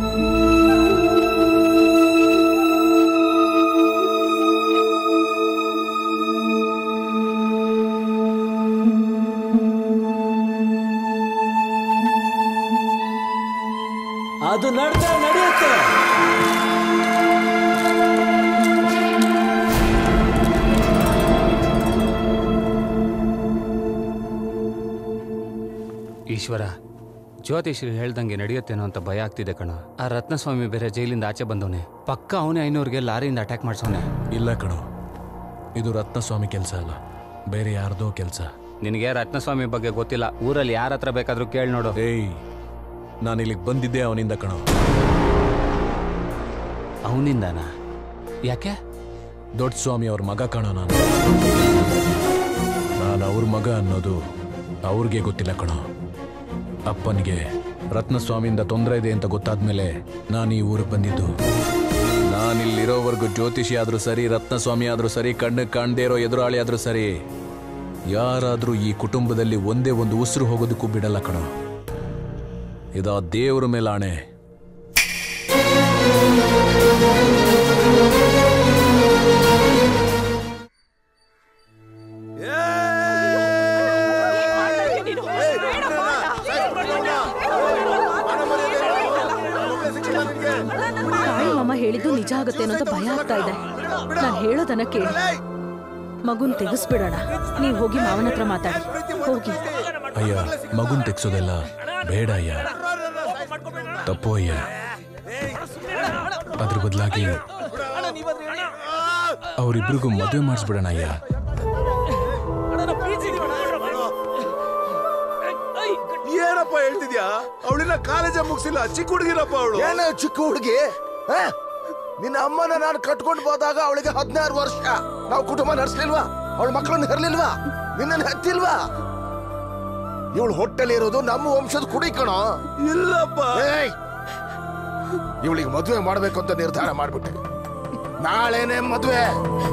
ಅದು ನಡ್ದೆ ನಡೆಯುತ್ತೆ ಈಶ್ವರ ಜ್ಯೋತಿಷ್ಯರು ಹೇಳ್ದಂಗೆ ನಡೆಯುತ್ತೇನೋ ಅಂತ ಭಯ ಆಗ್ತಿದೆ ಕಣ ಆ ರತ್ನಸ್ವಾಮಿ ಬೇರೆ ಜೈಲಿಂದ ಆಚೆ ಬಂದವನೆ ಪಕ್ಕ ಅವನೇ ಐನೂರಿಗೆ ಲಾರಿಯಿಂದ ಅಟ್ಯಾಕ್ ಮಾಡ್ಸವನೆ ಇಲ್ಲ ಕಣೋ ಇದು ರತ್ನಸ್ವಾಮಿ ಕೆಲಸ ಅಲ್ಲ ಬೇರೆ ಯಾರ್ದೋ ಕೆಲಸ ನಿನಗೆ ರತ್ನಸ್ವಾಮಿ ಬಗ್ಗೆ ಗೊತ್ತಿಲ್ಲ ಊರಲ್ಲಿ ಯಾರ ಹತ್ರ ಬೇಕಾದ್ರೂ ಕೇಳಿ ನೋಡು ಏಯ್ ನಾನು ಇಲ್ಲಿಗೆ ಬಂದಿದ್ದೆ ಅವನಿಂದ ಕಣೋ ಅವನಿಂದನ ಯಾಕೆ ದೊಡ್ಡ ಸ್ವಾಮಿ ಅವ್ರ ಮಗ ಕಣೋ ನಾನು ನಾನು ಅವ್ರ ಮಗ ಅನ್ನೋದು ಅವ್ರಿಗೆ ಗೊತ್ತಿಲ್ಲ ಕಣೋ ಅಪ್ಪನಿಗೆ ರತ್ನಸ್ವಾಮಿಯಿಂದ ತೊಂದರೆ ಇದೆ ಅಂತ ಗೊತ್ತಾದ್ಮೇಲೆ ನಾನು ಈ ಊರಿಗೆ ಬಂದಿದ್ದು ನಾನಿಲ್ಲಿರೋವರೆಗೂ ಜ್ಯೋತಿಷಿ ಆದ್ರೂ ಸರಿ ರತ್ನಸ್ವಾಮಿ ಆದ್ರೂ ಸರಿ ಕಣ್ಣು ಕಾಣದೇ ಇರೋ ಎದುರಾಳಿ ಆದ್ರೂ ಸರಿ ಯಾರಾದ್ರೂ ಈ ಕುಟುಂಬದಲ್ಲಿ ಒಂದೇ ಒಂದು ಉಸಿರು ಹೋಗೋದಕ್ಕೂ ಬಿಡಲ್ಲ ಕಣೋ ಇದಾ ದೇವ್ರ ಮೇಲೆ ಆಣೆ ತಾಯಿ ಮಾಮ ಹೇಳಿದ್ದು ನಿಜ ಆಗುತ್ತೇನೋ ಅಂತ ಭಯ ಆಗ್ತಾ ಇದೆ ನಾನು ಹೇಳೋದನ್ನ ಕೇಳಿ ಮಗುನ್ ತೆಗೆಸ್ಬಿಡೋಣ ನೀವು ಹೋಗಿ ಮಾವನ ಹತ್ರ ಮಾತಾಡಿ ಹೋಗಿ ಅಯ್ಯ ಮಗುನ್ ತೆಗ್ಸೋದೆಲ್ಲ ಬೇಡ ಅಯ್ಯ ತಪ್ಪು ಅಯ್ಯ ಅದ್ರ ಬದಲಾಗಿ ಅವರಿಬ್ರಿಗೂ ಮದುವೆ ಮಾಡಿಸ್ಬಿಡೋಣ ಅಯ್ಯ ಏನಪ್ಪ ಹೇಳ್ತಿದ್ಯಾ ಅವಳಿನ ಕಾಲೇಜ ಮುಗಿಸಿಲ್ಲ ಚಿಕ್ಕ ಹುಡುಗಿರಪ್ಪ ಅವಳು ಏನು ಚಿಕ್ಕ ಹುಡುಗಿ ನಿನ್ನ ಅಮ್ಮನ ನಾನು ಕಟ್ಕೊಂಡು ಹೋದಾಗ ಅವಳಿಗೆ ಹದಿನಾರು ವರ್ಷ ನಾವು ಕುಟುಂಬ ನಡೆಸ್ಲಿಲ್ವಾ ಅವಳ ಮಕ್ಕಳನ್ನ ಹೆರ್ಲಿಲ್ವಾ ನಿನ್ನನ್ನು ಹತ್ತಿಲ್ವಾ ಇವಳು ಹೊಟ್ಟೆಲಿ ಇರೋದು ನಮ್ಮ ವಂಶದ ಕುಡಿ ಕಣೋ ಇಲ್ಲಪ್ಪ ಇವಳಿಗೆ ಮದುವೆ ಮಾಡ್ಬೇಕು ಅಂತ ನಿರ್ಧಾರ ಮಾಡ್ಬಿಟ್ಟೆ ನಾಳೆನೆ ಮದುವೆ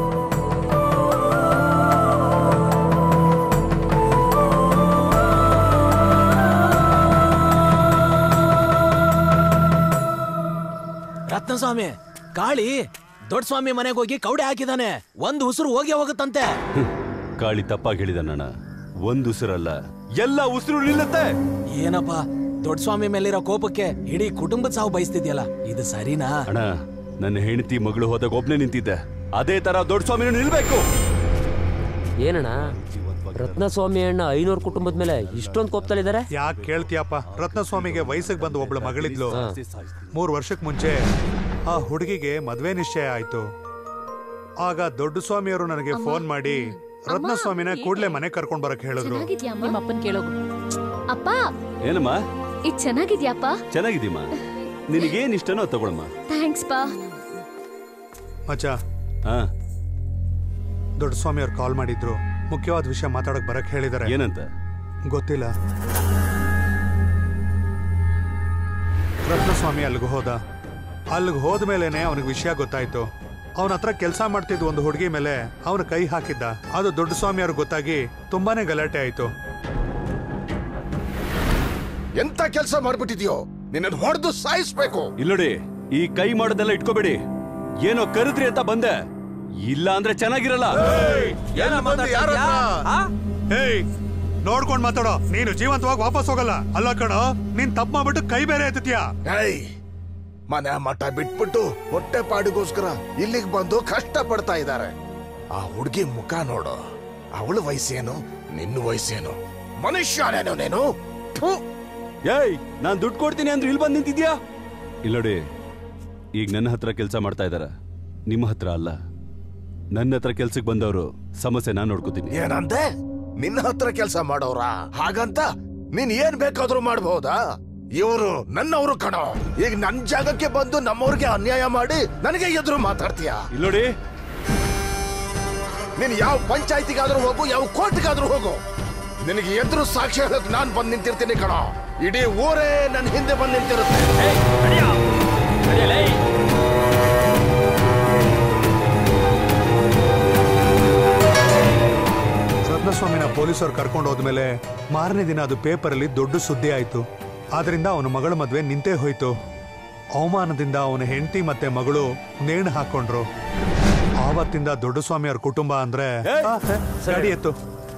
ರತ್ನಸ್ವಾಮಿ ಕಾಳಿ ದೊಡ್ಡ ಸ್ವಾಮಿ ಮನೆಗೆ ಹೋಗಿ ಕೌಡೆ ಹಾಕಿದಾನೆ ಒಂದು ಉಸಿರು ಹೋಗಿ ಹೋಗುತ್ತಂತೆ ಕಾಳಿ ತಪ್ಪಾಗಿ ಹೇಳಿದಣ್ಣ ಒಂದ್ ಉಸಿರಲ್ಲ ಎಲ್ಲ ಉಸಿರು ನಿಲ್ಲತ್ತೆ ಏನಪ್ಪ ದೊಡ್ಡ ಸ್ವಾಮಿ ಮೇಲಿರೋ ಕೋಪಕ್ಕೆ ಇಡೀ ಕುಟುಂಬದ ಸಾವು ಬಯಸ್ತಿದ್ಯಲ್ಲ ಇದು ಸರಿನಾ ಅಣ್ಣ ನನ್ನ ಹೆಂಡತಿ ಮಗಳು ಹೋದಾಗ ಒಬ್ನೇ ನಿಂತಿದ್ದೆ ಅದೇ ತರ ದೊಡ್ಡ ಸ್ವಾಮಿನೂ ನಿಲ್ಬೇಕು ಏನಣ್ಣ ರತ್ನಸ್ವಾಮಿ ಅಣ್ಣ ಐನೂರು ಕುಟುಂಬದ ಮೇಲೆ ಇಷ್ಟೊಂದು ಕೋಪ್ತಲಿದ್ದಾರೆ ಯಾಕೆ ಕೇಳ್ತೀಯಪ್ಪ ರತ್ನಸ್ವಾಮಿಗೆ ವಯಸ್ಸಿಗೆ ಬಂದು ಒಬ್ಳು ಮಗಳಿದ್ಲು ಮೂರು ವರ್ಷಕ್ಕೆ ಮುಂಚೆ ಆ ಹುಡುಗಿಗೆ ಮದ್ವೆ ನಿಶ್ಚಯ ಆಯ್ತು ಆಗ ದೊಡ್ಡ ಸ್ವಾಮಿಯವರು ನನಗೆ ಫೋನ್ ಮಾಡಿ ರತ್ನಸ್ವಾಮಿನ ಕೂಡ್ಲೆ ಮನೆ ಕರ್ಕೊಂಡ್ ಬರಕ್ ಹೇಳಿದ್ರು ನಿಮ್ಮ ಅಪ್ಪನ್ ಕೇಳೋಗು ಅಪ್ಪ ಏನಮ್ಮ ಇದು ಚೆನ್ನಾಗಿದ್ಯಾಪ್ಪ ಚೆನ್ನಾಗಿದ್ದೀಮ್ಮ ನಿನಗೇನ್ ಇಷ್ಟನೋ ಅದ್ ತಗೊಳಮ್ಮ ಥ್ಯಾಂಕ್ಸ್ ಪಾ ಮಚ್ಚ ಹಾ ದೊಡ್ಡ ಸ್ವಾಮಿಯವ್ರು ಕಾಲ್ ಮಾಡಿದ್ರು ಮುಖ್ಯವಾದ ವಿಷಯ ಮಾತಾಡಕ್ ಬರಕ್ ಹೇಳಿದಾರೆ ಏನಂತ ಗೊತ್ತಿಲ್ಲ ರತ್ನಸ್ವಾಮಿ ಅಲ್ಲಿಗೆ ಹೋದ ಅಲ್ಲಿಗೆ ಹೋದ ಮೇಲೇನೆ ಅವನಿಗೆ ವಿಷಯ ಗೊತ್ತಾಯ್ತು ಅವನ ಹತ್ರ ಕೆಲಸ ಮಾಡ್ತಿದ್ದ ಒಂದು ಹುಡುಗಿ ಮೇಲೆ ಅವನ ಕೈ ಹಾಕಿದ್ದ ಅದು ದೊಡ್ಡ ಸ್ವಾಮಿ ಅವ್ರಿಗೆ ಗೊತ್ತಾಗಿ ತುಂಬಾನೇ ಗಲಾಟೆ ಆಯ್ತು ಎಂತ ಕೆಲಸ ಮಾಡ್ಬಿಟ್ಟಿದ್ಯೋ ನಿನ್ನ ಹೊಡೆದು ಸಾಯಿಸ್ಬೇಕು ಇಲ್ಲೋಡಿ ಈ ಕೈ ಮಾಡೋದೆಲ್ಲ ಇಟ್ಕೋಬೇಡಿ ಏನೋ ಕರೆದ್ರಿ ಅಂತ ಬಂದೆ ಇಲ್ಲ ಅಂದ್ರೆ ಚೆನ್ನಾಗಿರಲ್ಲ ಏಯ್ ನೋಡ್ಕೊಂಡ್ ಮಾತಾಡೋ ನೀನು ಜೀವಂತವಾಗಿ ವಾಪಸ್ ಹೋಗಲ್ಲ ಅಲ್ಲ ಕಣೋ ನೀನ್ ತಪ್ಪು ಮಾಡ್ಬಿಟ್ಟು ಕೈ ಬೇರೆ ಎತ್ತಿದ್ಯಾ ಏಯ್ ಮನೆ ಮಠ ಬಿಟ್ಬಿಟ್ಟು ಹೊಟ್ಟೆ ಪಾಡಿಗೋಸ್ಕರ ಇಲ್ಲಿಗೆ ಬಂದು ಕಷ್ಟ ಪಡ್ತಾ ಇದ್ದಾರೆ ಆ ಹುಡುಗಿ ಮುಖ ನೋಡು ಅವಳ ವಯಸ್ಸೇನು ನಿನ್ನ ವಯಸ್ಸೇನು ಮನುಷ್ಯನೇನು ನೀನು ಥು. ಏಯ್ ನಾನ್ ದುಡ್ಡು ಕೊಡ್ತೀನಿ ಅಂದ್ರೆ ಇಲ್ಲಿ ಬಂದ್ ನಿಂತಿದ್ಯಾ ಇಲ್ಲೋಡಿ ಈಗ ನನ್ನ ಹತ್ರ ಕೆಲಸ ಮಾಡ್ತಾ ಇದಾರ ನಿಮ್ಮ ಹತ್ರ ಅಲ್ಲ ನನ್ನ ಹತ್ರ ಕೆಲ್ಸಕ್ಕೆ ಬಂದವರು ಸಮಸ್ಯೆ ನಾನ್ ನೋಡ್ಕೋತೀನಿ ಏನಂತೆ ನಿನ್ನ ಹತ್ರ ಕೆಲಸ ಮಾಡೋರ ಹಾಗಂತ ನೀನ್ ಏನ್ ಬೇಕಾದ್ರೂ ಮಾಡ್ಬಹುದಾ ಇವರು ನನ್ನವರು ಕಣೋ ಈಗ ನನ್ ಜಾಗಕ್ಕೆ ಬಂದು ನಮ್ಮವ್ರಿಗೆ ಅನ್ಯಾಯ ಮಾಡಿ ನನಗೆ ಎದುರು ಮಾತಾಡ್ತೀಯ ಇಲ್ಲೋಡಿ ನೀನ್ ಯಾವ ಪಂಚಾಯತಿಗಾದ್ರೂ ಹೋಗು ಯಾವ ಕೋರ್ಟ್ಗಾದ್ರೂ ಹೋಗು ನಿನಗೆ ಎದುರು ಸಾಕ್ಷಿ ಹೇಳಕ್ ನಾನ್ ಬಂದ್ ನಿಂತಿರ್ತೀನಿ ಕಣೋ ಇಡೀ ಊರೇ ನನ್ನ ಹಿಂದೆ ಬಂದ್ ನಿಂತಿರುತ್ತೆ ರತ್ನಸ್ವಾಮಿನ ಪೊಲೀಸರು ಕರ್ಕೊಂಡು ಹೋದ್ಮೇಲೆ ಮಾರನೇ ದಿನ ಅದು ಪೇಪರಲ್ಲಿ ದೊಡ್ಡ ಸುದ್ದಿ ಆಯ್ತು ಆದ್ರಿಂದ ಅವನ ಮಗಳ ಮದ್ವೆ ನಿಂತೇ ಹೋಯ್ತು ಅವಮಾನದಿಂದ ಅವನ ಹೆಂಡತಿ ಮತ್ತೆ ಮಗಳು ನೇಣು ಹಾಕೊಂಡ್ರು ಆವತ್ತಿಂದ ದೊಡ್ಡ ಸ್ವಾಮಿಯವ್ರ ಕುಟುಂಬ ಅಂದ್ರೆ ಆ, ಹೇ, ಗಾಡಿ ಎತ್ತು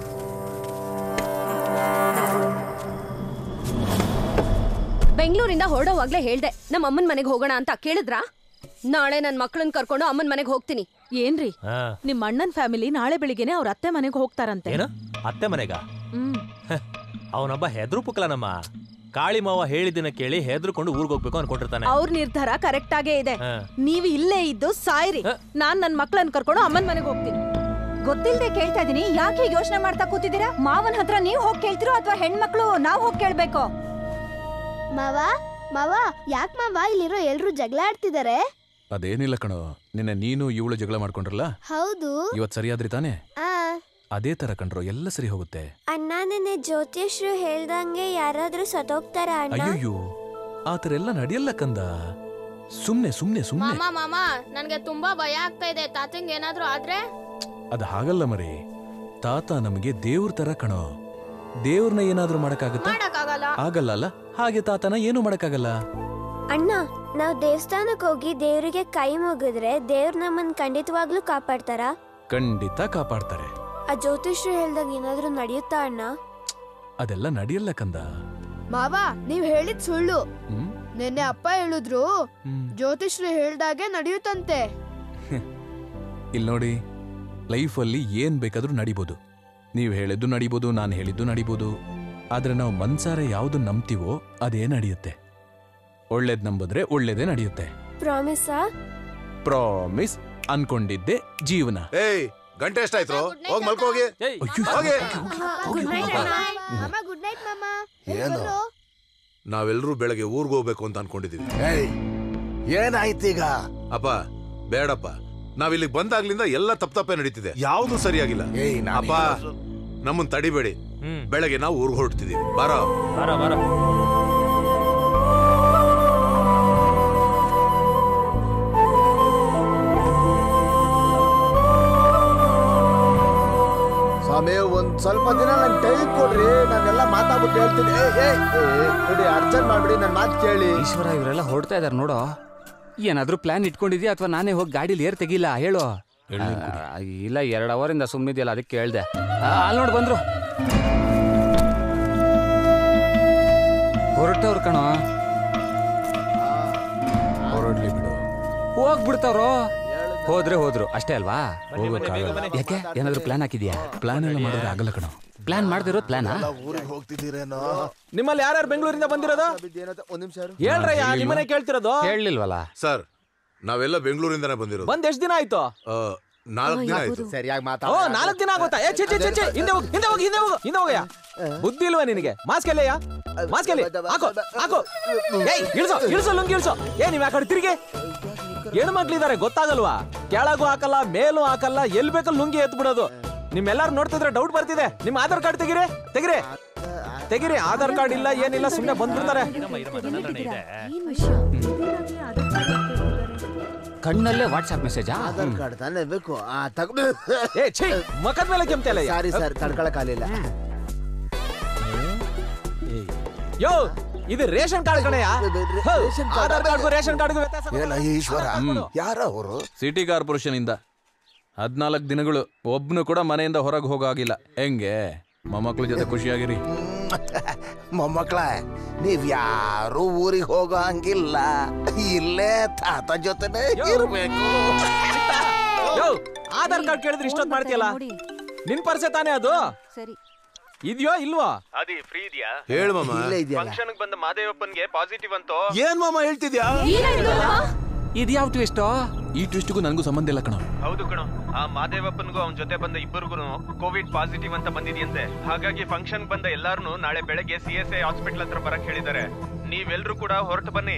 ಬೆಂಗಳೂರಿಂದ ಹೊರಡೋವಾಗ್ಲೇ ಹೇಳ್ದೆ ನಮ್ಮ ಅಮ್ಮನ ಮನೆಗೆ ಹೋಗೋಣ ಅಂತ ಕೇಳಿದ್ರಾ ನಾಳೆ ನನ್ನ ಮಕ್ಕಳನ್ನ ಕರ್ಕೊಂಡು ಅಮ್ಮನ ಮನೆಗೆ ಹೋಗ್ತೀನಿ ಏನ್ರಿ ನಿಮ್ ಅಣ್ಣನ್ ಫ್ಯಾಮಿಲಿ ನಾಳೆ ಬೆಳಿಗ್ಗೆನೆ ಅವ್ರ ಅತ್ತೆ ಮನೆಗೆ ಹೋಗ್ತಾರಂತೆ ಏನು ಅತ್ತೆ ಮನೆಗ ಹ್ಮ್ ಅವನೊಬ್ಬ ಹೆದ್ರು ಪುಕ್ಲನಮ್ಮ ಕಾಳಿ ಮಾವ ಹೇಳಿದ್ದನ್ನ ಕೇಳಿ ಹೆದರ್ಕೊಂಡು ಊರ್ಗ್ ಹೋಗ್ಬೇಕು ಅನ್ಕೊಂಡಿರ್ತಾನೆ ಅವ್ರ ನಿರ್ಧಾರ ಕರೆಕ್ಟ್ ಆಗೇ ಇದೆ ಹಾ. ನೀವು ಇಲ್ಲೇ ಇದ್ದು ಸಾಯ್ರಿ ನಾನ್ ನನ್ ಮಕ್ಳನ್ನ ಕರ್ಕೊಂಡು ಅಮ್ಮನ್ ಮನೆಗೆ ಹೋಗ್ತೀನಿ ಗೊತ್ತಿಲ್ದೆ ಕೇಳ್ತಾ ಇದೀನಿ ಯಾಕೆ ಯೋಚನೆ ಮಾಡ್ತಾ ಕೂತಿದ್ದೀರಾ ಮಾವನ್ ಹತ್ರ ನೀವ್ ಹೋಗ್ ಕೇಳ್ತಿರೋ ಅಥವಾ ಹೆಣ್ಮಕ್ಳು ನಾವ್ ಹೋಗ್ ಕೇಳ್ಬೇಕು ಮಾವ ಮಾವ ಯಾಕ್ ಮಾವ ಇಲ್ಲಿರೋ ಎಲ್ರು ಜಗಳ ಆಡ್ತಿದ್ದಾರೆ ಅದೇನಿಲ್ಲ ಕಣೋ ನಿನ್ನೆ ನೀನು ಇವಳು ಜಗಳ ಮಾಡ್ಕೊಂಡ್ರಲ್ಲ ಹೌದು ಇವತ್ ಸರಿಯಾದ್ರಿ ತಾನೇ ಆ ಅದೇ ತರ ಕಂಡ್ರು ಎಲ್ಲ ಸರಿ ಹೋಗುತ್ತೆ ಅಣ್ಣ ನೆನ್ನೆ ಜ್ಯೋತಿಷ್ರು ಹೇಳ್ದಂಗೆ ಯಾರಾದ್ರೂ ಸತ್ತೋಗ್ತಾರ ಅಣ್ಣ ಅಯ್ಯಯ್ಯೋ ಆ ಥರ ಎಲ್ಲ ನಡೆಯಲ್ಲ ಕಂದ ಸುಮ್ನೆ ಸುಮ್ನೆ ಸುಮ್ನೆ ಮಾಮ ಮಾಮ ನನ್ಗೆ ತುಂಬಾ ಭಯ ಆಗ್ತಾ ಇದೆ ತಾತಂಗ್ ಏನಾದ್ರೂ ಆದ್ರೆ ಅದು ಹಾಗಲ್ಲ ಮರಿ ತಾತ ನಮಗೆ ದೇವ್ರ ತರ ಕಣೋ ದೇವ್ರನ್ನ ಏನಾದ್ರೂ ಮಾಡಕ್ಕಾಗತ್ತಾ ಮಾಡಕ್ಕಾಗಲ್ಲ ಆಗಲ್ಲ ಅಲ್ಲ ಹಾಗೆ ತಾತನ ಏನು ಮಾಡಕ್ಕಾಗಲ್ಲ ಅಣ್ಣ ನಾವ್ ದೇವಸ್ಥಾನಕ್ ಹೋಗಿ ದೇವ್ರಿಗೆ ಕೈ ಮುಗಿದ್ರೆ ದೇವ್ರ ನಮ್ಮನ್ ಖಂಡಿತವಾಗ್ಲೂ ಕಾಪಾಡ್ತಾರ ಖಂಡಿತ ಕಾಪಾಡ್ತಾರೆ ಆ ಜ್ಯೋತಿಷ್ರು ಹೇಳ್ದಾಗ ಏನಾದ್ರೂ ನಡೆಯುತ್ತಾ ಅಣ್ಣ ಅದೆಲ್ಲ ನಡೆಯಲ್ಲ ಕಂದ ಮಾವ ನೀವ್ ಹೇಳಿದ್ ಸುಳ್ಳು ಹ್ಮ್? ನಿನ್ನೆ ಅಪ್ಪ ಹೇಳಿದ್ರು ಜ್ಯೋತಿಷ್ರು ಹೇಳ್ದಾಗೆ ನಡೆಯುತ್ತಂತೆ ಇಲ್ಲಿ ನೋಡಿ ಲೈಫಲ್ಲಿ ಏನ್ ಬೇಕಾದ್ರೂ ನಡಿಬೋದು ನೀವು ಹೇಳಿದ್ದು ನಡಿಬೋದು ನಾನು ಹೇಳಿದ್ದು ನಡಿಬೋದು ಆದ್ರೆ ನಾವು ಮನ್ಸಾರೆ ಯಾವ್ದು ನಂಬ್ತೀವೋ ಅದೇ ನಡೆಯುತ್ತೆ ಒಳ್ಳೇದ್ ನಂಬಿದ್ರೆ ಒಳ್ಳೇದೇ ನಡೆಯುತ್ತೆ ಪ್ರಾಮಿಸಾ ಪ್ರಾಮಿಸ್ ಅನ್ಕೊಂಡಿದ್ದೆ ಜೀವನ ಏಯ್ ಗಂಟೆ ಎಷ್ಟಾಯ್ತು ಹೋಗ್ ಮಲ್ಕೋಗಿ ಹೋಗಿ ಗುಡ್ ನೈಟ್ ಮಾಮ ಗುಡ್ ನೈಟ್ ಮಾಮ ಏನು ನಾವೆಲ್ಲರೂ ಬೆಳಗ್ಗೆ ಊರ್ಗ್ ಹೋಗ್ಬೇಕು ಅಂತ ಅನ್ಕೊಂಡಿದೀವಿ ಏನಾಯ್ತೀಗ ಅಪ್ಪ ಬೇಡಪ್ಪ ನಾವಿಲ್ಲಿಗೆ ಬಂದಾಗ್ಲಿಂದ ಎಲ್ಲ ತಪ್ಪ ತಪ್ಪೇ ನಡೀತಿದೆ ಯಾವ್ದು ಸರಿಯಾಗಿಲ್ಲ ಅಪ್ಪ ನಮ್ಮನ್ ತಡಿಬೇಡಿ ಬೆಳಗ್ಗೆ ನಾವು ಊರ್ಗ್ ಹೊರಡ್ತಿದೀವಿ ಬಾರೋ ಬಾರ ಬಾರ ಒಂದ್ ಸ್ವಲ್ಪ ದಿನ ನನ್ ಟೈಮ್ ಕೊಡ್ರಿ ನಾನೆಲ್ಲ ಮಾತಾಡ್ಬಿಟ್ಟು ಹೇಳ್ತೀನಿ ಏ, ಏ, ಏ, ನೋಡಿ ಅರ್ಜೆಂಟ್ ಮಾಡ್ಬಿಡಿ ನನ್ ಮಾತು ಕೇಳಿ ಈಶ್ವರ ಇವರೆಲ್ಲ ಹೊರಡ್ತಾ ಇದಾರೆ ನೋಡು ಏನಾದ್ರೂ ಪ್ಲಾನ್ ಇಟ್ಕೊಂಡಿದ್ಯಾ ಅಥವಾ ನಾನೇ ಹೋಗಿ ಗಾಡಿಲಿ ಏರ್ ತೆಗಿಲ್ಲ ಹೇಳು ಆ, ಇಲ್ಲ ಎರಡು ಅವರಿಂದ ಸುಮ್ಮನಿದೆಯಲ್ಲ ಅದಕ್ಕೆ ಕೇಳ್ದೆ ಅಲ್ಲಿ ನೋಡಿ ಬಂದ್ರು ಹೊರಟವ್ರು ಕಣೋ ಹೊರಡ್ಲಿ ಬಿಡು ಹೋಗ್ಬಿಡ್ತಾವ್ರೋ ಹೋದ್ರೆ ಹೋದ್ರು ಅಷ್ಟೇ ಅಲ್ವಾ ಹೋಗೋಕ್ಕಾಗಲ್ಲ. ಯಾಕೆ ಏನಾದ್ರೂ ಪ್ಲಾನ್ ಹಾಕಿದ್ಯಾ ಪ್ಲಾನ್ ಎಲ್ಲ ಮಾಡಿದ್ರೆ ಆಗಲ್ಲ ಕಣ ಪ್ಲಾನ್ ಮಾಡ್ದಿರೋ ಪ್ಲಾನಾ ಊರಿಗೆ ಹೋಗ್ತಿದ್ದೀರೇನೋ ನಿಮ್ಮಲ್ಲಿ ಯಾರ್ಯಾರು ಬೆಂಗಳೂರಿಂದ ಬಂದಿರೋದು ಒಂದ್ ನಿಮಿಷ ಹೇಳ್ರಯ್ಯ ನಿಮ್ಮನೆ ಕೇಳ್ತಿರೋದು ಹೇಳಲಿಲ್ವಲ್ಲ ಸರ್ ನಾವೆಲ್ಲ ಬೆಂಗಳೂರಿಂದನೇ ಬಂದಿರೋದು ಬಂದ್ ಎಷ್ಟ್ ದಿನ ಆಯ್ತು ಆ, ನಾಲ್ಕು ದಿನ ಆಯ್ತು ಸರಿಯಾಗಿ ಓ ನಾಲ್ಕು ದಿನ ಆಗೋತಾ ಏ ಛೆ ಛೆ ಛೆ ಛೆ ಹಿಂದೆ ಹೋಗಿ ಹಿಂದೆ ಹೋಗಿ ಹಿಂದೆ ಹೋಗು ಹಿಂದೆ ಹೋಗಯ್ಯ ಬುದ್ಧಿ ಇಲ್ವಾ ನಿನಗೆ ಮಾಸ್ಕ್ ಎಲ್ಲಯ್ಯ ಮಾಸ್ಕ್ ಎಲ್ಲಿ ಹಾಕೋ ಹಾಕೋ ಏಯ್ ಇಳಿಸೋ ಇಳಿಸೋ ಲುಂಗಿ ಇಳಿಸೋ ಏ ನೀವ್ ಯಾಕಡೆ ತಿರುಗಿ ಹೆಣ್ಣು ಮಕ್ಳಿದಾರೆ ಗೊತ್ತಾಗಲ್ವಾ ಕೆಳಗೂ ಹಾಕಲ್ಲ ಮೇಲೂ ಹಾಕಲ್ಲ ಎಲ್ಲಿ ಬೇಕಲ್ಲಿ ಲುಂಗಿ ಎತ್ ಬಿಡೋದು ನಿಮ್ಮೆಲ್ಲಾರು ನೋಡ್ತಿದ್ರೆ ಡೌಟ್ ಬರ್ತಿದೆ ನಿಮ್ ಆಧಾರ್ ಕಾರ್ಡ್ ತೆಗಿರಿ ತೆಗಿರಿ ತೆಗಿರಿ ಆಧಾರ್ ಕಾರ್ಡ್ ಇಲ್ಲ ಏನಿಲ್ಲ ಸುಮ್ನೆ ಬಂದ್ಬಿಡ್ತಾರೆ ಕಣ್ಣಲ್ಲೇ ವಾಟ್ಸ್ಆಪ್ ಮೆಸೇಜಾ ಆಧಾರ್ ಕಾರ್ಡ್ ತಾನೇ ಬೇಕು ಆ ತಗೊಂಡು ಏ ಛೀ ಮಕದ ಮೇಲೆ ಕೆಮ್ತಲ್ಲ ಸಾರಿ ಸರ್ ತಡ್ಕೊಳಕ್ ಆಗಲಿಲ್ಲ ಯೋ ಇದು ರೇಷನ್ ಕಾರ್ಡ್ ಕಣಯ್ಯ ಹೌ, ಆಧಾರ್ ಕಾರ್ಡ್ಗೂ ರೇಷನ್ ಕಾರ್ಡ್ಗೂ ವ್ಯತ್ಯಾಸ ಏನ ಈಶ್ವರ ಯಾರ ಅವರು ಸಿಟಿ ಕಾರ್ಪೊರೇಷನ್ ಇಂದ ಹದ್ನಾಲ್ಕು ದಿನಗಳು ಒಬ್ನು ಕೂಡ ಮನೆಯಿಂದ ಹೊರಗೆ ಹೋಗಾಗಿಲ್ಲ ಹೆಂಗೆ ಮೊಮ್ಮಕ್ಳ ಜೊತೆ ಖುಷಿಯಾಗಿರಿ ಮೊಮ್ಮಕ್ಳ ನೀವ್ ಯಾರು ಊರಿಗೆ ಹೋಗೋ ಹಂಗಿಲ್ಲ ಇಲ್ಲೇ ತಾತ ಜೊತೆನೆ ಇರ್ಬೇಕು ಯೋ ಆಧಾರ್ ಕಾರ್ಡ್ ಕೇಳಿದ್ರೆ ಇಷ್ಟೊತ್ತು ಮಾಡ್ತೀಯಲ್ಲ ನಿನ್ ಪರ್ಸೆ ತಾನೇ ಅದು ಸರಿ ಇದೆಯೋ ಇಲ್ವಾ ಅದಿ ಫ್ರೀ ಇದೆಯಾ ಹೇಳು ಮಾಮ ಇಲ್ಲೇ ಇದೆಯಲ್ಲ ಫಂಕ್ಷನ್ ಬಂದ ಮಾದೇವಪ್ಪನ್ಗೆ ಪಾಸಿಟಿವ್ ಅಂತೋ ಏನ್ ಮಾಮ ಹೇಳ್ತಿದ್ಯಾ ಇದ್ಯಾವ ಟ್ವಿಸ್ಟೋ ಈ ಟ್ವಿಸ್ಟ್ಗೂ ನನಗೂ ಸಂಬಂಧ ಇಲ್ಲ ಕಣ ಹೌದು ಕಣೋ ಆ ಮಾದೇವಪ್ಪನ್ಗೂ ಅವನ ಜೊತೆ ಬಂದ ಇಬ್ಬರಿಗೂ ಕೋವಿಡ್ ಪಾಸಿಟಿವ್ ಅಂತ ಬಂದಿದೆಯಂತೆ ಹಾಗಾಗಿ ಫಂಕ್ಷನ್ ಬಂದ ಎಲ್ಲಾರನು ನಾಳೆ ಬೆಳಗ್ಗೆ ಸಿ ಎಸ್ ಐ ಹಾಸ್ಪಿಟಲ್ ಹತ್ರ ಬರಕ್ ಹೇಳಿದ್ದಾರೆ ನೀವೆಲ್ರೂ ಕೂಡ ಹೊರಟು ಬನ್ನಿ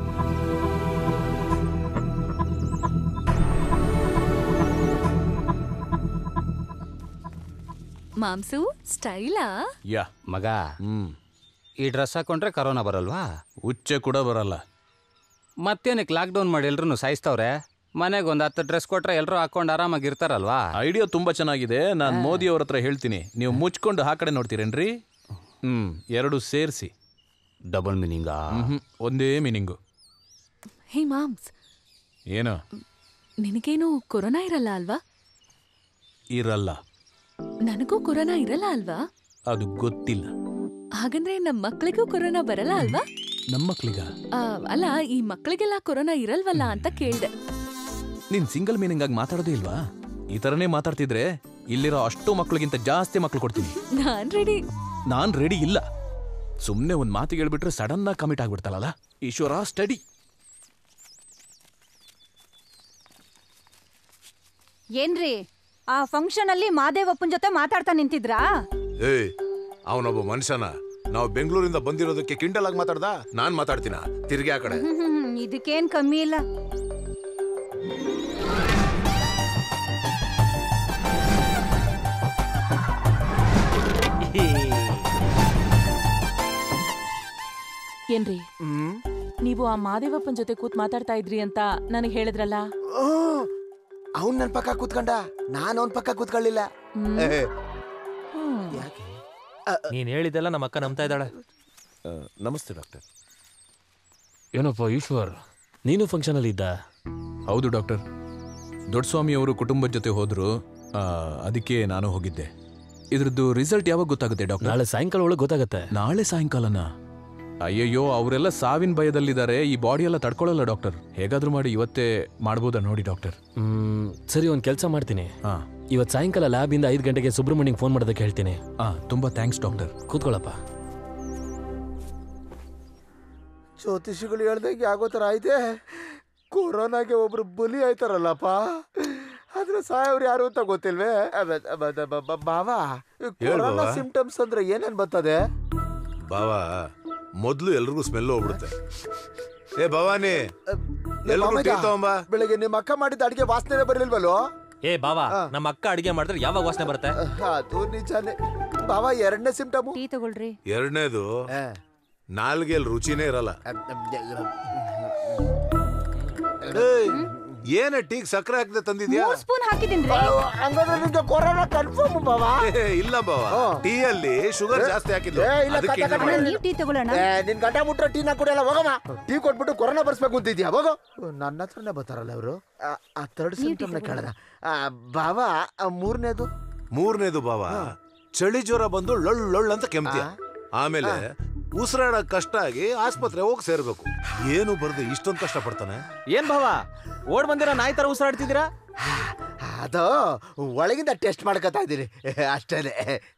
ಮಾಂಸು ಸ್ಟೈಲಾ ಯಾ ಮಗ ಹ್ಮ್ ಈ ಡ್ರೆಸ್ ಹಾಕೊಂಡ್ರೆ ಕರೋನಾ ಬರಲ್ವಾ ಹುಚ್ಚೆ ಕೂಡ ಬರಲ್ಲ ಮತ್ತೇನಕ್ಕೆ ಲಾಕ್ಡೌನ್ ಮಾಡಿ ಎಲ್ರು ಸಾಯಿಸ್ತವ್ರೆ ಮನೆಗೆ ಒಂದು ಹತ್ತು ಡ್ರೆಸ್ ಕೊಟ್ರೆ ಎಲ್ಲರೂ ಹಾಕೊಂಡು ಆರಾಮಾಗಿ ಇರ್ತಾರಲ್ವಾ ಐಡಿಯಾ ತುಂಬಾ ಚೆನ್ನಾಗಿದೆ ನಾನು ಮೋದಿ ಅವ್ರ ಹತ್ರ ಹೇಳ್ತೀನಿ ನೀವು ಮುಚ್ಕೊಂಡು ಆ ಕಡೆ ನೋಡ್ತೀರೇನ್ರಿ ಹ್ಮ್ ಎರಡು ಸೇರಿಸಿ ಡಬಲ್ ಮೀನಿಂಗಾ ಒಂದೇ ಮೀನಿಂಗು ಹೇ ಮಾಮ್ಸ್ ಏನು ನಿನಗೇನು ಕೊರೋನಾ ಇರಲ್ಲ ಅಲ್ವಾ ಇರಲ್ಲ ನನಗೂ ಕೊರೋನಾ ಇರಲ್ಲ ಅಲ್ವಾ ಅದು ಗೊತ್ತಿಲ್ಲ ಹಾಗಂದ್ರೆ ನಮ್ಮ ಮಕ್ಳಿಗೂ ಕೊರೋನಾ ಬರಲ್ಲ ಅಲ್ವಾ ನಮ್ಮ ಮಕ್ಳಿಗ ಆ, ಅಲ್ಲ ಈ ಮಕ್ಳಿಗೆಲ್ಲ ಕೊರೋನಾ ಇರಲ್ವಲ್ಲ ಅಂತ ಕೇಳ್ದೆ ನೀನ್ ಸಿಂಗಲ್ ಮೀನಿಂಗ್ ಆಗಿ ಮಾತಾಡೋದೇ ಇಲ್ವಾ ಈ ತರನೇ ಮಾತಾಡ್ತಿದ್ರೆ ಇಲ್ಲಿರೋ ಅಷ್ಟು ಮಕ್ಳಿಗಿಂತ ಜಾಸ್ತಿ ಮಕ್ಳು ಕೊಡ್ತೀನಿ ನಾನ್ ರೆಡಿ ನಾನ್ ರೆಡಿ ಇಲ್ಲ ಸುಮ್ನೆ ಒಂದ್ ಮಾತಿಗೆ ಹೇಳ್ಬಿಟ್ರೆ ಸಡನ್ ಆಗಿ ಕಮಿಟ್ ಆಗ್ಬಿಡ್ತಲ್ಲ ಈಶ್ವರ ಸ್ಟಡಿ ಏನ್ರಿ ಆ ಫಂಕ್ಷನ್ ಅಲ್ಲಿ ಮಾದೇವಪ್ಪನ್ ಜೊತೆ ಮಾತಾಡ್ತಾ ನಿಂತಿದ್ರಾ ಏಯ್ ಅವನೊಬ್ಬ ಮನುಷ್ಯನ ನಾವು ಬೆಂಗಳೂರಿಂದ ಬಂದಿರೋದಕ್ಕೆ ಕಿಂಡಲ್ ಆಗಿ ಮಾತಾಡ್ದ ನಾನ್ ಮಾತಾಡ್ತೀನ ತಿರ್ಗಿ ಆ ಕಡೆ ಹ್ಮ್, ಹ್ಮ್, ಹ್ಮ್, ಇದಕ್ಕೇನ್ ಕಮ್ಮಿ ಇಲ್ಲ ಏನ್ರಿ ನೀವು ಆ ಮಾದೇವಪ್ಪನ್ ಜೊತೆ ಕೂತ್ ಮಾತಾಡ್ತಾ ಇದ್ರಿ ಅಂತ ನನಗೆ ಹೇಳಿದ್ರಲ್ಲ ಅವ್ನ್ ನನ್ ಪಕ್ಕ ಕೂತ್ಕೊಂಡ ನಾನ್ ಅವನ್ ಪಕ್ಕ ಕೂತ್ಕೊಳ್ಳಿಲ್ಲ ಏ, ನೀನ್ ಹೇಳಿದೆಲ್ಲ ನಮ್ಮ ಅಕ್ಕ ನಂಬ್ತಾ ಇದ್ದಾಳೆ ನಮಸ್ತೆ ಡಾಕ್ಟರ್ ಏನಪ್ಪ ಈಶ್ವರ್ ನೀನು ಫಂಕ್ಷನ್ ಅಲ್ಲಿ ಇದ್ದ ಹೌದು ಡಾಕ್ಟರ್ ದೊಡ್ಡಸ್ವಾಮಿ ಅವರು ಕುಟುಂಬದ ಜೊತೆ ಹೋದ್ರು ಆ, ಅದಕ್ಕೆ ನಾನು ಹೋಗಿದ್ದೆ ಇದ್ರದ್ದು ರಿಸಲ್ಟ್ ಯಾವಾಗ ಗೊತ್ತಾಗುತ್ತೆ ಡಾಕ್ಟರ್ ನಾಳೆ ಸಾಯಂಕಾಲ ಒಳಗೆ ಗೊತ್ತಾಗತ್ತೆ ನಾಳೆ ಸಾಯಂಕಾಲನ ಅಯ್ಯಯ್ಯೋ ಅವರೆಲ್ಲ ಸಾವಿನ ಭಯದಲ್ಲಿದ್ದಾರೆ ಈ ಬಾಡಿ ಎಲ್ಲ ತಡ್ಕೊಳ್ಳಲ್ಲ ಡಾಕ್ಟರ್ ಹೇಗಾದ್ರೂ ಮಾಡಿ ಇವತ್ತೇ ಮಾಡ್ಬೋದಾ ನೋಡಿ ಡಾಕ್ಟರ್ ಹ್ಮ್ ಸರಿ ಒಂದ್ ಕೆಲಸ ಮಾಡ್ತೀನಿ ಹಾ ಇವತ್ ಸಾಯಂಕಾಲ ಲ್ಯಾಬ್ ಇಂದ ಐದು ಗಂಟೆಗೆ ಸುಬ್ರಹ್ಮಣ್ಯಂಗೆ ಫೋನ್ ಮಾಡೋದಕ್ಕೆ ಹೇಳ್ತೀನಿ ಹಾ ತುಂಬಾ ಥ್ಯಾಂಕ್ಸ್ ಡಾಕ್ಟರ್ ಕೂತ್ಕೊಳ್ಳಪ್ಪ ಜ್ಯೋತಿಷಿಗಳು ಹೇಳ್ದಂಗೆ ಆಗೋ ಥರ ಐತೆ ಕೊರೋನಾಗೆ ಒಬ್ರು ಬಲಿ ಆಯ್ತಾರಲ್ಲಪ್ಪ ಆದ್ರೆ ಸಾಯವ್ರು ಯಾರು ಅಂತ ಗೊತ್ತಿಲ್ವೇ ಅಬ, ಅಬ, ಅಬ, ಅಬ, ಬಾವ ಈ ಹೇಳ್ ಕೊರೋನಾ ಬಾವ. ಸಿಂಪ್ಟಮ್ಸ್ ಅಂದ್ರೆ ಏನೇನ್ ಬರ್ತದೆ ಬಾವಾ ಮೊದ್ಲು ಎಲ್ರಿಗೂ ಸ್ಮೆಲ್ ಹೋಗ್ಬಿಡುತ್ತೆ ಏ ಭವಾನಿ ಎಲ್ರಿಗೂ ಮಾಮಯ್ಯ, ಟೀ ತಗೊಂಬಾ ಬೆಳಗ್ಗೆ ನಿಮ್ಮ ಅಕ್ಕ ಮಾಡಿದ ಅಡಿಗೆ ವಾಸನೆ ಬರಲಿಲ್ವಲ್ಲೋ ಏ ಬಾವಾ ನಮ್ಮ ಅಕ್ಕ ಅಡಿಗೆ ಮಾಡಿದ್ರೆ ಯಾವಾಗ ವಾಸನೆ ಬರುತ್ತೆ ಅದು ನಿಜಾನೇ ಬಾವ ಎರಡನೇ ಸಿಂಪ್ಟಮ್ ಟೀ ತಗೊಳ್ರಿ ಎರಡನೇದು ನಾಲ್ಗೆಲ್ ರುಚಿನೇ ಇರಲ್ಲ ಏಯ್, ಏನೇ ಟೀಗ್ ಸಕ್ಕರೆ ಹಾಕದೆ ತಂದಿದ್ಯಾ ಮೂರ್ ಸ್ಪೂನ್ ಹಾಕಿದ್ದೀನಿ ಹಂಗಾದ್ರೆ ನಿಂಗೆ ಕೊರೋನಾ ಕನ್ಫರ್ಮ್ ಬಾವಾ ಏ, ಇಲ್ಲ ಬಾವ ಟೀ ಅಲ್ಲಿ ಶುಗರ್ ಜಾಸ್ತಿ ಹಾಕಿದ್ದು ಏ, ಇಲ್ಲ, ಅದಕ್ಕೆ ಕಟ, ಕಟ, ಹಿಂಗೆ ಕಟ. ಮಾಡಿದ್ದು. ಟೀ ತಗೊಳ್ಳೋಣ ಏ, ನಿನ್ ಗಂಟ ಮುಟ್ರೆ ಟೀ ನಾ ಕುಡಿಯಲ್ಲ ಹೋಗಮ್ಮ ಟೀ ಕೊಟ್ಬಿಟ್ಟು ಕೊರೋನಾ ಬರ್ಸ್ಬೇಕು ಅಂತಿದ್ಯಾ ಹೋಗೋ ನನ್ನ ಹತ್ರನೇ ಬರ್ತಾರಲ್ಲ ಅವರು ಆ ಥರ್ಡ್ ಸಿಂಟಮ್ನ ಕೇಳದ ಬಾಬಾ ಮೂರನೇದು ಮೂರನೇದು ಬಾವ ಚಳಿ ಜ್ವರ ಬಂದು ಲೊಳ್ ಲೊಳ್ ಅಂತ ಕೆಮ್ತಿಯ ಆಮೇಲೆ ಉಸಿರಾಡಕ್ ಕಷ್ಟ ಆಗಿ ಆಸ್ಪತ್ರೆ ಹೋಗಿ ಸೇರ್ಬೇಕು ಏನು ಬರ್ದು ಇಷ್ಟೊಂದು ಕಷ್ಟ ಪಡ್ತಾನೆ ಏನ್ ಭಾವ ಓಡ್ ಬಂದಿರೋ ನಾಯಿ ತರ ಉಸಿರಾಡ್ತಿದ್ದೀರಾ ಅದು ಒಳಗಿಂದ ಟೆಸ್ಟ್ ಮಾಡ್ಕೊತಾ ಇದ್ದೀನಿ ಅಷ್ಟೇನೆ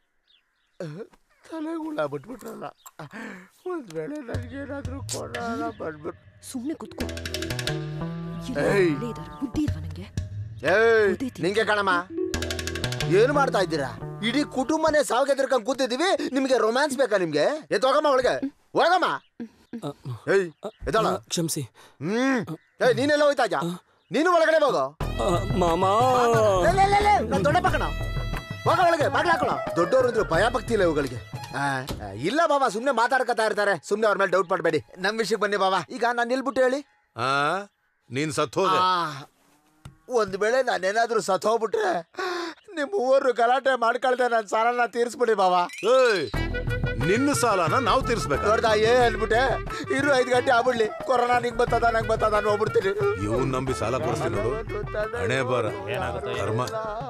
ತಲೆ ಹುಳ ಬಿಟ್ಬಿಟ್ರಲ್ಲ ಒಂದ್ ವೇಳೆ ನನಗೇನಾದ್ರೂ ಕೊರೋನಾ ಬಂದ್ಬಿಟ್ಟು ಸುಮ್ನೆ ಕುತ್ಕೋ ಏಯ್. ಬುದ್ಧಿ ಇಲ್ವಾ ನಂಗೆ ಏಯ್ ನಿಂಗೆ ಕಣಮ್ಮ ಏನು ಮಾಡ್ತಾ ಇದ್ದೀರಾ ಇಡೀ ಕುಟುಂಬನೇ ಸಾವಿಗೆ ಎದುರ್ಕೊಂಡ್ ಕೂತಿದೀವಿ ನಿಮ್ಗೆ ರೊಮ್ಯಾನ್ಸ್ ಬೇಕಾ ನಿಮ್ಗೆ ಎತ್ ಹೋಗಮ್ಮ ಒಳಗೆ ಹೋಗಮ್ಮ ಏಯ್ ಎದ್ದಾಳ ಕ್ಷಮಿಸಿ ಹ್ಮ್ ಏಯ್ ನೀನೆಲ್ಲ ಹೋಯ್ತಾ ಇದ್ಯಾ? ನೀನು ಒಳಗಡೆ ಹೋಗೋ ಮಾಮಾ ಲೇ, ಲೇ, ಲೇ, ಲೇ, ನಾನ್ ದೊಡ್ಡ ಪಕ್ಕಣ ಹೋಗ ಒಳಗೆ ಬಾಗ್ಲ ಹಾಕೋಣ ದೊಡ್ಡವರು ಅಂದ್ರೆ ಭಯ ಭಕ್ತಿ ಇಲ್ಲ ಇವುಗಳಿಗೆ ಆ, ಆ, ಇಲ್ಲ ಬಾಬಾ ಸುಮ್ನೆ ಮಾತಾಡ್ಕೊತಾ ಇರ್ತಾರೆ ಸುಮ್ನೆ ಅವ್ರ ಮೇಲೆ ಡೌಟ್ ಮಾಡಬೇಡಿ ನಮ್ ವಿಷಯಕ್ಕೆ ಬನ್ನಿ ಬಾಬಾ ಈಗ ನಾನು ನಿಲ್ಬಿಟ್ಟು ಹೇಳಿ ಆ ನೀನ್ ಸತ್ತೋದೆ ಆ, ಒಂದ್ ವೇಳೆ ನಾನೇನಾದ್ರೂ ಸತ್ತೋಗ್ಬಿಟ್ರೆ ನಿಮ್ ಮೂವರು ಗಲಾಟೆ ಮಾಡ್ಕೊಳ್ದೆ ನನ್ನ ಸಾಲನ ತೀರಿಸ್ಬಿಡಿ ಬಾಬಾ ಏಯ್ ನಿನ್ನ ಸಾಲನ ನಾವು ತೀರ್ಸ್ಬೇಕು ನೋಡ್ದ ಏ ಅನ್ಬಿಟ್ಟೆ ಇರು ಐದು ಗಂಟೆ ಆಗ್ಬಿಡ್ಲಿ ಕೊರೋನಾ ನಿಂಗ್ ಬರ್ತದ ನಂಗ್ ಬರ್ತದ ನಾನು ಹೋಗ್ಬಿಡ್ತೀನಿ ಇವನ್ ನಂಬಿ ಸಾಲ ಕೊಡಿಸ್ತೀನಿ ನೋಡು ಹಣೆ ಬಾರ ಕರ್ಮ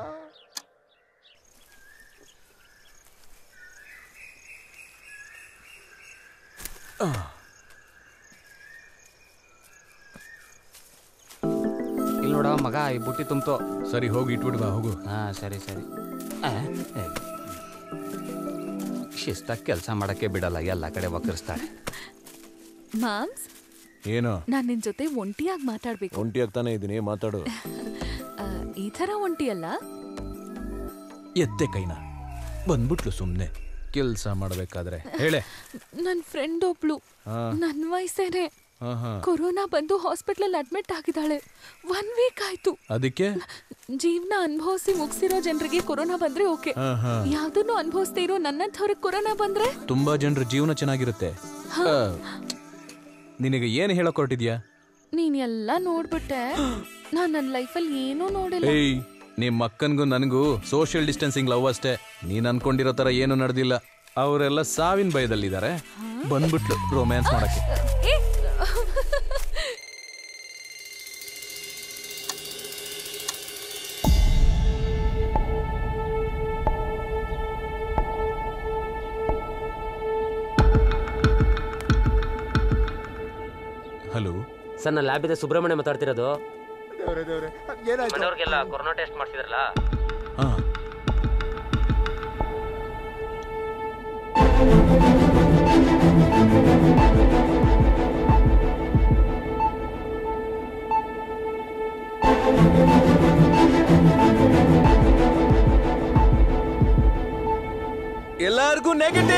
ಇಲ್ಲಿ ನೋಡ ಮಗ ಈ ಬುಟ್ಟಿ ತುಂಬ್ತು ಸರಿ ಹೋಗಿ ಇಟ್ಬಿಟ್ಟು ಬಾ ಹೋಗು ಹಾ ಸರಿ ಸರಿ ಆ, ಏ. ಶಿಸ್ತಾಗಿ ಕೆಲಸ ಮಾಡಕ್ಕೆ ಬಿಡಲ್ಲ ಎಲ್ಲ ಕಡೆ ವಕ್ರಿಸ್ತಾಳೆ ಮಾಮ್ಸ್ ಏನು ನಾನ್ ನಿನ್ ಜೊತೆ ಒಂಟಿಯಾಗಿ ಮಾತಾಡ್ಬೇಕು ಒಂಟಿ ಆಗ್ತಾನೆ ಇದ್ದೀನಿ ಮಾತಾಡು ಆ, ಈ ತರ ಒಂಟಿ ಅಲ್ಲ ಎದ್ದೆ ಕೈನ ಬಂದ್ಬಿಟ್ಲು ಸುಮ್ನೆ ಕೆಲ್ಸ ಮಾಡ್ಬೇಕಾದ್ರೆ ಹೇಳೆ ನನ್ ಫ್ರೆಂಡ್ ಒಬ್ಳು ಹಾ. ನನ್ ವಯಸ್ಸೇನೆ ಹಾ, ಹಾ. ಕೊರೋನಾ ಬಂದು ಹಾಸ್ಪಿಟ್ಲಲ್ಲಿ ಅಡ್ಮಿಟ್ ಆಗಿದ್ದಾಳೆ ಒನ್ ವೀಕ್ ಆಯ್ತು ಅದಕ್ಕೆ ಜೀವನ ಅನುಭವಿಸಿ ಮುಗಿಸಿರೋ ಜನರಿಗೆ ಕೊರೋನಾ ಬಂದ್ರೆ ಓಕೆ ಹಾ, ಹಾ. ಯಾವ್ದನ್ನು ಅನುಭವಿಸ್ದೇ ಇರೋ ನನ್ನಂಥವ್ರಿಗೆ ಕೊರೋನಾ ಬಂದ್ರೆ ತುಂಬಾ ಜನರ ಜೀವನ ಚೆನ್ನಾಗಿರುತ್ತೆ ಆ, ನಿನಗೆ ಏನು ಹೇಳಕ್ ಹೊರಟಿದ್ಯಾ ನೀನ್ ಎಲ್ಲ ನೋಡ್ಬಿಟ್ಟೆ ನಾನ್ ನನ್ನ ಲೈಫಲ್ಲಿ ಏನೂ ನೋಡಿಲ್ಲ ಏಯ್ ನಿಮ್ಮ ಅಕ್ಕನ್ಗೂ ನನಗೂ ಸೋಷಿಯಲ್ ಡಿಸ್ಟೆನ್ಸಿಂಗ್ ಲವ್ ಅಷ್ಟೇ ನೀನ್ ಅನ್ಕೊಂಡಿರೋ ತರ ಏನು ನಡೆದಿಲ್ಲ ಅವರೆಲ್ಲ ಸಾವಿನ ಭಯದಲ್ಲಿದ್ದಾರೆ ಬಂದ್ಬಿಟ್ಲು ರೊಮ್ಯಾನ್ಸ್ ಮಾಡಕ್ಕೆ ಏ, ಹಲೋ ಸರ್ ನಾನು ಲ್ಯಾಬಿಂದ ಸುಬ್ರಹ್ಮಣ್ಯ ಮಾತಾಡ್ತಿರೋದು ದೇವ್ರೆ ದೇವ್ರೆ ಏನಾಯ್ತು ಮನೆಯವ್ರಿಗೆಲ್ಲ ಕೊರೋನಾ ಟೆಸ್ಟ್ ಮಾಡ್ತಿದ್ರಲ್ಲ ಹಾ ಎಲ್ಲಾರ್ಗೂ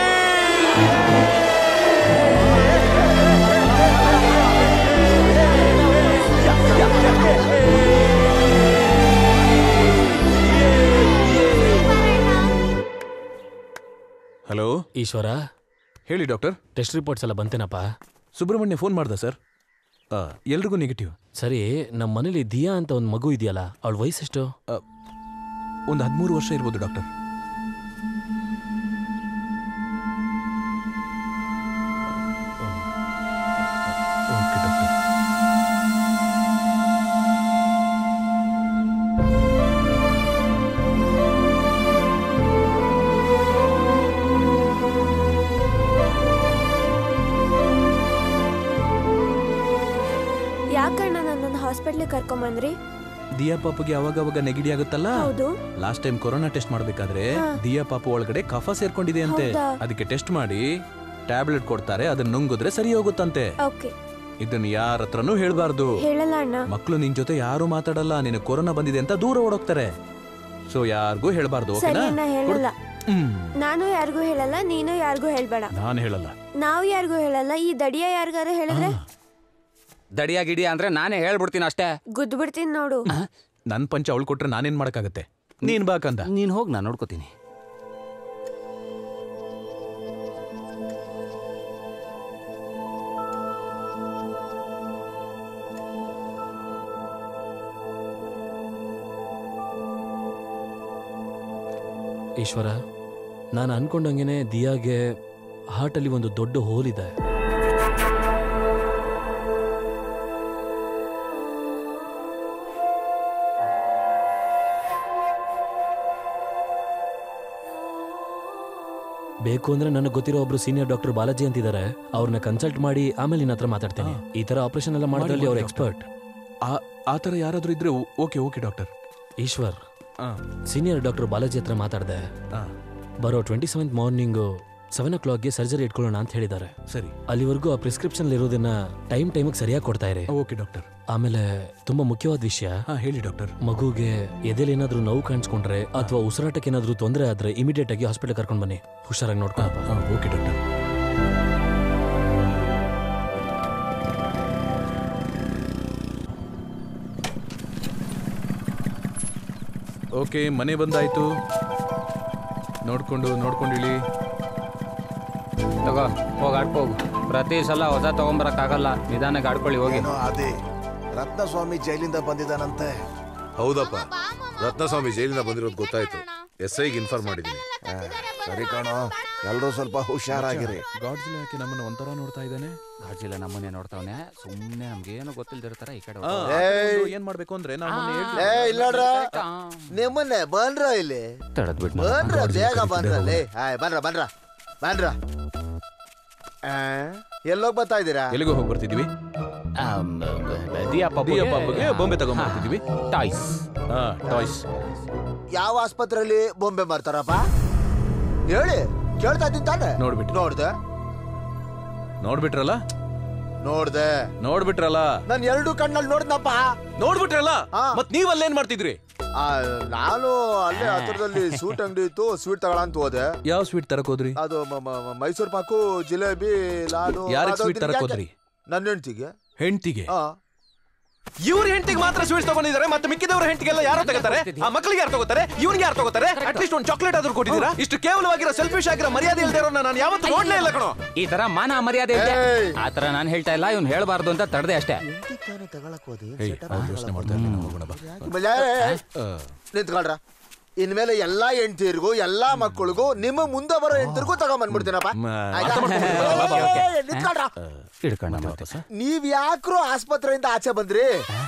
ಹಲೋ ಈಶ್ವರ ಹೇಳಿ ಡಾಕ್ಟರ್ ಟೆಸ್ಟ್ ರಿಪೋರ್ಟ್ಸ್ ಎಲ್ಲ ಬಂತೇನಪ್ಪ ಸುಬ್ರಹ್ಮಣ್ಯ ಫೋನ್ ಮಾಡ್ದ ಸರ್ ಎಲ್ರಿಗೂ ನೆಗೆಟಿವ್ ಸರಿ ನಮ್ಮ ಮನೇಲಿ ದಿಯಾ ಅಂತ ಒಂದು ಮಗು ಇದೆಯಲ್ಲ ಅವಳ ವಯಸ್ಸೆಷ್ಟು ಒಂದು ಹದಿಮೂರು ವರ್ಷ ಇರ್ಬೋದು ಡಾಕ್ಟರ್ ಓಕೆ ಡಾಕ್ಟರ್ ಯಾಕಣ್ಣ ನನ್ನನ್ನು ಹಾಸ್ಪಿಟ್ಲಿಗೆ ಕರ್ಕೊಂಬಂದ್ರಿ ದಿಯಾ ಪಾಪುಗೆ ಅವಾಗ ಅವಾಗ ನೆಗಡಿ ಆಗುತ್ತಲ್ಲ ಹೌದು ಲಾಸ್ಟ್ ಟೈಮ್ ಕೊರೋನಾ ಟೆಸ್ಟ್ ಮಾಡ್ಬೇಕಾದ್ರೆ ಹಾ. ದಿಯಾ ಪಾಪು ಒಳಗಡೆ ಕಫ ಸೇರ್ಕೊಂಡಿದೆ ಅಂತೆ ಹೌದಾ? ಅದಕ್ಕೆ ಟೆಸ್ಟ್ ಮಾಡಿ ಟ್ಯಾಬ್ಲೆಟ್ ಕೊಡ್ತಾರೆ ಅದನ್ನ ನುಂಗಿದ್ರೆ ಸರಿ ಹೋಗುತ್ತಂತೆ ಓಕೆ ಇದನ್ನ ಯಾರ ಹತ್ರನೂ ಹೇಳ್ಬಾರ್ದು ಹೇಳಲ್ಲ ಅಣ್ಣ ಮಕ್ಕಳು ನಿನ್ ಜೊತೆ ಯಾರು ಮಾತಾಡಲ್ಲ ನಿನ್ನ ಕೊರೋನಾ ಬಂದಿದೆ ಅಂತ ದೂರ ಓಡೋಗ್ತಾರೆ ಸೊ ಯಾರಿಗೂ ಹೇಳ್ಬಾರ್ದು ಸರಿ ಓಕೆನಾ ಅಣ್ಣ ಹೇಳಲ್ಲ ಹ್ಮ್ ನಾನು ಯಾರಿಗೂ ಹೇಳಲ್ಲ ನೀನು ಯಾರಿಗೂ ಹೇಳ್ಬೇಡ ನಾನು ಹೇಳಲ್ಲ ನಾವು ಯಾರಿಗೂ ಹೇಳಲ್ಲ ಈ ದಡಿಯ ಯಾರಿಗಾರ ಹೇಳಿದ್ರೆ ದಡಿಯ ಗಿಡಿಯ ಅಂದ್ರೆ ನಾನೇ ಹೇಳ್ಬಿಡ್ತೀನಿ ಅಷ್ಟೇ ಗುದ್ದು ಬಿಡ್ತೀನಿ ನೋಡು ನನ್ ಪಂಚ ಅವಳು ಕೊಟ್ರೆ ನಾನೇನ್ ಮಾಡಕ್ಕಾಗತ್ತೆ ನೀನ್ ಬಾಕಂದ ನೀನ್ ಹೋಗಿ ನಾನು ನೋಡ್ಕೋತೀನಿ ಈಶ್ವರ ನಾನು ಅನ್ಕೊಂಡಂಗೆನೆ ದಿಯಾಗೆ ಹಾರ್ಟಲ್ಲಿ ಒಂದು ದೊಡ್ಡ ಹೋಲ್ ಇದೆ ಬೇಕು ಅಂದ್ರೆ ನನಗೆ ಗೊತ್ತಿರೋ ಒಬ್ರು ಸೀನಿಯರ್ ಡಾಕ್ಟರ್ ಬಾಲಾಜಿ ಅಂತಿದ್ದಾರೆ ಅವ್ರನ್ನ ಕನ್ಸಲ್ಟ್ ಮಾಡಿ ಆಮೇಲೆ ನಿನ್ನ ಹತ್ರ ಮಾತಾಡ್ತೀನಿ ಈ ತರ ಆಪರೇಷನ್ ಎಲ್ಲ ಮಾಡೋದ್ರಲ್ಲಿ ಅವ್ರು ಎಕ್ಸ್ಪರ್ಟ್ ಆ ಥರ ಯಾರಾದ್ರೂ ಇದ್ರೆ okay okay doctor Eshwar senior doctor Balaji ಹತ್ರ ಮಾತಾಡಿದೆ ಬರೋ twenty seventh morning seven o ಕ್ಲಾಕ್ಗೆ ಸರ್ಜರಿ ಇಟ್ಕೊಳ್ಳೋಣ ಅಂತ ಹೇಳಿದ್ದಾರೆ ಸರಿ ಅಲ್ಲಿವರೆಗೂ ಆ ಪ್ರಿಸ್ಕ್ರಿಪ್ಷನ್ ಇರೋದನ್ನ ಟೈಮ್ ಟೈಮಿಗೆ ಸರಿಯಾಗಿ ಕೊಡ್ತಾ ಇರಿ ಓಕೆ ಡಾಕ್ಟರ್ ಆಮೇಲೆ ತುಂಬಾ ಮುಖ್ಯವಾದ ವಿಷಯ ಹೇಳಿ ಡಾಕ್ಟರ್ ಮಗುಗೆ ಎದೆಲಿ ಏನಾದ್ರೂ ನೋವು ಕಾಣಿಸ್ಕೊಂಡ್ರೆ ಅಥವಾ ಉಸಿರಾಟಕ್ಕೆ ಏನಾದ್ರೂ ತೊಂದರೆ ಆದ್ರೆ ಇಮಿಡಿಯೇಟ್ ಆಗಿ ಹಾಸ್ಪಿಟಲ್ ಕರ್ಕೊಂಡು ಬನ್ನಿ ಹುಷಾರಾಗಿ ನೋಡ್ಕೊಳಪ್ಪ ಓಕೆ ಡಾಕ್ಟರ್ ಓಕೆ ಮನೆ ಬಂದಾಯ್ತು ನೋಡ್ಕೊಂಡು ನೋಡ್ಕೊಂಡು ಇಳಿ ತಗೋ ಹೋಗಿ ಆಡ್ಕೋಗು ಪ್ರತಿ ಸಲ ಹೊಸ ತಗೊಂಬರಕ್ಕಾಗಲ್ಲ ನಿಧಾನಕ್ಕೆ ಆಡ್ಕೊಳ್ಳಿ ಹೋಗಿ ಏನೋ ಅದೇ ರತ್ನಸ್ವಾಮಿ ಜೈಲಿಂದ ಬಂದಿದ್ದಾನಂತೆ ಹೌದಪ್ಪ ರತ್ನಸ್ವಾಮಿ ಜೈಲಿಂದ ಬಂದಿರೋದು ಗೊತ್ತಾಯ್ತು ಎಸ್ ಐಗೆ ಇನ್ಫಾರ್ಮ್ ಮಾಡಿದ್ದೀನಿ ಸರಿ ಕಾಣೋ ಎಲ್ಲರೂ ಸ್ವಲ್ಪ ಹುಷಾರಾಗಿರಿ ಗಾಡ್ಜಿಲ್ಲ ಯಾಕೆ ನಮ್ಮನ್ನು ಒಂಥರ ನೋಡ್ತಾ ಇದ್ದಾನೆ ಗಾಡ್ಜಿಲ್ಲ ನಮ್ಮನೆ ನೋಡ್ತಾವನೆ ಸುಮ್ಮನೆ ನಮ್ಗೇನು ಗೊತ್ತಿಲ್ದಿರ್ತಾರ ಈ ಕಡೆ ಆ, ಹೋಗ್ತಾನೆ. ಏಯ್. ಏನ್ ಮಾಡ್ಬೇಕು ಅಂದ್ರೆ ನಾವು ಮೊನ್ನೆ ಏ ಹೇಳ್ತೀವಿ. ಇಲ್ಲ ನೋಡ್ರ ನಿಮ್ಮನ್ನೇ ಬನ್ರ ಇಲ್ಲಿ ತಡೆದ್ಬಿಟ್ಟು ಬನ್ರ ಬೇಗ ಬನ್ರಲ್ಲಿ ಹಾಯ್ ಬನ್ರ ಬನ್ರ ಬನ್ರ ಆ, ಎಲ್ಲೋಗ್ ಬರ್ತಾ ಇದ್ದೀರಾ ಎಲ್ಲಿಗೋ ಹೋಗಿ ಬರ್ತಿದ್ವಿ ದಿಯಾ ದಿಯಾ ಪಾಪಗೆ ಬೊಂಬೆ ತಗೊಂಡ್ಬರ್ತಿದ್ವಿ ಟಾಯ್ಸ್ ಹಾ ಟಾಯ್ಸ್ ಯಾವ ಆಸ್ಪತ್ರೆಯಲ್ಲಿ ಬೊಂಬೆ ಮಾರ್ತಾರಪ್ಪ ಹೇಳಿ ಕೇಳ್ತಾ ಇದ್ದೀನಿ ತಾನೆ ನೋಡ್ಬಿಟ್ಟು ನೋಡ್ದೆ ನೋಡ್ಬಿಟ್ರಲ್ಲ ನೋಡ್ದೆ ನೋಡ್ಬಿಟ್ರಲ್ಲ ನಾನು ಎರಡು ಕಣ್ಣಲ್ಲಿ ನೋಡ್ದಪ್ಪ ನೋಡ್ಬಿಟ್ರಲ್ಲ ಮತ್ ನೀವ್ ಅಲ್ಲೇನ್ ಮಾಡ್ತಿದ್ರಿ ಆ, ನಾನು ಅಲ್ಲೇ ಹತ್ರದಲ್ಲಿ ಸ್ವೀಟ್ ಅಂಗಡಿ ಇತ್ತು ಸ್ವೀಟ್ ತಗೊಳ ಅಂತ ಹೋದೆ ಯಾವ ಸ್ವೀಟ್ ತರಕ್ ಹೋದ್ರಿ ಅದು ಮ- ಮ- ಮ- ಮೈಸೂರ್ ಪಾಕು ಜಿಲೇಬಿ ಲಾಡು ಯಾರಿಗ್ ಅದು sweet ಇದು ತರಕ್ ಯಾಕೆ? ಹೋದ್ರಿ? ನನ್ನ ಹೆಂಡ್ತಿಗೆ ಹೆಂಡ್ತಿಗೆ ಆ. ಇವ್ರ ಹೆಂಡತಿಗೆ ಮಾತ್ರ ಸ್ವೀಟ್ಸ್ ತಗೊಂಡಿದ್ದಾರೆ ಮತ್ತೆ ಮಿಕ್ಕಿದವ್ರ ಹೆಂಡತಿಗೆಲ್ಲ ಯಾರು ತಗೋತಾರೆ ಆ ಮಕ್ಕಳಿಗೆ ಯಾರು ತಗೋತಾರೆ ಇವ್ನಿಗೆ ಯಾರು ತಗೋತಾರೆ ಅಟ್ಲೀಸ್ಟ್ ಒಂದು ಚಾಕ್ಲೇಟ್ ಆದ್ರೂ ಕೊಟ್ಟಿದ್ದೀರಾ ಇಷ್ಟು ಕೇವಲವಾಗಿರೋ ಸೆಲ್ಫಿಶ್ ಆಗಿರೋ ಮರ್ಯಾದೆ ಇಲ್ದೇ ಇರೋನ್ನ ನಾನು ಯಾವತ್ತೂ ನೋಡ್ಲೇ ಇಲ್ಲ ಕಣೋ ಈ ತರ ಮಾನ ಮರ್ಯಾದೆ ಇದೆ ಆ ತರ ನಾನು ಹೇಳ್ತಾ ಇಲ್ಲ ಇವ್ನು ಹೇಳ್ಬಾರ್ದು ಅಂತ ತಡೆದೆ ಅಷ್ಟೇ ತಗೊಳಕ್ ಹೋದೆ ಏಯ್ ಅವ್ರು ಯೋಚನೆ ಮಾಡ್ತಾ ಇರ್ಲಿ, ನಾವು ಹೋಗೋಣ ಬಾ. ಆಮೇಲೆ, ನಿಂತ್ಕೊಳ್ರ ಇನ್ಮೇಲೆ ಎಲ್ಲಾ ಹೆಂಡ್ತಿರ್ಗೂ ಎಲ್ಲಾ ಮಕ್ಕಳಿಗೂ ನಿಮ್ಮ ಮುಂದೆ ಬರೋ ಹೆಂಡ್ತಿರ್ಗೂ ತಗೊಂಬಂದ್ಬಿಡ್ತೀನಪ್ಪ ಆಯ್ತಾ? ಏ, ನಿಂತ್ಕೊಳ್ರ. ಹಿಡ್ಕೊಂಡ ಮತ್ತೆ ನೀವ್ ಯಾಕ್ರು ಆಸ್ಪತ್ರೆಯಿಂದ ಆಚೆ ಬಂದ್ರಿ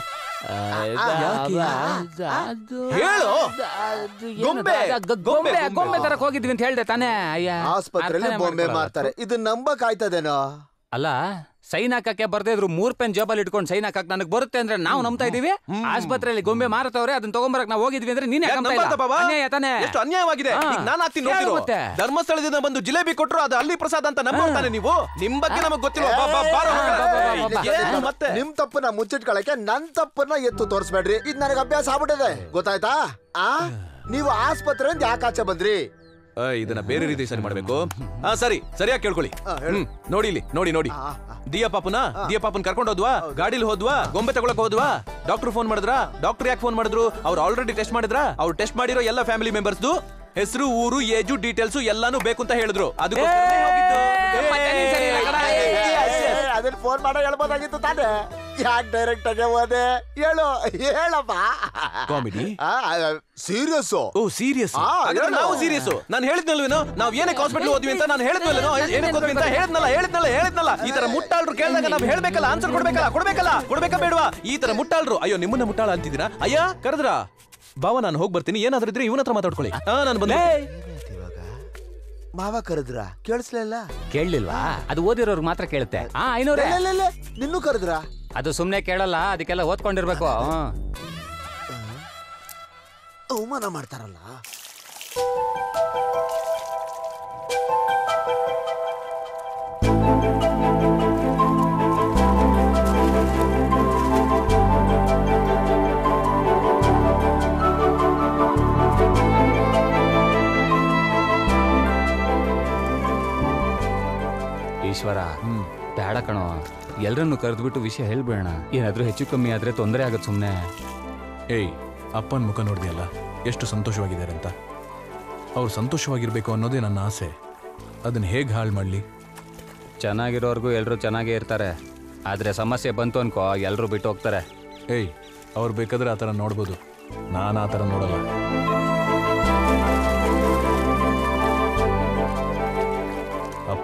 ಹೇಳು ಗೊಂಬೆ ಗೊಂಬೆ ಗೊಂಬೆ ತರಕ್ ಹೋಗಿದ್ವಿ ಅಂತ ಹೇಳ್ದೆ ತಾನೇ ಅಯ್ಯ ಆಸ್ಪತ್ರೆಯಲ್ಲಿ ಅರ್ಥನೇ ಬೊಂಬೆ ಮಾಡ್ಕೊಳಲ್ಲ. ಮಾರ್ತಾರೆ ಇದು ನಂಬಕ್ ಆಯ್ತದೇನೋ ಅಲ್ಲ ಸೈನ್ ಹಾಕಕ್ಕೆ ಬರ್ದೇ ಇದ್ರು ಮೂರ್ ಪೆನ್ ಜೋಬಲ್ಲಿ ಇಟ್ಕೊಂಡು ಸೈನ್ ಹಾಕಕ್ ನನಗೆ ಬರುತ್ತೆ ಅಂದ್ರೆ ನಾವು ನಂಬ್ತಾ ಇದೀವಿ ಆಸ್ಪತ್ರೆಯಲ್ಲಿ ಗೊಂಬೆ ಮಾರತವ್ರೆ ಅದನ್ನ ತಗೊಂಬರಕ್ ನಾವು ಹೋಗಿದ್ವಿ ಅಂದ್ರೆ ನೀನೇ ಯಾಕ್ ನಂಬಾರ್ದ ಬಾಬಾ? ಅನ್ಯಾಯ ತಾನೇ ಎಷ್ಟು ಅನ್ಯಾಯವಾಗಿದೆ ಹಾ. ಈಗ ನಾನು ಆಗ್ತೀನಿ ಯಾರು ನೋಡ್ತಿರೋ ಮತ್ತೆ? ಧರ್ಮಸ್ಥಳದಿಂದ ಬಂದು ಜಿಲೇಬಿ ಕೊಟ್ರು ಅದು ಅಲ್ಲಿ ಪ್ರಸಾದ ಅಂತ ನಂಬೋತಾನೆ ನೀವು ನಿಮ್ ಬಗ್ಗೆ ನಮಗ್ ಗೊತ್ತಿಲ್ಲ ಬಾ, ಬಾ, ಬಾರೋ. ಏನು ಮತ್ತೆ ನಿಮ್ ತಪ್ಪನ್ನ ಮುಚ್ಚಿಟ್ಕೊಳಕ್ಕೆ ನನ್ ತಪ್ಪನ್ನ ಎತ್ತು ತೋರಿಸ್ಬೇಡ್ರಿ ಇದು ನನಗೆ ಅಭ್ಯಾಸ ಆಗ್ಬಿಟ್ಟಿದೆ ಗೊತ್ತಾಯ್ತಾ ಆ ನೀವು ಆಸ್ಪತ್ರೆಯಿಂದ ಯಾಕೆ ಆಚೆ ಬಂದ್ರಿ ಆ, ಇದನ್ನ ಬೇರೆ ರೀತಿ ಸರಿ ಮಾಡ್ಬೇಕು ಹಾ ಸರಿ ಸರಿಯಾಗಿ ಕೇಳ್ಕೊಳ್ಳಿ ಹ್ಮ್ ನೋಡಿ ಇಲ್ಲಿ ನೋಡಿ ನೋಡಿ ದಿಯಾ ಪಾಪುನ ದಿಯಾ ಪಾಪನ್ ಕರ್ಕೊಂಡು ಹೋದ್ವಾ ಗಾಡಿಲಿ ಹೋದ್ವಾ ಗೊಂಬೆ ತಗೊಳಕ್ ಹೋದ್ವಾ ಡಾಕ್ಟರ್ ಫೋನ್ ಮಾಡಿದ್ರಾ ಡಾಕ್ಟರ್ ಯಾಕೆ ಫೋನ್ ಮಾಡಿದ್ರು ಅವ್ರು ಆಲ್ರೆಡಿ ಟೆಸ್ಟ್ ಮಾಡಿದ್ರಾ ಅವ್ರು ಟೆಸ್ಟ್ ಮಾಡಿರೋ ಎಲ್ಲ ಫ್ಯಾಮಿಲಿ ಮೆಂಬರ್ಸ್ದು ಹೆಸರು ಊರು ಏಜು ಡೀಟೇಲ್ಸ್ ಎಲ್ಲಾನು ಬೇಕು ಅಂತ ಹೇಳಿದ್ರು ಅದಕ್ಕೋಸ್ಕರನೇ ಹೋಗಿದ್ದು. ಅದನ್ನ ಫೋನ್ ಮಾಡೋ ಹೇಳ್ಬೋದಾಗಿತ್ತು ತಾನೆ ಯಾಕೆ ಡೈರೆಕ್ಟ್ ಆಗಿ ಹೋದೆ ಹೇಳು ಹೇಳಪ್ಪ ಕಾಮಿಡಿ ಸೀರಿಯಸ್ ಓ ಸೀರಿಯಸ್ ಹಾಗಾದ್ರೆ ನಾವು ಸೀರಿಯಸ್ ನಾನು ಹೇಳಿದ್ನಲ್ವೇನೋ ನಾವ್ ಏನಕ್ಕೆ ಹಾಸ್ಪಿಟಲ್ ಹೋದ್ವಿ ಅಂತ ನಾನು ಹೇಳಿದ್ನಲ್ವೇನೋ ಏನಕ್ಕೆ ಹೋದ್ವಿ ಅಂತ ಹೇಳಿದ್ನಲ್ಲ ಹೇಳಿದ್ನಲ್ಲ ಹೇಳಿದ್ನಲ್ಲ ಈ ತರ ಮುಟ್ಟಾಳ್ರು ಕೇಳಿದಾಗ ನಾವ್ ಹೇಳ್ಬೇಕಲ್ಲ ಆನ್ಸರ್ ಕೊಡ್ಬೇಕಲ್ಲ ಕೊಡ್ಬೇಕಲ್ಲ ಕೊಡ್ಬೇಕಾ ಬೇಡವಾ ಈ ತರ ಮುಟ್ಟಾಳ್ರು ಅಯ್ಯೋ ನಿಮ್ಮನ್ನ ಮುಟ್ಟಾಳ ಅಂತಿದ್ದೀರಾ ಅಯ್ಯ ಕರೆದ್ರ ಬಾವ ನಾನು ಹೋಗಿ ಬರ್ತೀನಿ ಏನಾದ್ರೂ ಇದ್ರೆ ಇವನ ಹತ್ರ ಮಾತಾಡ್ಕೊಳ್ಳಿ ಹಾ ನಾನು ಬಂದೆ ಮಾವ ಕರೆದ್ರ ಕೇಳಿಸ್ಲಿಲ್ಲ ಕೇಳಲಿಲ್ವಾ ಅದು ಓದಿರೋರ್ಗೆ ಮಾತ್ರ ಕೇಳುತ್ತೆ ಹಾ ಐನೂರೇ ನಿನ್ನೂ ಕರೆದ್ರ ಅದು ಸುಮ್ನೆ ಕೇಳಲ್ಲ ಅದಕ್ಕೆಲ್ಲ ಓದ್ಕೊಂಡಿರ್ಬೇಕು ಹ್ಮ್. ಅವಮಾನ ಮಾಡ್ತಾರಲ್ಲ ಈಶ್ವರ ಬೇಡ ಕಣೋ ಎಲ್ರನ್ನು ಕರೆದ್ಬಿಟ್ಟು ವಿಷಯ ಹೇಳ್ಬೇಡ ಏನಾದ್ರೂ ಹೆಚ್ಚು ಕಮ್ಮಿ ಆದ್ರೆ ತೊಂದರೆ ಆಗತ್ತೆ ಸುಮ್ನೆ ಏಯ್ ಅಪ್ಪನ ಮುಖ ನೋಡಿದೆಯಲ್ಲ ಎಷ್ಟು ಸಂತೋಷವಾಗಿದ್ದಾರೆ ಅಂತ ಅವ್ರು ಸಂತೋಷವಾಗಿರ್ಬೇಕು ಅನ್ನೋದೇ ನನ್ನ ಆಸೆ ಅದನ್ನ ಹೇಗೆ ಹಾಳು ಮಾಡಲಿ ಚೆನ್ನಾಗಿರೋರ್ಗು ಎಲ್ರು ಚೆನ್ನಾಗೇ ಇರ್ತಾರೆ ಆದ್ರೆ ಸಮಸ್ಯೆ ಬಂತು ಅನ್ಕೋ ಎಲ್ರು ಬಿಟ್ಟು ಹೋಗ್ತಾರೆ ಏಯ್ ಅವ್ರು ಬೇಕಾದ್ರೆ ಆ ಥರ ನೋಡ್ಬೋದು ನಾನು ಆ ಥರ ನೋಡಲ್ಲ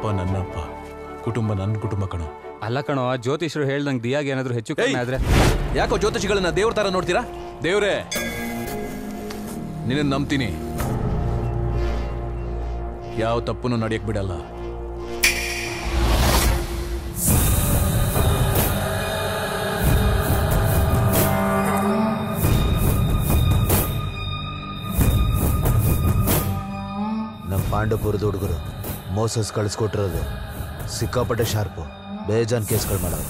ನನ್ನಪ್ಪ ಕುಟುಂಬ ನನ್ನ ಕುಟುಂಬ ಕಣೋ ಅಲ್ಲ ಕಣೋ ಜ್ಯೋತಿಷ್ರು ಹೇಳ್ದಂಗೆ ದಿಯಾಗೆ ಏನಾದ್ರು ಹೆಚ್ಚು ಕಡಿಮೆ ಆದ್ರೆ ಯಾಕೋ ಜ್ಯೋತಿಷಿಗಳನ್ನ ದೇವ್ರ ತರ ನೋಡ್ತೀರಾ ದೇವ್ರೇ ನಿನ್ನ ನಂಬ್ತೀನಿ ಯಾವ ತಪ್ಪನ್ನು ನಡೆಯಕ್ ಬಿಡಲ್ಲ ನಮ್ಮ ಪಾಂಡವಪುರದ ಹುಡುಗರು ಮೋಸಸ್ ಕಳಿಸ್ಕೊಟ್ಟಿರೋದು ಸಿಕ್ಕಾಪಟ್ಟೆ ಶಾರ್ಪು ಬೇಜಾನ್ ಕೇಸ್ಗಳು ಮಾಡೋದು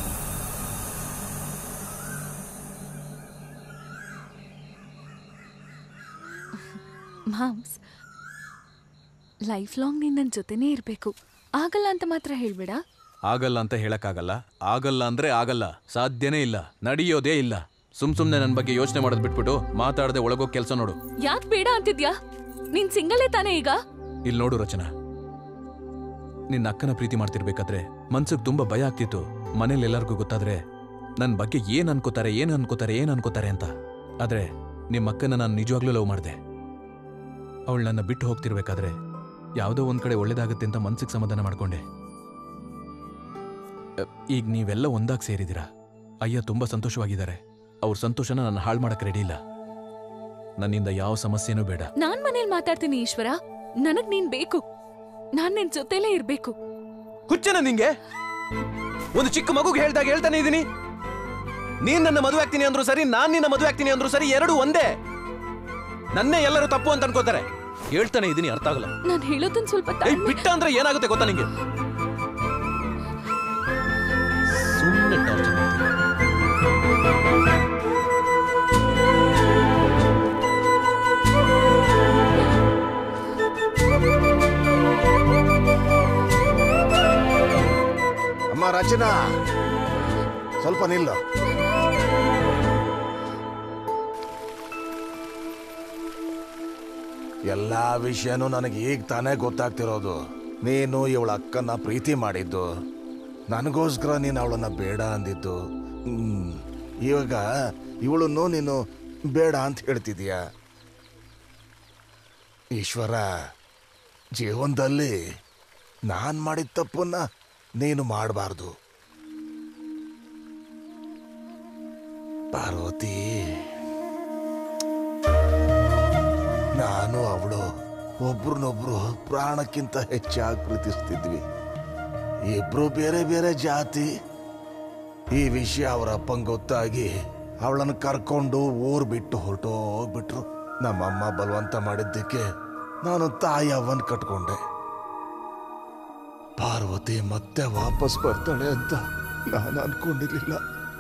ಮಾಮ್ಸ್ ಲೈಫ್ ಲಾಂಗ್ ನೀನ್ ನನ್ನ ಜೊತೆನೇ ಇರಬೇಕು ಆಗಲ್ಲ ಅಂತ ಮಾತ್ರ ಹೇಳ್ಬೇಡ ಆಗಲ್ಲ ಅಂತ ಹೇಳಕ್ಕಾಗಲ್ಲ ಆಗಲ್ಲ ಅಂದ್ರೆ ಆಗಲ್ಲ ಸಾಧ್ಯನೇ ಇಲ್ಲ ನಡೆಯೋದೇ ಇಲ್ಲ ಸುಮ್ ಸುಮ್ನೆ ನನ್ನ ಬಗ್ಗೆ ಯೋಚನೆ ಮಾಡೋದ್ ಬಿಟ್ಬಿಟ್ಟು ಮಾತಾಡದೆ ಒಳಗೋ ಕೆಲಸ ನೋಡು ಯಾಕೆ ಬೇಡ ಅಂತಿದ್ಯಾ ನೀನ್ ಸಿಂಗಲೇ ತಾನೇ ಈಗ ಇಲ್ಲಿ ನೋಡು ರಚನಾ ನಿನ್ನ ಅಕ್ಕನ ಪ್ರೀತಿ ಮಾಡ್ತಿರ್ಬೇಕಾದ್ರೆ ಮನ್ಸಿಗೆ ತುಂಬಾ ಭಯ ಆಗ್ತಿತ್ತು ಮನೇಲಿ ಎಲ್ಲರಿಗೂ ಗೊತ್ತಾದ್ರೆ ನನ್ನ ಬಗ್ಗೆ ಏನ್ ಅನ್ಕೋತಾರೆ ಏನ್ ಅನ್ಕೋತಾರೆ ಏನ್ ಅನ್ಕೋತಾರೆ ಅಂತ ಆದ್ರೆ ನಿಮ್ಮ ಅಕ್ಕನ ನಾನು ನಿಜವಾಗ್ಲೂ ಲವ್ ಮಾಡಿದೆ ಅವಳು ನನ್ನ ಬಿಟ್ಟು ಹೋಗ್ತಿರ್ಬೇಕಾದ್ರೆ ಯಾವುದೋ ಒಂದ್ ಕಡೆ ಒಳ್ಳೇದಾಗುತ್ತೆ ಅಂತ ಮನ್ಸಿಗೆ ಸಮಾಧಾನ ಮಾಡ್ಕೊಂಡೆ ಅ, ಈಗ ನೀವೆಲ್ಲ ಒಂದಾಗಿ ಸೇರಿದ್ದೀರಾ ಅಯ್ಯ ತುಂಬಾ ಸಂತೋಷವಾಗಿದ್ದಾರೆ ಅವ್ರ ಸಂತೋಷನ ನಾನು ಹಾಳು ಮಾಡಕ್ ರೆಡಿ ಇಲ್ಲ ನನ್ನಿಂದ ಯಾವ ಸಮಸ್ಯೆನೂ ಬೇಡ ನಾನ್ ಮನೇಲಿ ಮಾತಾಡ್ತೀನಿ ಈಶ್ವರ ನನಗ್ ನೀನ್ ಬೇಕು ನಾನ್ ನಿನ್ ಜೊತೆಲೇ ಇರ್ಬೇಕು ಹುಚ್ಚನ ನಿಂಗೆ ಒಂದು ಚಿಕ್ಕ ಮಗುಗೆ ಹೇಳ್ದಾಗ ಹೇಳ್ತಾನೆ ಇದೀನಿ ನೀನ್ ನನ್ನ ಮದುವೆ ಆಗ್ತೀನಿ ಅಂದ್ರು ಸರಿ ನಾನ್ ನಿನ್ನ ಮದುವೆ ಆಗ್ತೀನಿ ಅಂದ್ರು ಸರಿ ಎರಡು ಒಂದೇ ನನ್ನೇ ಎಲ್ಲರೂ ತಪ್ಪು ಅಂತ ಅನ್ಕೋತಾರೆ ಹೇಳ್ತಾನೆ ಇದೀನಿ ಅರ್ಥ ಆಗಲ್ಲ ನಾನ್ ಹೇಳೋದನ್ ಸ್ವಲ್ಪ ಏಯ್, ತಾಳ್ಮೆ- ಬಿಟ್ಟ ಅಂದ್ರೆ ಏನಾಗುತ್ತೆ ಗೊತ್ತಾ ನಿಂಗೆ ಸುಮ್ಮನೆ ಟಾರ್ಚರ್ ಅಮ್ಮ ರಚನಾ ಸ್ವಲ್ಪ ನಿಲ್ಲು ಎಲ್ಲಾ ವಿಷಯನೂ ನನಗೆ ಈಗ ತಾನೇ ಗೊತ್ತಾಗ್ತಿರೋದು ನೀನು ಇವಳ ಅಕ್ಕನ ಪ್ರೀತಿ ಮಾಡಿದ್ದು ನನಗೋಸ್ಕರ ನೀನು ಅವಳನ್ನ ಬೇಡ ಅಂದಿದ್ದು ಹ್ಮ್. ಇವಾಗ ಇವಳನ್ನು ನೀನು ಬೇಡ ಅಂತ ಹೇಳ್ತಿದೀಯ ಈಶ್ವರ ಜೀವನದಲ್ಲಿ ನಾನ್ ಮಾಡಿದ ತಪ್ಪನ್ನ ನೀನು ಮಾಡಬಾರ್ದು ಪಾರ್ವತಿ ನಾನು ಅವಳು ಒಬ್ರನ್ನೊಬ್ರು ಪ್ರಾಣಕ್ಕಿಂತ ಹೆಚ್ಚಾಗಿ ಪ್ರೀತಿಸ್ತಿದ್ವಿ ಇಬ್ರು ಬೇರೆ ಬೇರೆ ಜಾತಿ ಈ ವಿಷಯ ಅವರ ಅಪ್ಪಂಗೆ ಗೊತ್ತಾಗಿ ಅವಳನ್ನು ಕರ್ಕೊಂಡು ಊರ್ ಬಿಟ್ಟು ಹೊರಟೋಗ್ಬಿಟ್ರು ನಮ್ಮಮ್ಮ ಬಲವಂತ ಮಾಡಿದ್ದಕ್ಕೆ ನಾನು ತಾಯಿ ಅವನ್ ಕಟ್ಕೊಂಡೆ ಪಾರ್ವತಿ ಮತ್ತೆ ವಾಪಸ್ ಬರ್ತಾಳೆ ಅಂತ ನಾನು ಅನ್ಕೊಂಡಿರ್ಲಿಲ್ಲ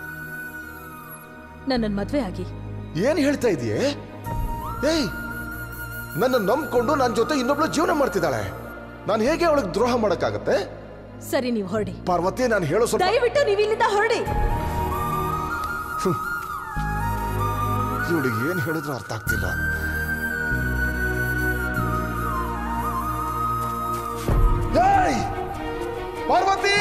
ನನ್ನನ್ ಮದ್ವೆ ಆಗಿ ಏನ್ ಹೇಳ್ತಾ ಇದೀಯೇ ಏಯ್ ನನ್ನ ನಂಬ್ಕೊಂಡು ನನ್ನ ಜೊತೆ ಇನ್ನೊಬ್ಳು ಜೀವನ ಮಾಡ್ತಿದ್ದಾಳೆ ನಾನು ಹೇಗೆ ಅವಳಿಗೆ ದ್ರೋಹ ಮಾಡಕ್ಕಾಗತ್ತೆ ಸರಿ ನೀವು ಹೊರಡಿ ಪಾರ್ವತಿ ನಾನು ಹೇಳೋ ಸ್ವಲ್ಪ ದಯವಿಟ್ಟು ನೀವು ಇಲ್ಲಿಂದ ಹೊರಡಿ ಇವಳಿಗೆ ಏನ್ ಹೇಳಿದ್ರು ಅರ್ಥ ಆಗ್ತಿಲ್ಲ ಏಯ್! ಪಾರ್ವತಿ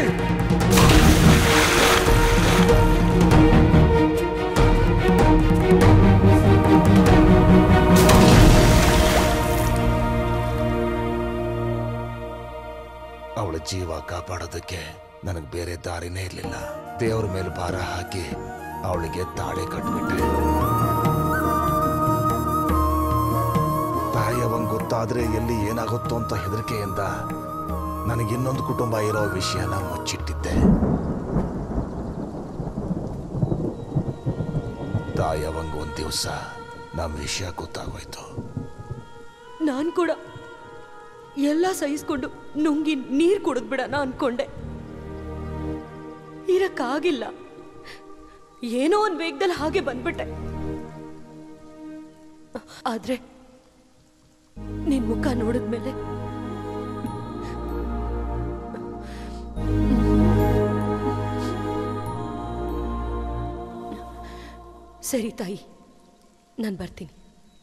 ಅವಳ ಜೀವ ಕಾಪಾಡೋದಕ್ಕೆ ನನಗೆ ಬೇರೆ ದಾರಿನೇ ಇರಲಿಲ್ಲ ದೇವ್ರ ಮೇಲೆ ಭಾರ ಹಾಕಿ ಅವಳಿಗೆ ತಾಳಿ ಕಟ್ಬಿಟ್ಟೆ ತಾಯಿಯವಂಗ್ ಗೊತ್ತಾದ್ರೆ ಎಲ್ಲಿ ಏನಾಗುತ್ತೋ ಅಂತ ಹೆದರಿಕೆಯಿಂದ ನನಗಿನ್ನೊಂದು ಕುಟುಂಬ ಇರೋ ವಿಷಯನ ಮುಚ್ಚಿಟ್ಟಿದ್ದೆ ತಾಯವಂಗ್ ಒಂದ್ ದಿವಸ ನಮ್ಮ ವಿಷಯ ಗೊತ್ತಾಗೋಯ್ತು ನಾನ್ ಕೂಡ ಎಲ್ಲ ಸಹಿಸ್ಕೊಂಡು ನುಂಗಿ ನೀರ್ ಕುಡಿದ್ಬಿಡಣ ಅನ್ಕೊಂಡೆ ಇರಕ್ಕಾಗಿಲ್ಲ ಏನೋ ಒಂದ್ ವೇಗದಲ್ಲಿ ಹಾಗೆ ಬಂದ್ಬಿಟ್ಟೆ ಆದ್ರೆ ನಿನ್ ಮುಖ ನೋಡಿದ್ಮೇಲೆ ಸರಿ ತಾಯಿ ನಾನು ಬರ್ತೀನಿ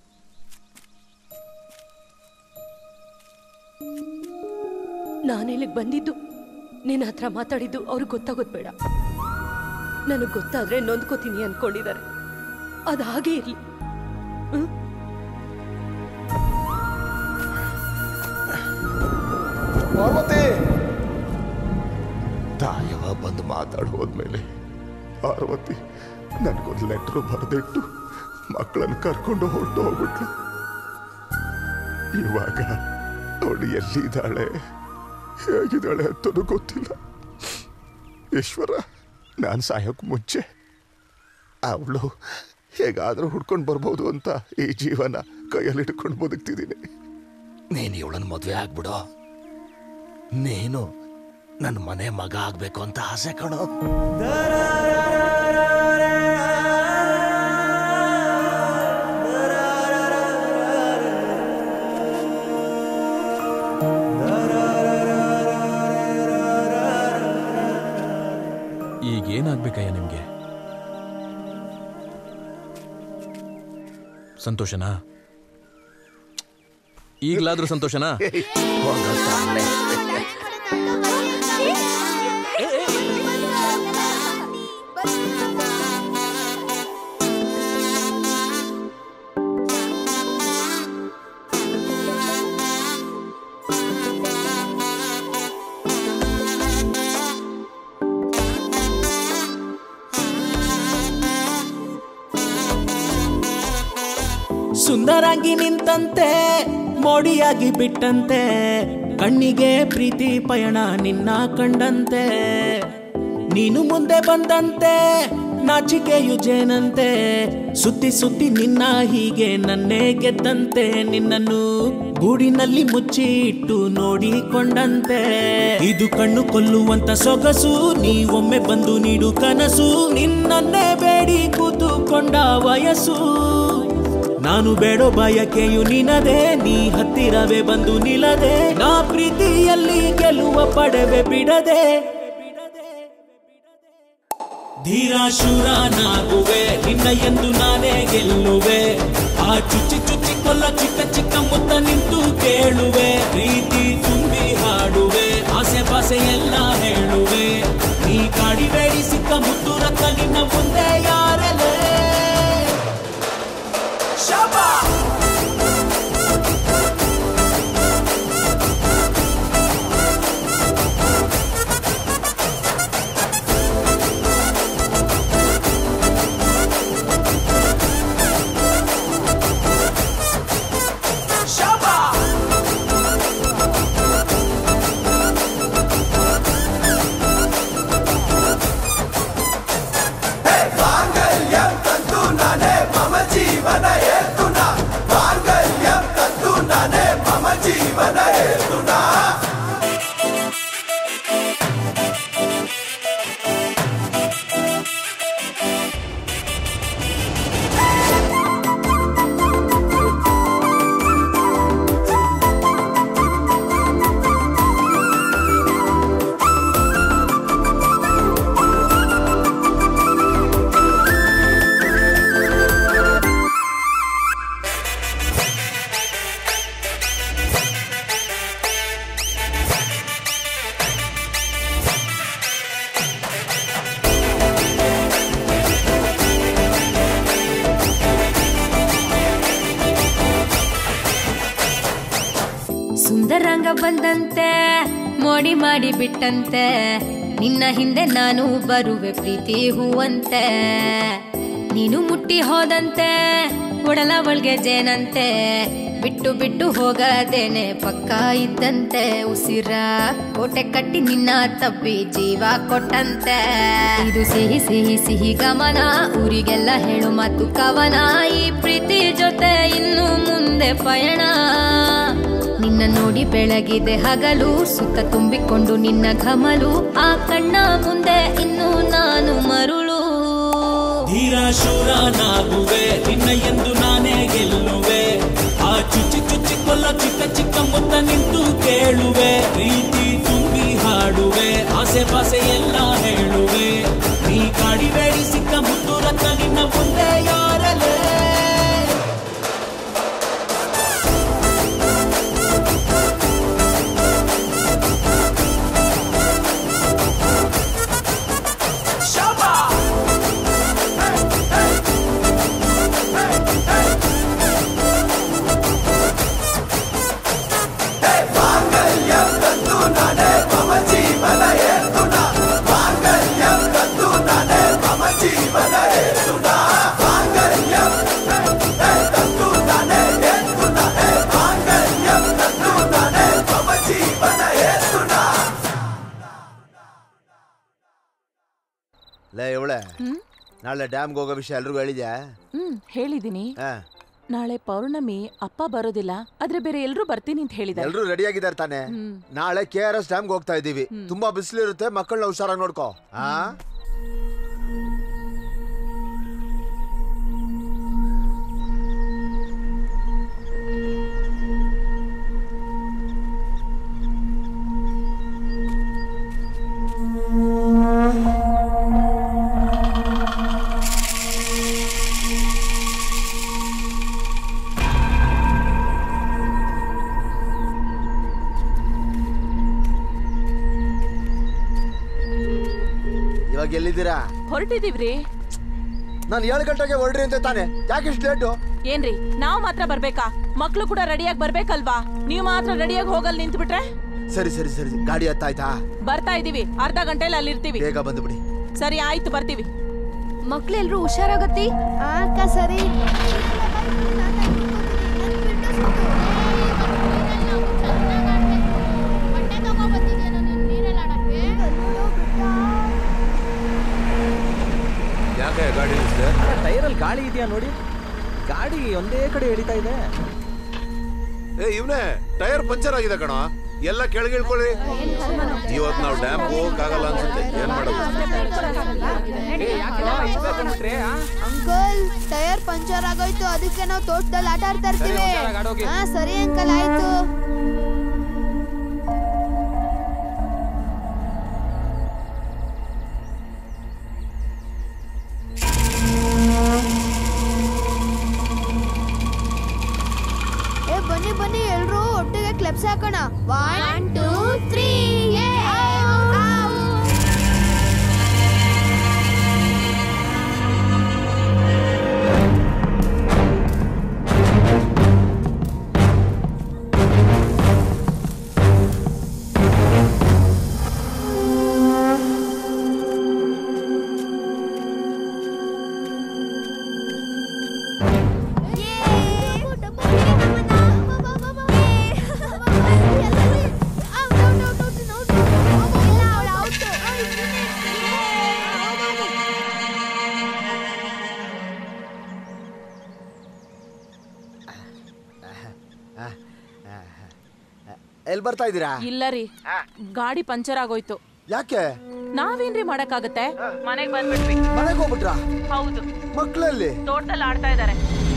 ನಾನಿಲ್ಲಿಗೆ ಬಂದಿದ್ದು ನಿನ್ನ ಹತ್ರ ಮಾತಾಡಿದ್ದು ಅವ್ರಿಗೆ ಗೊತ್ತಾಗೋದು ಬೇಡ ನನಗೆ ಗೊತ್ತಾದ್ರೆ ನೊಂದ್ಕೋತೀನಿ ಅನ್ಕೊಂಡಿದ್ದಾರೆ ಅದು ಹಾಗೆ ಇರ್ಲಿ ಹ್ಮ್? ಪಾರ್ವತಿ ತಾಯವ ಬಂದು ಮಾತಾಡಿ ಹೋದ್ಮೇಲೆ ಪಾರ್ವತಿ ನನಗೊಂದು ಲೆಟ್ರ್ ಬರೆದಿಟ್ಟು ಮಕ್ಕಳನ್ನು ಕರ್ಕೊಂಡು ಹೊರಟು ಹೋಗ್ಬಿಟ್ಲು ಇವಾಗ ಅವಳು ಎಲ್ಲಿದ್ದಾಳೆ ಹೇಗಿದ್ದಾಳೆ ಅಂತನೂ ಗೊತ್ತಿಲ್ಲ ಈಶ್ವರ ನಾನು ಸಾಯೋಕ್ ಮುಂಚೆ ಅವಳು ಹೇಗಾದರೂ ಹುಡ್ಕೊಂಡು ಬರ್ಬೋದು ಅಂತ ಈ ಜೀವನ ಕೈಯಲ್ಲಿ ಹಿಡ್ಕೊಂಡು ಬದುಕ್ತಿದ್ದೀನಿ ನೀನು ಇವಳನ್ನ ಮದುವೆ ಆಗ್ಬಿಡು ನೀನು ನನ್ನ ಮನೆ ಮಗ ಆಗ್ಬೇಕು ಅಂತ ಆಸೆ ಕಣೋ ಈಗ ಏನಾಗ್ಬೇಕಯ್ಯ ನಿಮ್ಗೆ ಸಂತೋಷನಾ ಈಗ್ಲಾದ್ರೂ ಸಂತೋಷನಾ ಸುಂದರಾಗಿ ನಿಂತಂತೆ ಮೋಡಿಯಾಗಿ ಬಿಟ್ಟಂತೆ ಕಣ್ಣಿಗೆ ಪ್ರೀತಿ ಪಯಣ ನಿನ್ನ ಕಂಡಂತೆ ನೀನು ಮುಂದೆ ಬಂದಂತೆ ನಾಚಿಕೆಯು ಜೇನಂತೆ ಸುತ್ತಿ ಸುತ್ತಿ ನಿನ್ನ ಹೀಗೆ ನನ್ನೇ ಗೆದ್ದಂತೆ ನಿನ್ನನ್ನು ಗೂಡಿನಲ್ಲಿ ಮುಚ್ಚಿ ಇಟ್ಟು ನೋಡಿಕೊಂಡಂತೆ ಇದು ಕಣ್ಣು ಕೊಲ್ಲುವಂತ ಸೊಗಸು ನೀ ಒಮ್ಮೆ ಬಂದು ನೀಡು ಕನಸು ನಿನ್ನನ್ನೇ ಬೇಡಿ ಕೂತುಕೊಂಡ ವಯಸ್ಸು ನಾನು ಬೇಡೋ ಬಯಕೆಯು ನಿನದೆ ನೀ ಹತ್ತಿರವೇ ಬಂದು ನಿಲ್ಲದೆ ನಾ ಪ್ರೀತಿಯಲ್ಲಿ ಗೆಲ್ಲುವ ಪಡೆವೆ ಬಿಡದೆ ಧೀರ ಶೂರನಾಗುವೆ ನಿನ್ನ ಎಂದು ನಾನೇ ಗೆಲ್ಲುವೆ ಆ ಚುಚ್ಚಿ ಚುಚ್ಚಿ ಕೊಲ್ಲ ಚಿಕ್ಕ ಚಿಕ್ಕ ಮುತ್ತ ನಿಂತು ಕೇಳುವೆ ಪ್ರೀತಿ ತುಂಬಿ ಹಾಡುವೆ ಆಸೆ ಪಾಸೆ ಎಲ್ಲ ಹೇಳುವೆ ನೀ ಕಾಡಿಬೇಡಿ ಸಿಕ್ಕ ಮುತ್ತು ರತ್ತ ನಿನ್ನ ಮುಂದೆ ಯಾರಲೇ ಶಬಾ ಸುಂದರಂಗ ಬಂದಂತೆ ಮೋಡಿ ಮಾಡಿ ಬಿಟ್ಟಂತೆ ನಿನ್ನ ಹಿಂದೆ ನಾನು ಬರುವೆ ಪ್ರೀತಿ ಹೂವಂತೆ ನೀನು ಮುಟ್ಟಿ ಹೋದಂತೆ ಒಡಲ ಒಳಗೆ ಜೇನಂತೆ ಬಿಟ್ಟು ಬಿಟ್ಟು ಹೋಗದೇನೆ ಪಕ್ಕ ಇದ್ದಂತೆ ಉಸಿರ ಕೋಟೆ ಕಟ್ಟಿ ನಿನ್ನ ತಪ್ಪಿ ಜೀವ ಕೊಟ್ಟಂತೆ ಇದು ಸಿಹಿ ಸಿಹಿ ಸಿಹಿ ಗಮನ ಊರಿಗೆಲ್ಲ ಹೇಳು ಮಾತು ಕವನ ಈ ಪ್ರೀತಿ ಜೊತೆ ಇನ್ನು ಮುಂದೆ ಪಯಣ ನಿನ್ನ ನೋಡಿ ಬೆಳಗಿದೆ ಹಗಲು ಸುತ್ತ ತುಂಬಿಕೊಂಡು ನಿನ್ನ ಘಮಲು ಆ ಕಣ್ಣ ಮುಂದೆ ಇನ್ನು ನಾನು ಮರುಳು ಧೀರ ಶೂರನಾಗುವೆ ನಿನ್ನ ಎಂದು ನಾನೇ ಗೆಲ್ಲುವೆ ಆ ಚುಚ್ಚಿ ಚುಚ್ಚಿ ಕೊಲ್ಲ ಚಿಕ್ಕ ಚಿಕ್ಕ ಮುತ್ತ ನಿಂತು ಕೇಳುವೆ ಪ್ರೀತಿ ತುಂಬಿ ಹಾಡುವೆ ಆಸೆ ಪಾಸೆ ಎಲ್ಲ ಹೇಳುವೆ ನೀ ಕಾಡಿಬೇಡಿ ಸಿಕ್ಕ ಮುತ್ತು ರತ್ತ ನಿನ್ನ ಮುಂದೆ ಯಾರಲೇ ಲೇ ಇವಳೆ ನಾಳೆ ಡ್ಯಾಮ್ಗೆ ಹೋಗೋ ವಿಷಯ ಎಲ್ರಿಗೂ ಹೇಳಿದ್ಯಾ ಹ್ಮ್ ಹೇಳಿದೀನಿ ಹಾ ನಾಳೆ ಪೌರ್ಣಮಿ ಅಪ್ಪ ಬರೋದಿಲ್ಲ ಆದ್ರೆ ಬೇರೆ ಎಲ್ರೂ ಬರ್ತೀನಿ ಅಂತ ಹೇಳಿದ್ದಾರೆ ಎಲ್ರು ರೆಡಿ ಆಗಿದ್ದಾರೆ ತಾನೆ ನಾಳೆ ಕೆ ಆರ್ ಎಸ್ ಡ್ಯಾಮ್ಗೆ ಹೋಗ್ತಾ ಇದೀವಿ ತುಂಬಾ ಬಿಸಿಲು ಇರುತ್ತೆ ಮಕ್ಕಳನ್ನ ಹುಷಾರಾಗಿ ನೋಡ್ಕೋ ಹಾ ಇವಾಗ ಎಲ್ಲಿದ್ದೀರಾ ಹೊರಟಿದೀವ್ರಿ ನಾನು ಏಳು ಗಂಟೆಗೆ ಹೊರಡ್ರಿ ಅಂತ ತಾನೆ ಯಾಕೆ ಇಷ್ಟು ಲೇಟು ಏನ್ರಿ ನಾವ್ ಮಾತ್ರ ಬರ್ಬೇಕಾ ಮಕ್ಳು ಕೂಡ ರೆಡಿಯಾಗಿ ಬರ್ಬೇಕಲ್ವಾ ನೀವ್ ಮಾತ್ರ ರೆಡಿಯಾಗಿ ಹೋಗಲ್ ನಿಂತ್ ಬಿಟ್ರೆ ಸರಿ ಸರಿ ಸರಿ ಗಾಡಿ ಹತ್ತಾಯ್ತಾ ಬರ್ತಾ ಇದೀವಿ ಅರ್ಧ ಗಂಟೆಲಿ ಅಲ್ಲಿರ್ತೀವಿ ಬೇಗ ಬಂದ್ಬಿಡಿ ಸರಿ ಆಯ್ತು ಬರ್ತೀವಿ ಮಕ್ಳೆಲ್ರು ಹುಷಾರಾಗತ್ತಿ ಅಕ್ಕ ಸರಿ ಯಾಕೆ ಗಾಡಿ ನಿಲ್ಸಿದೆ ಟೈರಲ್ಲಿ ಗಾಳಿ ಇದೆಯಾ ನೋಡಿ ಗಾಡಿ ಒಂದೇ ಕಡೆ ಎಳಿತಾ ಇದೆ ಏ ಇವ್ನೇ ಟೈರ್ ಪಂಚರ್ ಆಗಿದೆ ಕಣ ಎಲ್ಲ ಕೆಳಗೆ ಇಳ್ಕೊಳ್ಳಿ ಇವತ್ತು ನಾವು ಡ್ಯಾಮ್ ಹೋಗಕ್ಕಾಗಲ್ಲ ಅನ್ಸುತ್ತೆ ಏನ್ ಮಾಡೋದು ಅಂಕಲ್ ಟೈರ್ ಪಂಚರ್ ಆಗೋಯ್ತು ಅದಕ್ಕೆ ನಾವು ತೋಟದಲ್ಲಿ ಆಟ ಆಡ್ತಾ ಇರ್ತೀವಿ ಹಾ ಸರಿ ಅಂಕಲ್ ಆಯ್ತು ಏ ಬನ್ನಿ ಬನ್ನಿ ಎಲ್ರು ಒಟ್ಟಿಗೆ ಕ್ಲೆಪ್ಸ್ ಹಾಕೋಣ ಒನ್ ಟೂ ತ್ರೀ ಎಲ್ಲಿ ಬರ್ತಾ ಇದ್ದೀರಾ ಇಲ್ಲ ರೀ ಗಾಡಿ ಪಂಚರ್ ಆಗೋಯ್ತು ಯಾಕೆ ನಾವೇನ್ರಿ ಮಾಡಕ್ಕಾಗತ್ತೆ ಮನೆಗ್ ಬಂದ್ಬಿಟ್ವಿ ಮನೆಗೆ ಹೋಗ್ಬಿಟ್ರಾ ಹೌದು ಮಕ್ಕಳಲ್ಲಿ ತೋಟದಲ್ಲಿ ಆಡ್ತಾ ಇದಾರೆ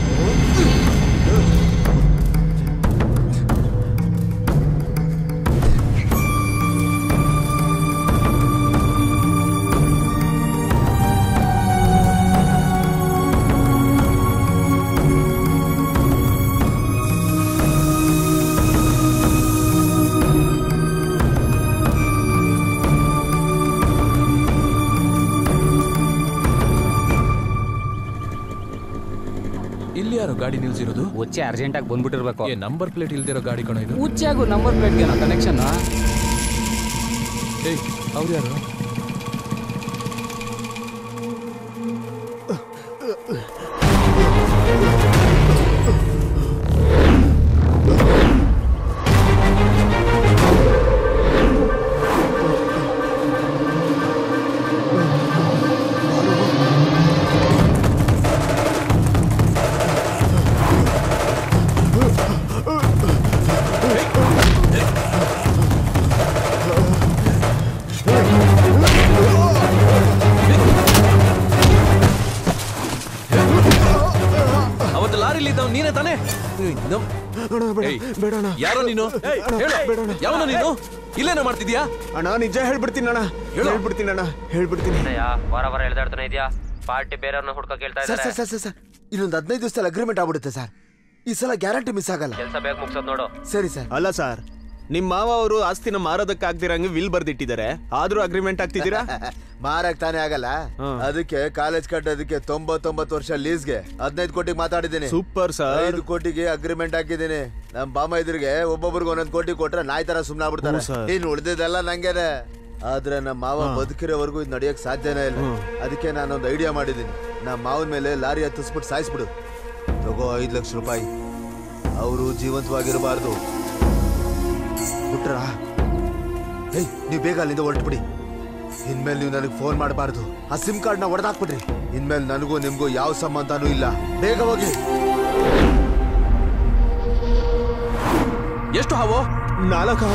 ಇಲ್ಲಿ ಯಾರು ಗಾಡಿ ನಿಲ್ಸಿರೋದು ಉಚ್ಚೆ ಅರ್ಜೆಂಟಾಗಿ ಬಂದ್ಬಿಟ್ಟಿರ್ಬೇಕು ಏ ನಂಬರ್ ಪ್ಲೇಟ್ ಇಲ್ದಿರೋ ಗಾಡಿ ಕಣ ಇದು ಉಚ್ಚೆಗೂ ನಂಬರ್ ಪ್ಲೇಟ್ಗೆ ಕನೆಕ್ಷನ್ ಏಯ್ ಅವ್ರು ಯಾರು ಅವತ್ತು ಲಾರಿಲಿ ಇದ್ದವ್ ನೀನೇ ತಾನೇ ಬೇಡಣ ಯಾರೋ ನೀನು ಏಯ್, ಹೇಳು. ಯಾವನೋ ನೀನು ಇಲ್ಲೇನ ಮಾಡ್ತಿದ್ಯಾ ಅಣ್ಣ ನಿಜ ಹೇಳ್ಬಿಡ್ತೀನಿ ಅಣ್ಣ ಹೇಳ್ಬಿಡ್ತೀನಿ ಅಣ್ಣ ಹೇಳ್ಬಿಡ್ತೀನಿ ವಾರ ವಾರ ಎಳ್ದಾಡ್ತಾನೆ ಇದೆಯಾ ಪಾರ್ಟಿ ಬೇರೆಯವ್ರನ್ನ ಹುಡ್ಕೋ ಕೇಳ್ತಾ ಸರ್ ಇದ್ದಾರೆ ಸರ್ ಸರ್ ಸರ್ ಇನ್ನೊಂದು ಹದಿನೈದು ದಿವಸದಲ್ಲಿ ಅಗ್ರಿಮೆಂಟ್ ಆಗ್ಬಿಡುತ್ತೆ ಸರ್ ಈ ಸಲ ಗ್ಯಾರಂಟಿ ಮಿಸ್ ಆಗಲ್ಲ ಕೆಲಸ ಬೇಗ ಮುಗ್ಸೋದ್ ನೋಡು ಸರಿ ಸರ್ ಅಲ್ಲ ಸರ್ ನಿಮ್ ಮಾವ ಅವರು ಆಸ್ತಿನ ಮಾರೋದಕ್ಕಾಗ್ದಿರಂಗೆ ವಿಲ್ ಬರ್ದಿಟ್ಟಿದ್ದಾರೆ ಆದ್ರೂ ಅಗ್ರಿಮೆಂಟ್ ಆಗ್ತಿದ್ದೀರಾ ಮಾರಕ್ ತಾನೇ ಆಗಲ್ಲ ಅದಕ್ಕೆ ಕಾಲೇಜ್ ಕಟ್ಟೋದಕ್ಕೆ ತೊಂಬತ್ತೊಂಬತ್ತು ವರ್ಷ ಲೀಸ್ಗೆ ಹದಿನೈದು ಕೋಟಿಗೆ ಮಾತಾಡಿದ್ದೀನಿ ಸೂಪರ್ ಸರ್ ಐದು ಕೋಟಿಗೆ ಅಗ್ರಿಮೆಂಟ್ ಹಾಕಿದ್ದೀನಿ ನಮ್ ಬಾಮ ಎದುರಿಗೆ ಒಬ್ಬೊಬ್ರಿಗೆ ಒಂದೊಂದು ಕೋಟಿ ಕೊಟ್ರೆ ನಾಯಿ ತರ ಸುಮ್ನ ಆಗ್ಬಿಡ್ತಾರೆ ಹ್ಞೂ ಸರ್. ಇನ್ ಉಳ್ದಿದ್ದೆಲ್ಲ ನಂಗೇನೆ ಆದ್ರೆ ನಮ್ಮ ಮಾವ ಹಾ. ಬದುಕಿರೋವರೆಗೂ ಇದು ನಡೆಯಕ್ ಸಾಧ್ಯನೇ ಇಲ್ಲ ಅದಕ್ಕೆ ನಾನೊಂದು ಐಡಿಯಾ ಮಾಡಿದ್ದೀನಿ ನಮ್ಮ ಮಾವನ ಮೇಲೆ ಲಾರಿ ಹತ್ತಿಸ್ಬಿಟ್ಟು ಸಾಯಿಸ್ಬಿಡು ತಗೋ ಐದು ಲಕ್ಷ ರೂಪಾಯಿ ಅವರು ಜೀವಂತವಾಗಿರಬಾರ್ದು ಬಿಟ್ರಾ ಏಯ್ ನೀವು ಬೇಗ ಅಲ್ಲಿಂದ ಹೊರಟ್ಬಿಡಿ ಇನ್ಮೇಲೆ ನೀವು ನನಗೆ ಫೋನ್ ಮಾಡಬಾರ್ದು ಆ ಸಿಮ್ ಕಾರ್ಡ್ನ ಹೊಡೆದಾಕ್ಬಿಡ್ರಿ ಇನ್ಮೇಲೆ ನನಗೂ ನಿಮ್ಗೂ ಯಾವ ಸಂಬಂಧನೂ ಇಲ್ಲ ಬೇಗ ಹೋಗಿ ಎಷ್ಟು ಹಾವು ನಾಲ್ಕು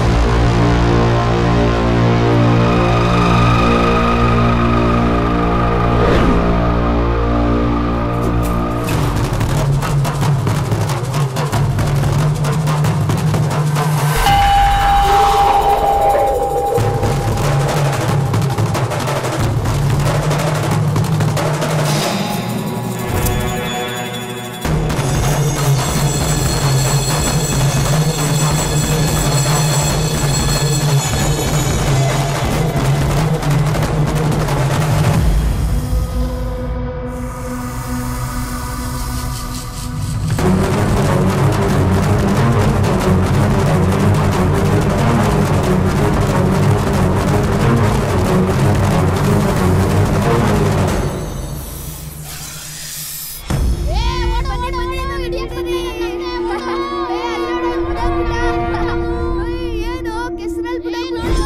ಏನು ಕೆಸರಲ್ಲಿ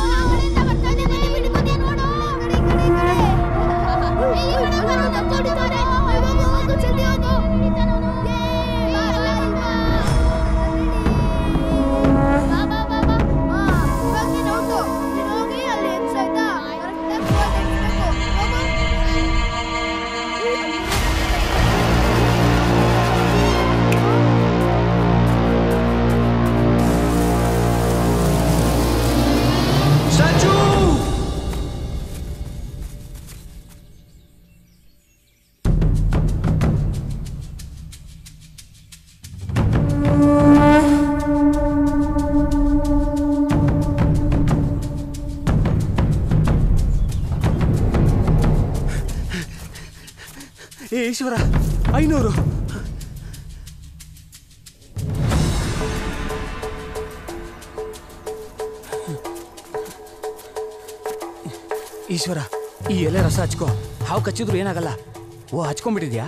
ಸಂಜು ಏ ಈಶ್ವರ ಐನೂರು ಈಶ್ವರ ಈ ಎಲೆ ರಸ ಹಚ್ಕೋ ಹಾವು ಕಚ್ಚಿದ್ರು ಏನಾಗಲ್ಲ ಓ ಹಚ್ಕೊಂಡ್ಬಿಟ್ಟಿದ್ಯಾ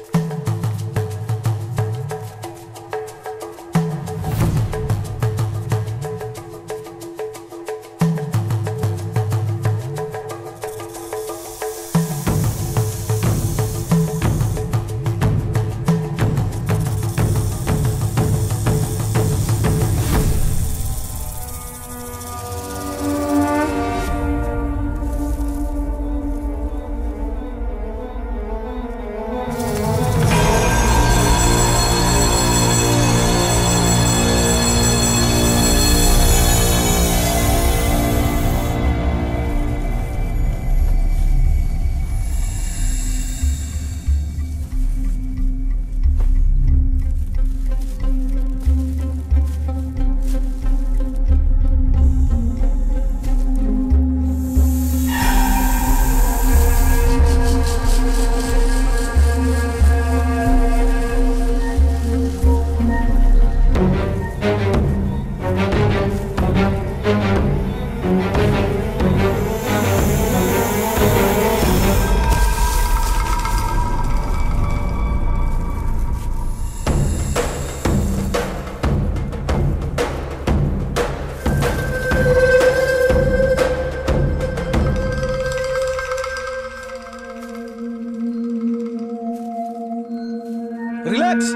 ರಿಲ್ಯಾಕ್ಸ್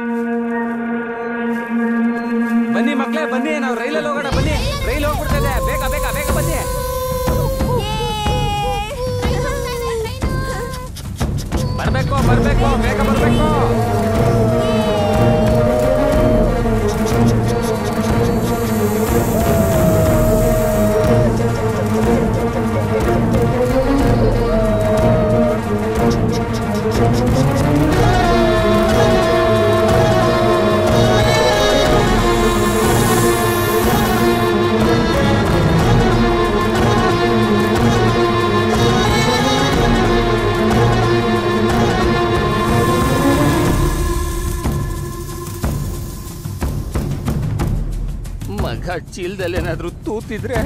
ಬನ್ನಿ ಮಕ್ಕಳೇ ಬನ್ನಿ ನಾವು ರೈಲಲ್ಲಿ ಹೋಗೋಣ ಬನ್ನಿ ರೈಲ್ ಹೋಗ್ಬಿಡ್ತದೆ ಬೇಗ ಬೇಗ ಬೇಗ ಬನ್ನಿ ಬರ್ಬೇಕು ಬರ್ಬೇಕು ಬೇಗ ಬರ್ಬೇಕು ಮಗ ಚೀಲದಲ್ಲಿ ಏನಾದ್ರೂ ತೂತಿದ್ರೆ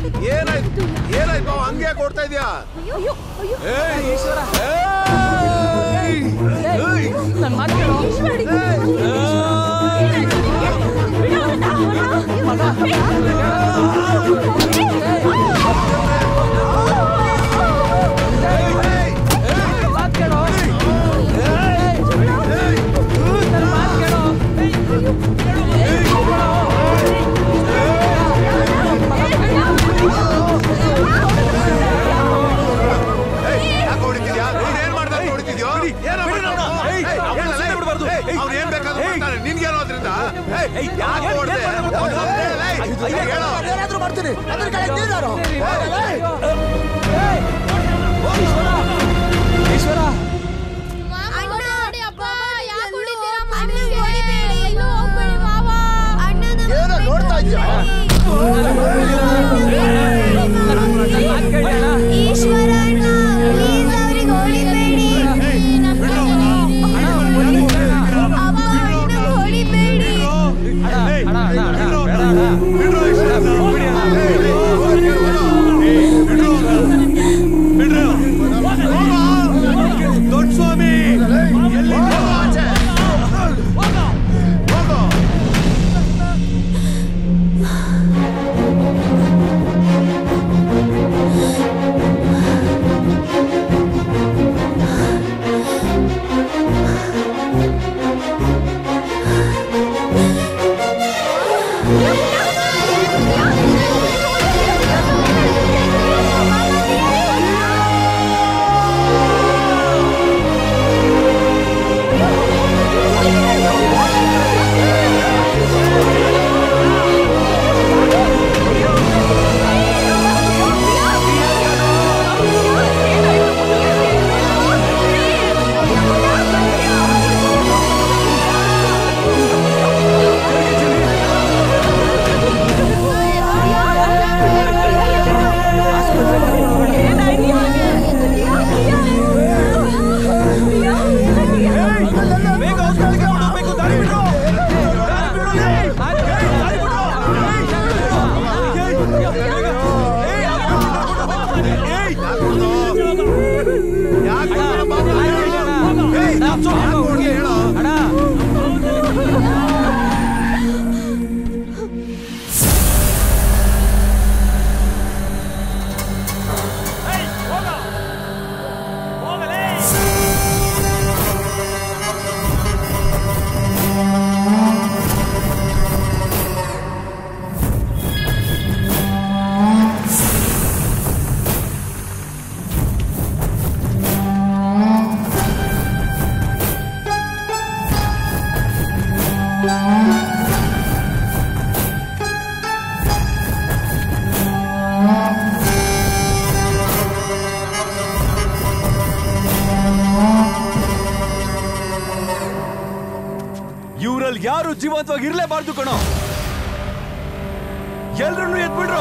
ಏನಾಯ್ತು ಏನಾಯ್ತು ಬಾವ ಹಂಗೆ ಯಾಕೆ ಓಡ್ತಾ ಇದೀಯಾ ಏಯ್! ಏಯ್! ನನ್ ಮಾತು ಕೇಳು. ಯಾಕೆ ಹೊಡಿತಿದ್ಯಾ ನೀನ್ ಏನ್ ಮಾಡ್ದ ಅಂತ ಹೊಡಿತಿದ್ಯೋ ಏನೋ ಅವ್ನು ಏನ್ ಬೇಕಾದ್ರೂ ಮಾಡ್ತಾನೆ ನಿನ್ಗೇನೋ ಅದ್ರಿಂದ ಏಯ್, ಯಾಕೆ ಹೊಡ್ದೆ? ಅವ್ನು ಒಬ್ನೇ, ಏಯ್, ಏಯ್, ಹೇಳು. ಏನಾದ್ರೂ ಮಾಡ್ತೀನಿ ಅದ್ರ ಕಡೆ ನೀವ್ಯಾರು? ಈಶ್ವರ ಏನೋ ನೋಡ್ತಾ ಇದ್ಯಾ ಈಶ್ವರ ಅಣ್ಣ ಪ್ಲೀಸ್ ಅವ್ರಿಗೆ ಹೊಡಿಬೇಡಿ ಅಪ್ಪ ಅಣ್ಣಂಗ್ ಹೊಡಿಬೇಡಿ ದೊಡ್ಡ ಸ್ವಾಮಿ ಇವ್ರಲ್ಲಿ ಯಾರು ಜೀವಂತವಾಗಿ ಇರ್ಲೇಬಾರ್ದು ಕಣೋ ಎಲ್ರನ್ನೂ ಎದ್ಬಿಡ್ರು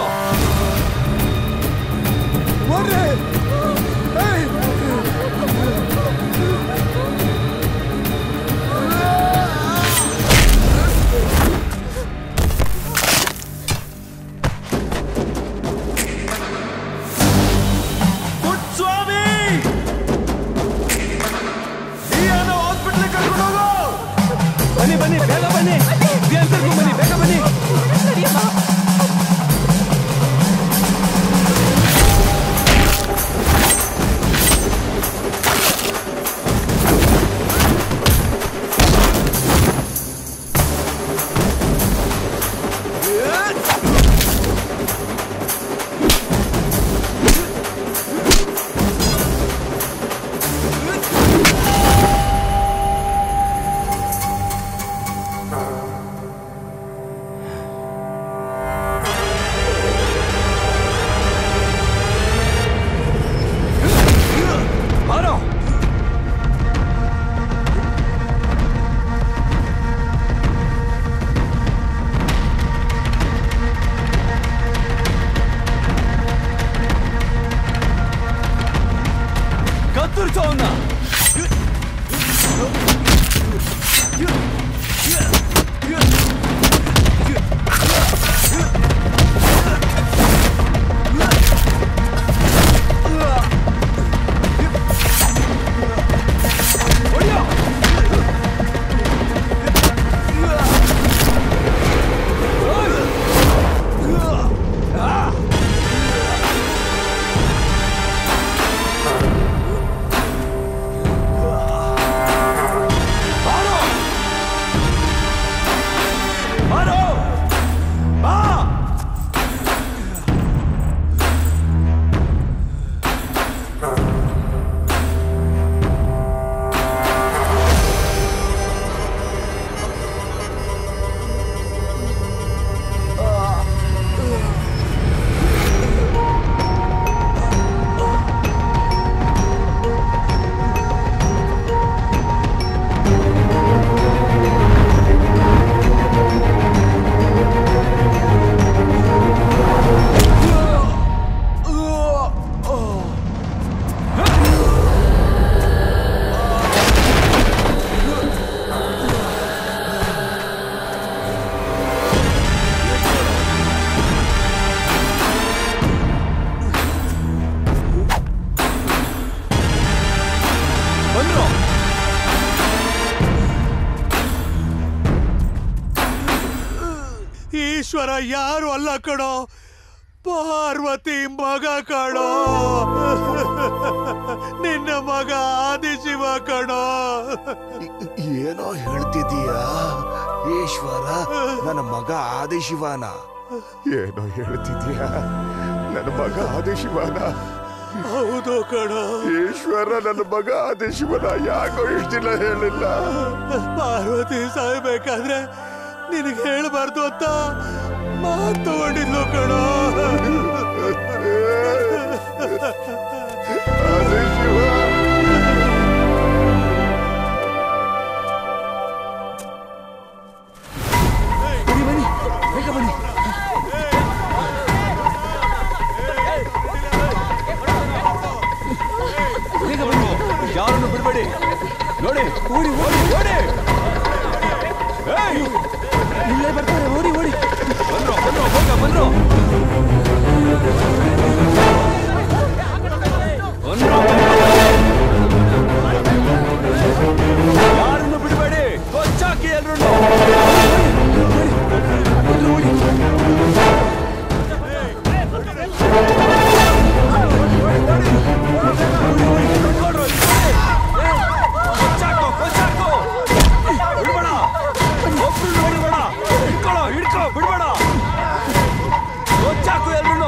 ಸ್ವಾಮಿ ಹಾಸ್ಪಿಟ್ಲ್ ಕರ್ಕೊಂಡು ಹೋಗು ಬನ್ನಿ ಬನ್ನಿ ಬೇಗ ಬನ್ನಿ ವಿಯಂತರ್ಗೂ ಬನ್ನಿ ಬೇಗ ಬನ್ನಿ ಈಶ್ವರ ಯಾರು ಅಲ್ಲ ಕಣೋ ಪಾರ್ವತಿ ಮಗ ಕಣೋ ನಿನ್ನ ಮಗ ಆದಿಶಿವ ಕಣೋ ಏನೋ ಹೇಳ್ತಿದೀಯಾ ಈಶ್ವರ ನನ್ನ ಮಗ ಆದಿಶಿವನ ಏನೋ ಹೇಳ್ತಿದೀಯಾ ನನ್ನ ಮಗ ಆದಿಶಿವನ ಹೌದು ಕಣೋ ಈಶ್ವರ ನನ್ನ ಮಗ ಆದಿಶಿವನ ಯಾಕೋ ಇಷ್ಟು ದಿನ ಹೇಳಿಲ್ಲ ಪಾರ್ವತಿ ಸಾಯ್ಬೇಕಾದ್ರೆ ನಿನಗೆ ಹೇಳ್ಬಾರ್ದು ಅಂತ ಮಾತು ತಗೊಂಡಿದ್ಲು ಕಣೋ ಬೇಗ ಬನ್ನಿ ಯಾರನ್ನು ಬಿಡಬೇಡಿ ನೋಡಿ ಓಡಿ ಓಡಿ ಓಡಿ ಏಯ್! ಇಲ್ಲೇ ಬರ್ತಾರೆ ಓಡಿ ಓಡಿ ಬಂದ್ರು ಬಂದ್ರು ಬೇಗ ಬಂದ್ರು ಬಂದ್ರು ಯಾರನ್ನು ಬಿಡಬೇಡಿ ಕೊಚ್ಚಾಕಿ ಎಲ್ರು ಕೊಚ್ಚಾಕು ಕೊಚ್ಚಾಕು ಬಿಡ್ಬೇಡ ಒಬ್ರು ನೋಡ್ಬೇಡ ಹಿಡ್ಕೊಳ್ಳೋ ಹಿಡ್ಕೊ ಬಿಡ್ಬೇಡ ಕೊಚ್ಚಾಕು ಎಲ್ರು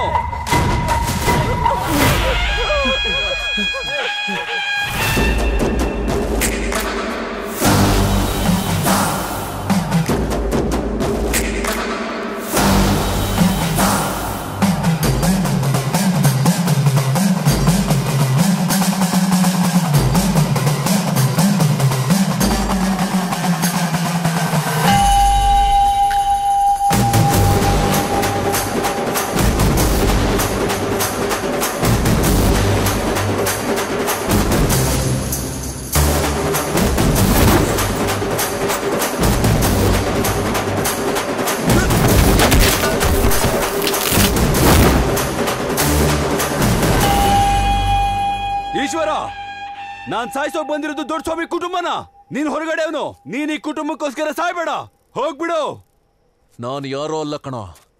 ಈಶ್ವರ ನಾನ್ ಸಾಯಿಸೋಕ್ ಬಂದಿರೋದು ದೊಡ್ಡ ಸ್ವಾಮಿ ಕುಟುಂಬನ ನೀನ್ ಹೊರಗಡೆ ಅವನು ನೀನ್ ಈ ಕುಟುಂಬಕ್ಕೋಸ್ಕರ ಸಾಯ್ಬೇಡ ಹೋಗ್ಬಿಡು ನಾನು ಯಾರೋ ಅಲ್ಲ ಕಣೋ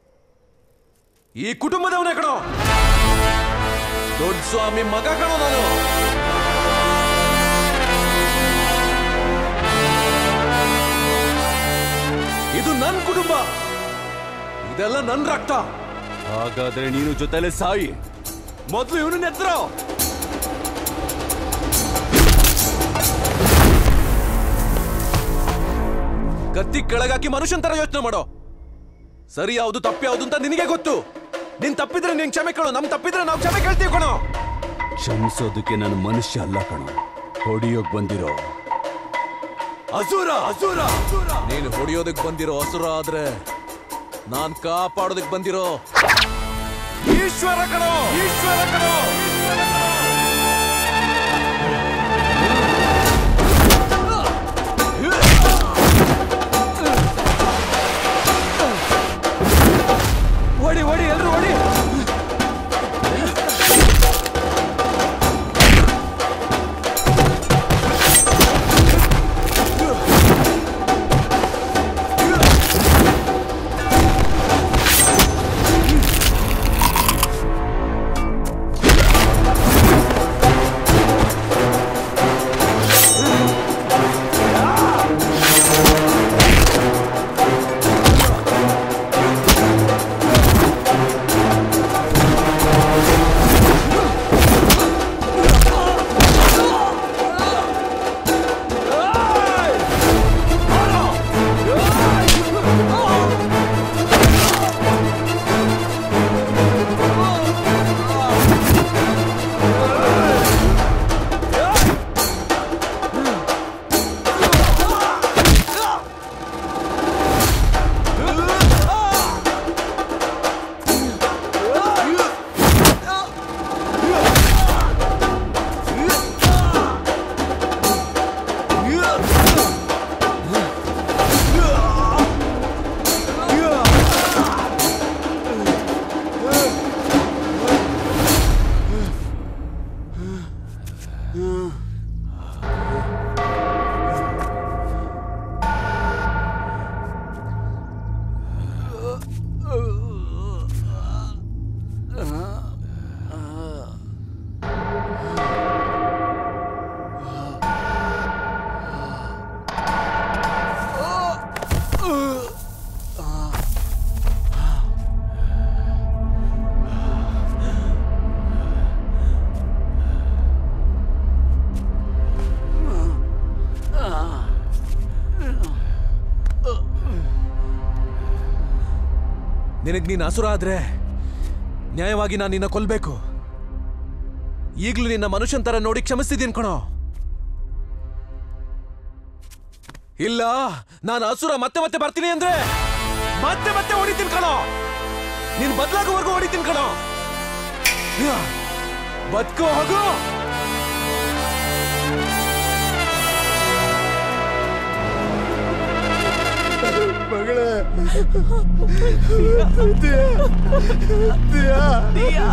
ಈ ಕುಟುಂಬದವನೇ ಕಣೋ ದೊಡ್ಡ ಸ್ವಾಮಿ ಮಗ ಕಣೋ ನಾನು ಇದು ನನ್ ಕುಟುಂಬ ಇದೆಲ್ಲ ನನ್ ರಕ್ತ ಹಾಗಾದ್ರೆ ನೀನು ಜೊತೆಲೆ ಸಾಯಿ ಮೊದ್ಲು ಇವನನ್ನ ಎತ್ತರ ಕತ್ತಿ ಕೆಳಗಾಕಿ ಮನುಷ್ಯನ್ ತರ ಯೋಚನೆ ಮಾಡೋ ಸರಿ ಯಾವುದು ತಪ್ಪು ಯಾವುದು ಅಂತ ನಿನಗೆ ಗೊತ್ತು ನಿನ್ ತಪ್ಪಿದ್ರೆ ನಿನ್ ಕ್ಷಮೆ ಕೇಳು ನಮ್ ತಪ್ಪಿದ್ರೆ ನಾವು ಕ್ಷಮೆ ಕೇಳ್ತೀವಿ ಕಣೋ ಕ್ಷಮಿಸೋದಕ್ಕೆ ನಾನು ಮನುಷ್ಯ ಅಲ್ಲ ಕಣೋ ಹೊಡಿಯೋಕ್ ಬಂದಿರೋ ಅಸುರ ಅಸುರ ನೀನು ಹೊಡಿಯೋದಕ್ ಬಂದಿರೋ ಹಸುರ ಆದ್ರೆ ನಾನ್ ಕಾಪಾಡೋದಕ್ ಬಂದಿರೋ ಈಶ್ವರ ಕಣೋ ಈಶ್ವರ ಕಣೋ ಓಡಿ ಓಡಿ ಎಲ್ರು ಓಡಿ ಆ ನಿನಗ್ ನೀನ್ ಹಸುರ ಆದ್ರೆ ನ್ಯಾಯವಾಗಿ ನಾನು ನಿನ್ನ ಕೊಲ್ಬೇಕು ಈಗ್ಲೂ ನಿನ್ನ ಮನುಷ್ಯನ್ ತರ ನೋಡಿ ಕ್ಷಮಿಸ್ತಿದ್ದೀನಿ ಕಣೋ ಇಲ್ಲ ನಾನು ಹಸುರ ಮತ್ತೆ ಮತ್ತೆ ಬರ್ತೀನಿ ಅಂದ್ರೆ ಮತ್ತೆ ಮತ್ತೆ ಹೊಡಿತೀನಿ ಕಣೋ ನೀನ್ ಬದ್ಲಾಗೋವರೆಗೂ ಹೊಡಿತೀನಿ ಕಣೋ ಬದ್ಕೋ ಹೋಗು ಮಗಳೇ ದಿಯಾ ದಿಯಾ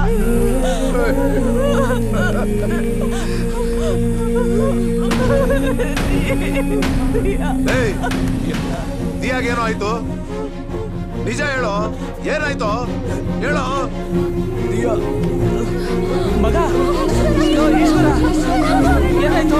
ಏಯ್ ದಿಯಾಗೇನೋ ಆಯ್ತು ನಿಜ ಹೇಳು ಏನಾಯ್ತು ಹೇಳು ಮಗ ಈಶ್ವರ ಏನಾಯ್ತು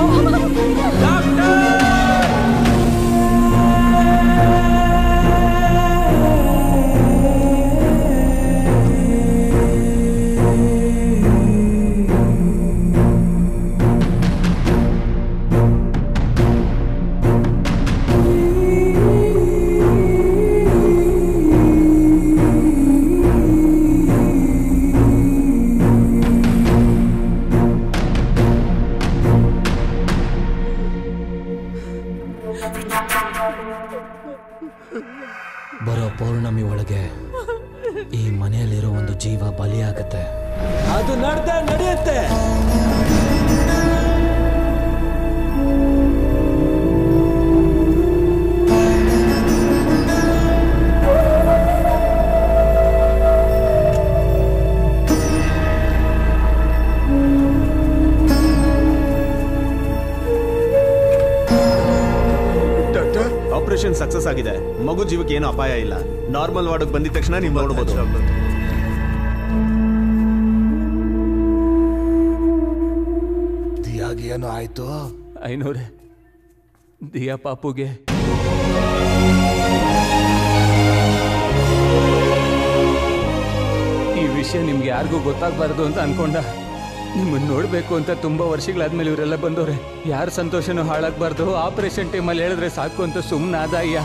ಬರೋ ಪೌರ್ಣಮಿ ಒಳಗೆ ಈ ಮನೆಯಲ್ಲಿರೋ ಒಂದು ಜೀವ ಬಲಿಯಾಗತ್ತೆ ಅದು ನಡ್ದೆ ನಡೆಯುತ್ತೆ ಡಾಕ್ಟರ್ ಆಪರೇಷನ್ ಸಕ್ಸಸ್ ಆಗಿದೆ ಮಗು ಜೀವಕ್ಕೆ ಏನು ಅಪಾಯ ಇಲ್ಲ ನಾರ್ಮಲ್ ವಾರ್ಡ್ ಬಂದಿದ ತಕ್ಷಣ ನೀವು ನೋಡಬಹುದು ದಿಯಾಗಿ ಏನೋ ಆಯ್ತು ಐನೂರೇ ದಿಯಾ ಪಾಪುಗೆ ಈ ವಿಷಯ ನಿಮ್ಗೆ ಯಾರಿಗೂ ಗೊತ್ತಾಗಬಾರ್ದು ಅಂತ ಅನ್ಕೊಂಡ ನಿಮ್ಮನ್ನ ನೋಡ್ಬೇಕು ಅಂತ ತುಂಬಾ ವರ್ಷಗಳಾದ್ಮೇಲೆ ಇವರೆಲ್ಲ ಬಂದವ್ರೆ ಯಾರ ಸಂತೋಷನೂ ಹಾಳಾಗ್ಬಾರ್ದು ಆಪರೇಷನ್ ಟೈಮಲ್ಲಿ ಹೇಳಿದ್ರೆ ಸಾಕು ಅಂತ ಸುಮ್ಮನಾದ ಅಯ್ಯ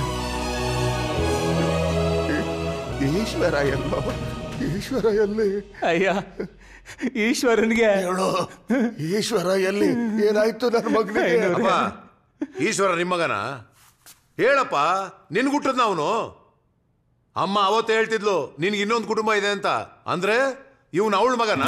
ಈಶ್ವರ ಎಲ್ಲೋ ಈಶ್ವರ ಎಲ್ಲಿ ಅಯ್ಯ ಈಶ್ವರನ್ಗೆ ಹೇಳು ಈಶ್ವರ ಎಲ್ಲಿ ಏನಾಯ್ತು ನನ್ನ ಮಗನಿಗೆ ಅಪ್ಪ ಈಶ್ವರ ನಿಮ್ಮಗನ ಹೇಳಪ್ಪ ನಿನ್ಗುಟ್ಟದ್ನ ಅವನು ಅಮ್ಮ ಅವತ್ತು ಹೇಳ್ತಿದ್ಲು ನಿನ್ಗೆ ಇನ್ನೊಂದು ಕುಟುಂಬ ಇದೆ ಅಂತ ಅಂದ್ರೆ ಇವನು ಅವಳ ಮಗನ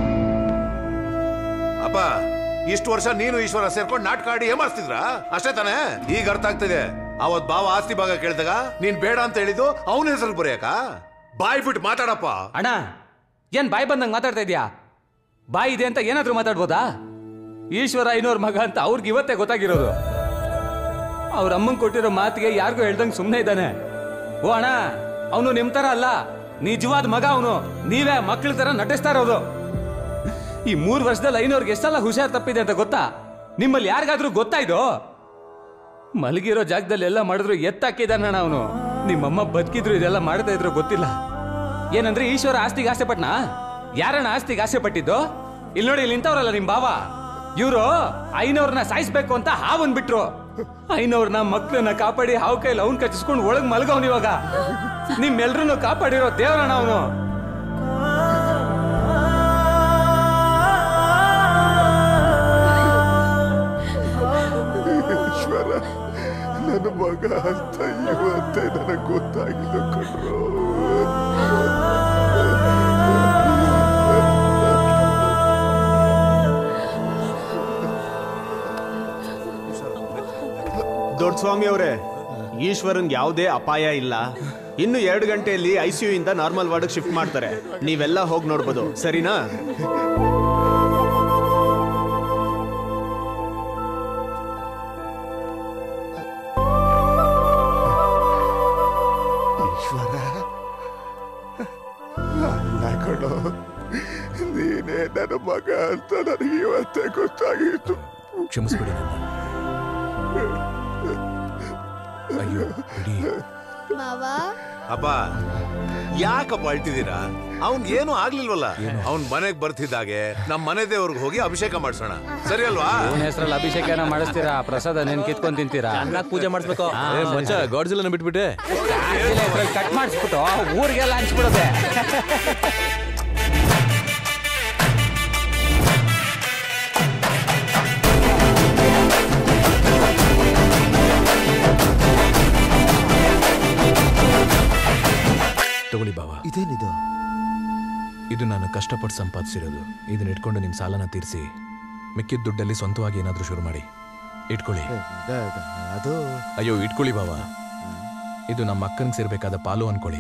ಅಪ್ಪ ಇಷ್ಟು ವರ್ಷ ನೀನು ಈಶ್ವರ ಸೇರ್ಕೊಂಡು ನಾಟಕ ಆಡಿ ಏಮಾರಿಸ್ತಿದ್ರ ಅಷ್ಟೇ ತಾನೇ ಈಗ ಅರ್ಥ ಆಗ್ತಿದೆ ಅವತ್ ಬಾವ ಆಸ್ತಿ ಭಾಗ ಕೇಳಿದಾಗ ನೀನ್ ಬೇಡ ಅಂತ ಹೇಳಿದ್ದು ಅವನ ಹೆಸರು ಬರೆಯಕ ಬಾಯ್ ಬಿಟ್ಟು ಮಾತಾಡಪ್ಪ ಅಣ್ಣ ಏನ್ ಬಾಯಿ ಬಂದಂಗೆ ಮಾತಾಡ್ತಾ ಇದ್ಯಾ ಬಾಯಿ ಇದೆ ಅಂತ ಏನಾದ್ರೂ ಮಾತಾಡ್ಬೋದಾ ಈಶ್ವರ ಐನೋರ್ ಮಗ ಅಂತ ಅವ್ರಿಗೆ ಇವತ್ತೇ ಗೊತ್ತಾಗಿರೋದು ಅವ್ರ ಅಮ್ಮಂಗ್ ಕೊಟ್ಟಿರೋ ಮಾತಿಗೆ ಯಾರಿಗೂ ಹೇಳ್ದಂಗೆ ಸುಮ್ಮನೆ ಇದ್ದಾನೆ ಓ ಅಣ್ಣ ಅವನು ನಿಮ್ ತರ ಅಲ್ಲ ನಿಜವಾದ ಮಗ ಅವನು ನೀವೇ ಮಕ್ಳ ತರ ನಟಿಸ್ತಾ ಇರೋದು ಈ ಮೂರ್ ವರ್ಷದಲ್ಲಿ ಐನೋರ್ಗೆ ಎಷ್ಟೆಲ್ಲ ಹುಷಾರ್ ತಪ್ಪಿದೆ ಅಂತ ಗೊತ್ತಾ ನಿಮ್ಮಲ್ಲಿ ಯಾರಿಗಾದ್ರೂ ಗೊತ್ತಾಯ್ದು ಮಲಗಿರೋ ಜಾಗದಲ್ಲಿ ಎಲ್ಲ ಮಾಡಿದ್ರು ಎತ್ತಾಕಿದಾನಣ್ಣ ಅವನು ನಿಮ್ಮಮ್ಮ ಬದುಕಿದ್ರು ಇದೆಲ್ಲ ಮಾಡ್ತಾ ಇದ್ರು ಗೊತ್ತಿಲ್ಲ ಏನಂದ್ರೆ ಈಶ್ವರ ಆಸ್ತಿಗೆ ಆಸೆ ಪಟ್ನಾ ಯಾರಣ್ಣ ಆಸ್ತಿಗೆ ಆಸೆ ಪಟ್ಟಿದ್ದು ಇಲ್ಲಿ ನೋಡಿ ಇಲ್ಲಿ ನಿಂತವ್ರಲ್ಲ ನಿಮ್ ಬಾವ ಇವರು ಐನವ್ರನ್ನ ಸಾಯಿಸ್ಬೇಕು ಅಂತ ಹಾವನ್ ಬಿಟ್ರು ಐನವ್ರನ್ನ ಮಕ್ಳನ್ನ ಕಾಪಾಡಿ ಹಾವು ಕೈಲಿ ಅವ್ನ್ ಕಚ್ಚಿಸ್ಕೊಂಡು ಒಳಗ್ ಮಲಗವ್ನ ಇವಾಗ ನಿಮ್ಮೆಲ್ರನ್ನು ಕಾಪಾಡಿರೋ ದೇವರಣ್ಣ ಅವನು ಈಶ್ವರ ನನ್ನ ಮಗ ಅಂತ ಇವತ್ತೇ ನನಗೆ ಗೊತ್ತಾಗಿದ್ದು ಕಣ್ರು ದೊಡ್ಡ ಸ್ವಾಮಿ ಅವರೇ ಈಶ್ವರನ್ ಯಾವುದೇ ಅಪಾಯ ಇಲ್ಲ ಇನ್ನು ಎರಡು ಗಂಟೆಯಲ್ಲಿ ಐಸಿಯು ಇಂದ ನಾರ್ಮಲ್ ವಾರ್ಡ್ ಶಿಫ್ಟ್ ಮಾಡ್ತಾರೆ ನೀವೆಲ್ಲ ಹೋಗಿ ನೋಡ್ಬೋದು ಸರಿನಾ ಈಶ್ವರ ಅಲ್ಲ ಕಣೋ ನೀನೇ ನನ್ನ ಮಗ ಅಂತ ನನಗೆ ಇವತ್ತೇ ಗೊತ್ತಾಗಿತ್ತು ಕ್ಷಮಿಸ್ಬಿಡಿ ನನ್ನ ಅಯ್ಯೋ ಬಿಡಿ ಮಾವ ಅಪ್ಪ ಯಾಕಪ್ಪ ಅಳ್ತಿದ್ದೀರಾ ಅವ್ನ್ ಏನು ಆಗ್ಲಿಲ್ವಲ್ಲ ಅವ್ನ್ ಮನೆಗ್ ಬರ್ತಿದ್ದಾಗೆ ನಮ್ ಮನೆ ದೇವ್ರಿಗೆ ಹೋಗಿ ಅಭಿಷೇಕ ಮಾಡ್ಸೋಣ ಸರಿ ಅಲ್ವಾ ಅವನ ಹೆಸರಲ್ಲಿ ಅಭಿಷೇಕನ ಮಾಡಿಸ್ತೀರಾ ಪ್ರಸಾದ ನೀನ್ ಕಿತ್ಕೊಂಡ್ ತಿಂತೀರಾ ಚೆನ್ನಾಗಿ ಪೂಜೆ ಮಾಡಿಸ್ಬೇಕು ಏ, ಮಚ್ಚ ಗಾಡ್ಜಿಲ್ಲನ ಬಿಟ್ಬಿಟ್ಟೆ ಕಟ್ ಮಾಡಿಸ್ಬಿಟ್ಟು ಊರಿಗೆಲ್ಲ ಹಂಚ್ಬಿಡೋದೆ ತಗೊಳ್ಳಿ ಬಾವ ಇದೇನಿದು ಇದು ನಾನು ಕಷ್ಟಪಟ್ಟು ಸಂಪಾದಿಸಿರೋದು ಇದನ್ನ ಇಟ್ಕೊಂಡು ನಿಮ್ಮ ಸಾಲನ ತೀರಿಸಿ ಮಿಕ್ಕಿದ ದುಡ್ಡಲ್ಲಿ ಸ್ವಂತವಾಗಿ ಏನಾದರೂ ಶುರು ಮಾಡಿ ಇಟ್ಕೊಳ್ಳಿ ಅದು ಅಯ್ಯೋ ಇಟ್ಕೊಳ್ಳಿ ಬಾವ ಇದು ನಮ್ಮ ಅಕ್ಕನಿಗೆ ಸೇರ್ಬೇಕಾದ ಪಾಲು ಅನ್ಕೊಳ್ಳಿ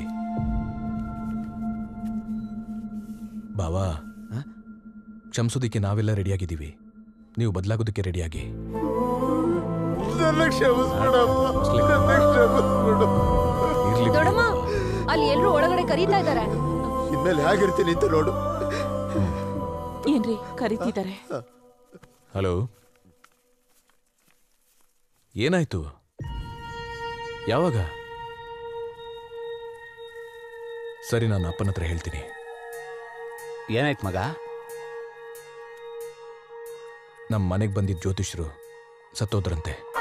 ಬಾವಾ ಕ್ಷಮಿಸೋದಿಕ್ಕೆ ನಾವೆಲ್ಲ ರೆಡಿಯಾಗಿದ್ದೀವಿ ನೀವು ಬದಲಾಗೋದಕ್ಕೆ ರೆಡಿಯಾಗಿ ನನ್ನ ಕ್ಷಮಿಸ್ಬಿಡಪ್ಪ ನನ್ನ ಕ್ಷಮಿಸ್ಬಿಡು ಇರ್ಲಿ ದೊಡಮ್ಮ ಅಲ್ಲಿ ಎಲ್ರು ಒಳಗಡೆ ಕರೀತಾ ಇದ್ದಾರೆ ಇನ್ಮೇಲೆ ಹೇಗಿರ್ತೀನಿ ಅಂತ ನೋಡು ಏನ್ರಿ ಕರಿತಿದ್ದಾರೆ ಹಲೋ ಏನಾಯ್ತು ಯಾವಾಗ ಸರಿ ನಾನು ಅಪ್ಪನ ಹತ್ರ ಹೇಳ್ತೀನಿ ಏನಾಯ್ತು ಮಗ ನಮ್ಮ ಮನೆಗೆ ಬಂದಿದ್ದ ಜ್ಯೋತಿಷ್ರು ಸತ್ತೋದ್ರಂತೆ